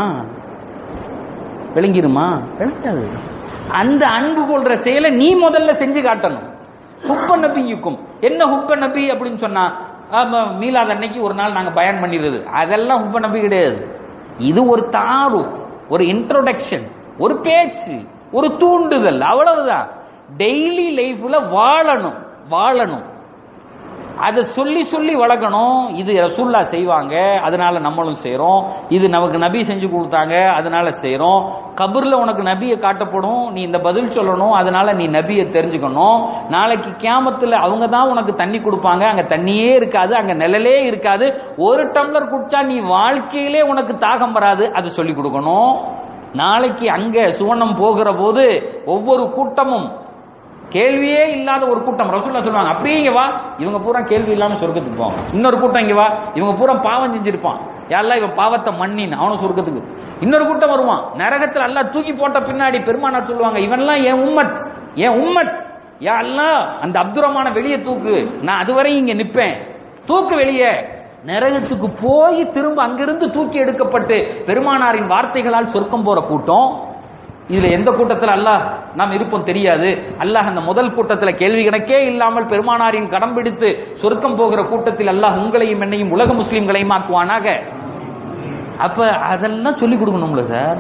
விளங்கிருமா விளங்காது அந்த அன்பு கொள்ற செயலை நீ முதல்ல செஞ்சு காட்டணும் ஹுப்ப நபியுக்கும் என்ன ஹுப்ப நபி அப்படின்னு சொன்னா ஆமா, மீலாத் அன்னைக்கு ஒரு நாள் நாங்க பயன் பண்ணிடுறது அதெல்லாம் ஹுப்ப நபி கிடையாது இது ஒரு தாரு ஒரு இன்ட்ரோடக்ஷன் ஒரு பேச்சு ஒரு தூண்டுதல் அவ்வளவுதான் டெய்லி லைஃப்ல வாழணும் வாழணும் அதை சொல்லி சொல்லி வளர்க்கணும் இது ரசூல்லா செய்வாங்க அதனால நம்மளும் செய்றோம் இது நமக்கு நபி செஞ்சு கொடுத்தாங்க அதனால செய்றோம் கபர்ல உனக்கு நபியை காட்டப்படும் நீ இந்த பதில் சொல்லணும் அதனால நீ நபியை தெரிஞ்சுக்கணும் நாளைக்கு கியாமத்துல அவங்க தான் உனக்கு தண்ணி கொடுப்பாங்க அங்க தண்ணியே இருக்காது அங்க நிழலே இருக்காது ஒரு டம்ளர் குடிச்சா நீ வாழ்க்கையிலே உனக்கு தாகம் வராது அது சொல்லி கொடுக்கணும் நாளைக்கு அங்க சுவனம் போகிற போது ஒவ்வொரு கூட்டமும் கேள்வியே இல்லாத ஒரு கூட்டம் ரசூல்லா சொல்லுவாங்க அப்படியே இங்க வா இவங்க பூரா கேள்வி இல்லாம சொர்க்கத்துக்கு போவாங்க இன்னொரு கூட்டம் இங்க வா இவங்க பூரா பாவம் செஞ்சிருப்பான் யாரெல்லாம் இவன் பாவத்தை மண்ணின் அவனும் சொர்க்கத்துக்கு இன்னொரு கூட்டம் வருவான் நரகத்துல எல்லாம் தூக்கி போட்ட பின்னாடி பெருமானார் சொல்லுவாங்க இவன்லாம் என் உம்மத் என் உம்மத் யா அல்லாஹ் அந்த அப்துரமான வெளியே தூக்கு நான் அதுவரை இங்க நிப்பேன் தூக்கு வெளியே நரகத்துக்கு போய் திரும்ப அங்கிருந்து தூக்கி எடுக்கப்பட்டு பெருமானாரின் வார்த்தைகளால் சொர்க்கம் போற கூட்டம் இதுல எந்த கூட்டத்தில் அல்லாஹ் நாம் இருப்போம் தெரியாது அல்லாஹ் அந்த முதல் கூட்டத்தில் கேள்வி கணக்கே இல்லாமல் பெருமானாரின் கடம் பிடித்து சொர்க்கம் போகிற கூட்டத்தில் அல்லாஹ் உங்களையும் என்னையும் உலக முஸ்லீம்களையும் ஆக்குவானாக அப்ப அதெல்லாம் சொல்லி கொடுக்கணும்ல சார்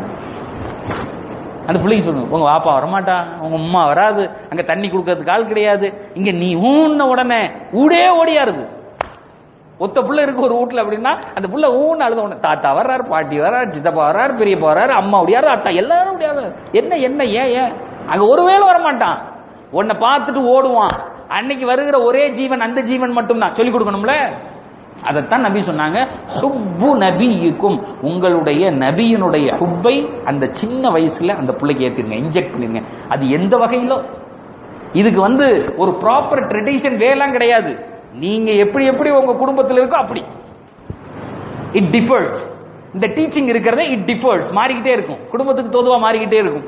அந்த பிள்ளைக்கு சொல்லணும் உங்க வாப்பா வரமாட்டா உங்க அம்மா வராது அங்க தண்ணி கொடுக்கறதுக்கு ஆள் கிடையாது இங்க நீ ஊன்ன உடனே ஊடே ஓடியாருது ஒத்த புள்ள இருக்கு ஒரு வீட்ல அப்படின்னா அந்த புள்ள ஊன்னு அழுத உடனே தாத்தா வர்றாரு பாட்டி வர்றாரு சித்தப்பா வர்றாரு பெரியப்பா வர்றாரு அம்மா முடியாது அத்தா எல்லாரும் முடியாது என்ன என்ன ஏன் ஏன் அங்க ஒருவேளை வரமாட்டான் உன்னை பார்த்துட்டு ஓடுவான் அன்னைக்கு வருகிற ஒரே ஜீவன் அந்த ஜீவன் மட்டும்தான் சொல்லி கொடுக்கணும்ல அதைத்தான் நபி சொன்னாங்க ஹுப்பு நபியுக்கும் உங்களுடைய நபியினுடைய ஹுப்பை அந்த சின்ன வயசுல அந்த பிள்ளைக்கு ஏத்திருங்க இன்ஜெக்ட் பண்ணிருங்க அது எந்த வகையிலோ இதுக்கு வந்து ஒரு ப்ராப்பர் ட்ரெடிஷன் வேலாம் கிடையாது நீங்க எப்படி எப்படி உங்க குடும்பத்தில் இருக்கோ அப்படி இட் டிஃபர்ஸ் இந்த டீச்சிங் இருக்கிறதே இட் டிஃபர்ஸ் மாறிக்கிட்டே இருக்கும் குடும்பத்துக்கு தோதுவா மாறிக்கிட்டே இருக்கும்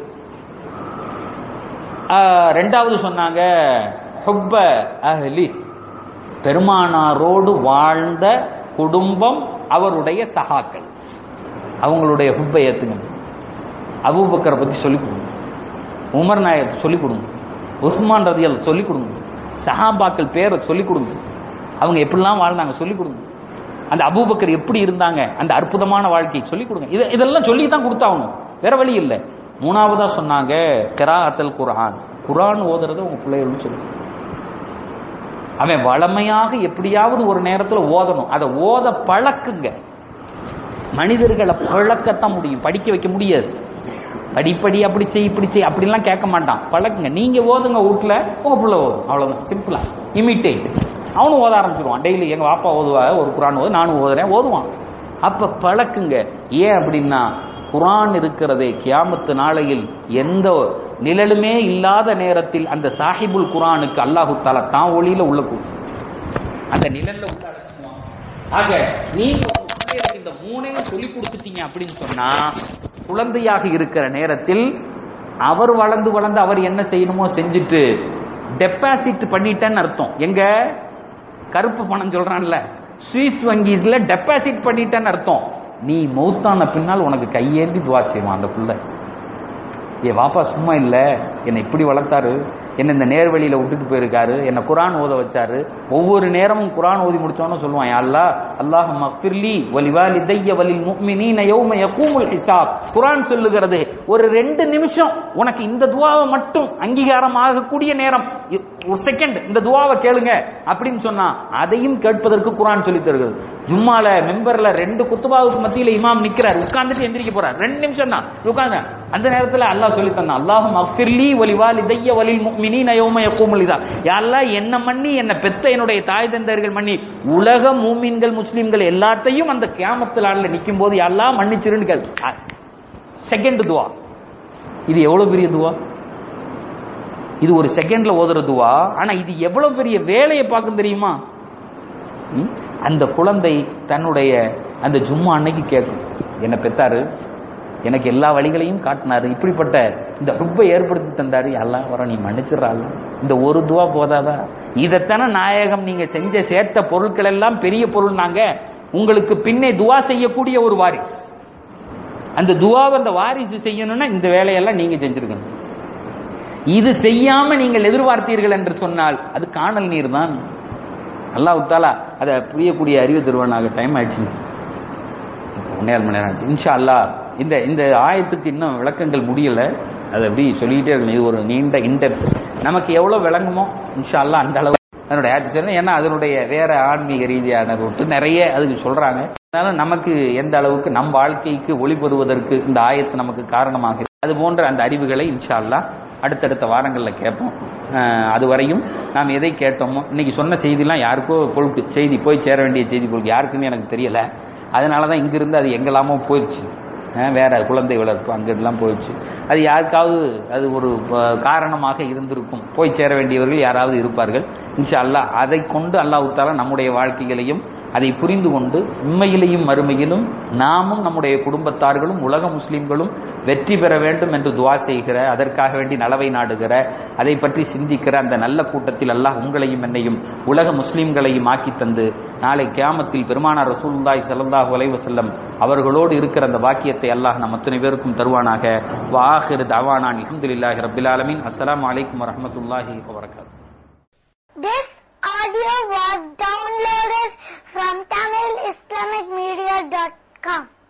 ஆஹ், ரெண்டாவது சொன்னாங்க ஹுப்ப அஹ்லி பெருமானாரோடு வாழ்ந்த குடும்பம் அவருடைய சகாக்கள் அவங்களுடைய ஹுப்பை ஏத்துக்கணும் அபூபக்கரை பத்தி சொல்லிக் கொடுங்க உமர் நாயகத்தை சொல்லிக் கொடுங்க உஸ்மான் ரதியல் சொல்லிக் கொடுங்க சஹாபாக்கள் பேரை சொல்லிக் கொடுங்க அவங்க எப்படிலாம் வாழ்ந்தாங்க சொல்லிக் கொடுங்க அந்த அபூபக்கர் எப்படி இருந்தாங்க அந்த அற்புதமான வாழ்க்கை சொல்லிக் கொடுங்க இது இதெல்லாம் சொல்லி தான் கொடுத்தாகணும் வேற வழி இல்லை மூணாவதா சொன்னாங்க கிராஅத்தல் குர்ஆன் குர்ஆன் ஓதுறத உங்க பிள்ளைகளும் சொல்லுங்க அவன் வளமையாக எப்படியாவது ஒரு நேரத்துல ஓதணும் அதை ஓத பழக்குங்க மனிதர்களை பழக்கத்தான் முடியும் படிக்க வைக்க முடியாது படிப்படி அப்படி செய் இப்படி செய் அப்படிலாம் கேட்க மாட்டான் பழக்குங்க நீங்க ஓதுங்க வீட்ல உங்க புள்ள ஓதும் அவ்வளவுதான் சிம்பிளா இமிட்டேட் அவனும் ஓத ஆரம்பிச்சிருவான் டெய்லி எங்க பாப்பா ஓதுவா ஒரு குரான் ஓது நானும் ஓதுறேன் ஓதுவான் அப்ப பழக்குங்க ஏன் அப்படின்னா குரான் இருக்கிறதே கியாமத்து நாளையில் எந்த நிழலுமே இல்லாத நேரத்தில் அந்த சாஹிபுல் குரானுக்கு அல்லாஹு தாலா தான் ஒளியில உள்ள கூடும் அந்த நிழல்ல உள்ள அடக்குவான். ஆக நீங்க உங்க பிள்ளைகளுக்கு இந்த மூணையும் சொல்லி கொடுத்துட்டீங்க அப்படின்னு சொன்னா குழந்தையாக இருக்கிற நேரத்தில் அவர் வளர்ந்து வளர்ந்து அவர் என்ன செய்யணுமோ செஞ்சுட்டு டெபாசிட் பண்ணிட்டேன்னு அர்த்தம் எங்க கருப்பு பணம் சொல்றான்ல சுவிஸ் வங்கீஸ்ல டெபாசிட் பண்ணிட்டேன்னு அர்த்தம் நீ மௌத்தான பின்னால் உனக்கு கையேந்தி துவா செய்வான் அந்த புள்ள ஏ வாப்பா சும்மா இல்ல என்னை இப்படி வளர்த்தாரு என்ன இந்த நேர்வழியில விட்டுட்டு போயிருக்காரு என்ன குரான் ஓத வச்சாரு ஒவ்வொரு நேரமும் குரான் ஓதி முடிச்சோன்னு சொல்லுவான் யா அல்லாஹ் அல்லாஹ் மஃபிர்லி வலிவாலிதைய வலில் முஃமினீன யௌம யகூமுல் ஹிசாப் குரான் சொல்லுகிறது ஒரு ரெண்டு நிமிஷம் உனக்கு இந்த துவாவை மட்டும் அங்கீகாரம் ஆகக்கூடிய நேரம் இ- ஒரு செகண்ட் இந்த துவாவை கேளுங்க அப்படின்னு சொன்னா அதையும் கேட்பதற்கு குர்ஆன் சொல்லி தருகிறது ஜும்மால மெம்பர்ல ரெண்டு குத்துபாவுக்கு மத்தியில இமாம் நிக்கிறார் உட்கார்ந்துட்டு எந்திரிக்க போறார் ரெண்டு நிமிஷம் தான் உட்கார்ந்து அந்த நேரத்துல அல்லாஹ் சொல்லி தந்தான் அல்லாஹும் அஃபிர்லி வலிவால் இதய்ய வலில் முஃமினீன யௌம யக்கூமுல் இதா யா அல்லாஹ் என்ன மன்னி என்ன பெத்த என்னுடைய தாய் தந்தர்கள் மன்னி உலக மூமின்கள் முஸ்லிம்கள் எல்லாத்தையும் அந்த கியாமத்தில் ஆள்ல நிக்கும் போது யா அல்லாஹ் மன்னிச்சிருன்னு கேள் செகண்ட் துவா இது எவ்வளவு பெரிய துவா இது ஒரு செகண்ட்ல ஓதுற துவா ஆனா இது எவ்வளவு பெரிய வேலையை பார்க்கும் தெரியுமா ம்? அந்த குழந்தை தன்னுடைய அந்த ஜும்மா அன்னைக்கு கேட்கும் என்ன பெத்தாரு எனக்கு எல்லா வழிகளையும் காட்டினாரு இப்படிப்பட்ட இந்த ஹுப்பை ஏற்படுத்தி தந்தாரு எல்லாம் வர நீ மன்னிச்சிடறாள் இந்த ஒரு துவா போதாதா இதைத்தானே நாயகம் நீங்க செஞ்ச சேர்த்த பொருட்கள் எல்லாம் பெரிய பொருள் நாங்க உங்களுக்கு பின்னே துவா செய்யக்கூடிய ஒரு வாரிசு அந்த துவாவை அந்த வாரிசு செய்யணும்னா இந்த வேலையெல்லாம் நீங்க செஞ்சிருக்கணும் இது செய்யாம நீங்கள் எதிர்பார்த்தீர்கள் என்று சொன்னால் அது காணல் நீர் தான் அல்லாஹ் தாலா அதை புரியக்கூடிய அறிவு தருவானாக டைம் ஆயிடுச்சு ஒன்னே மணி நேரம் ஆச்சு இன்ஷா அல்லாஹ் இந்த இந்த ஆயத்துக்கு இன்னும் விளக்கங்கள் முடியல அதை அப்படி சொல்லிக்கிட்டே இருக்கணும் இது ஒரு நீண்ட இன்டெப்த் நமக்கு எவ்வளவு விளங்குமோ இன்ஷா அல்லாஹ் அந்த அளவு அதனுடைய ஆயத்து சொல்லணும் ஏன்னா அதனுடைய வேற ஆன்மீக ரீதியான ரூட்டு நிறைய அதுக்கு சொல்றாங்க அதனால நமக்கு எந்த அளவுக்கு நம் வாழ்க்கைக்கு ஒளி பெறுவதற்கு இந்த ஆயத்து நமக்கு காரணமாக அது போன்ற அந்த அறிவுகளை இன்ஷா அல்லாஹ் அடுத்தடுத்த வாரங்களில் கேட்போம் அஹ் அது வரையும் நாம் எதை கேட்டோமோ இன்னைக்கு சொன்ன செய்திலாம் யாருக்கோ கொழுக்கு செய்தி போய் சேர வேண்டிய செய்தி கொழுக்கு யாருக்குன்னு எனக்கு தெரியல அதனால தான் இங்கிருந்து அது எங்கெல்லாமோ போயிடுச்சு அஹ் வேற குழந்தை வளர்ப்பு அங்கெல்லாம் போயிடுச்சு அது யாருக்காவது அது ஒரு அஹ், காரணமாக இருந்திருக்கும் போய் சேர வேண்டியவர்கள் யாராவது இருப்பார்கள் இன்ஷா அல்லாஹ் அதை கொண்டு அல்லாஹ் தாலா நம்முடைய வாழ்க்கைகளையும் அதை புரிந்து கொண்டு உண்மையிலேயும் மறுமையிலும் நாமும் நம்முடைய குடும்பத்தார்களும் உலக முஸ்லிம்களும் வெற்றி பெற வேண்டும் என்று துவா செய்கிற அதற்காக வேண்டி நலவை நாடுகிற அதை பற்றி சிந்திக்கிற அந்த நல்ல கூட்டத்தில் அல்லாஹ் உங்களையும் என்னையும் உலக முஸ்லிம்களையும் ஆக்கி தந்து நாளை கியாமத்தில் பெருமானார் ரசூலுல்லாஹி ஸல்லல்லாஹு அலைஹி வஸல்லம் அவர்களோடு இருக்கிற அந்த வாக்கியத்தை அல்லாஹ் நம் அத்தனை பேருக்கும் தருவானாக வாஹிர் தவானான் அல்ஹம்துலில்லாஹி ரப்பில் ஆலமீன் அஸ்ஸலாமு அலைக்கும் வரஹ்மத்துல்லாஹி வபரகாத்துஹு This audio was downloaded from TamilIslamicMedia.com.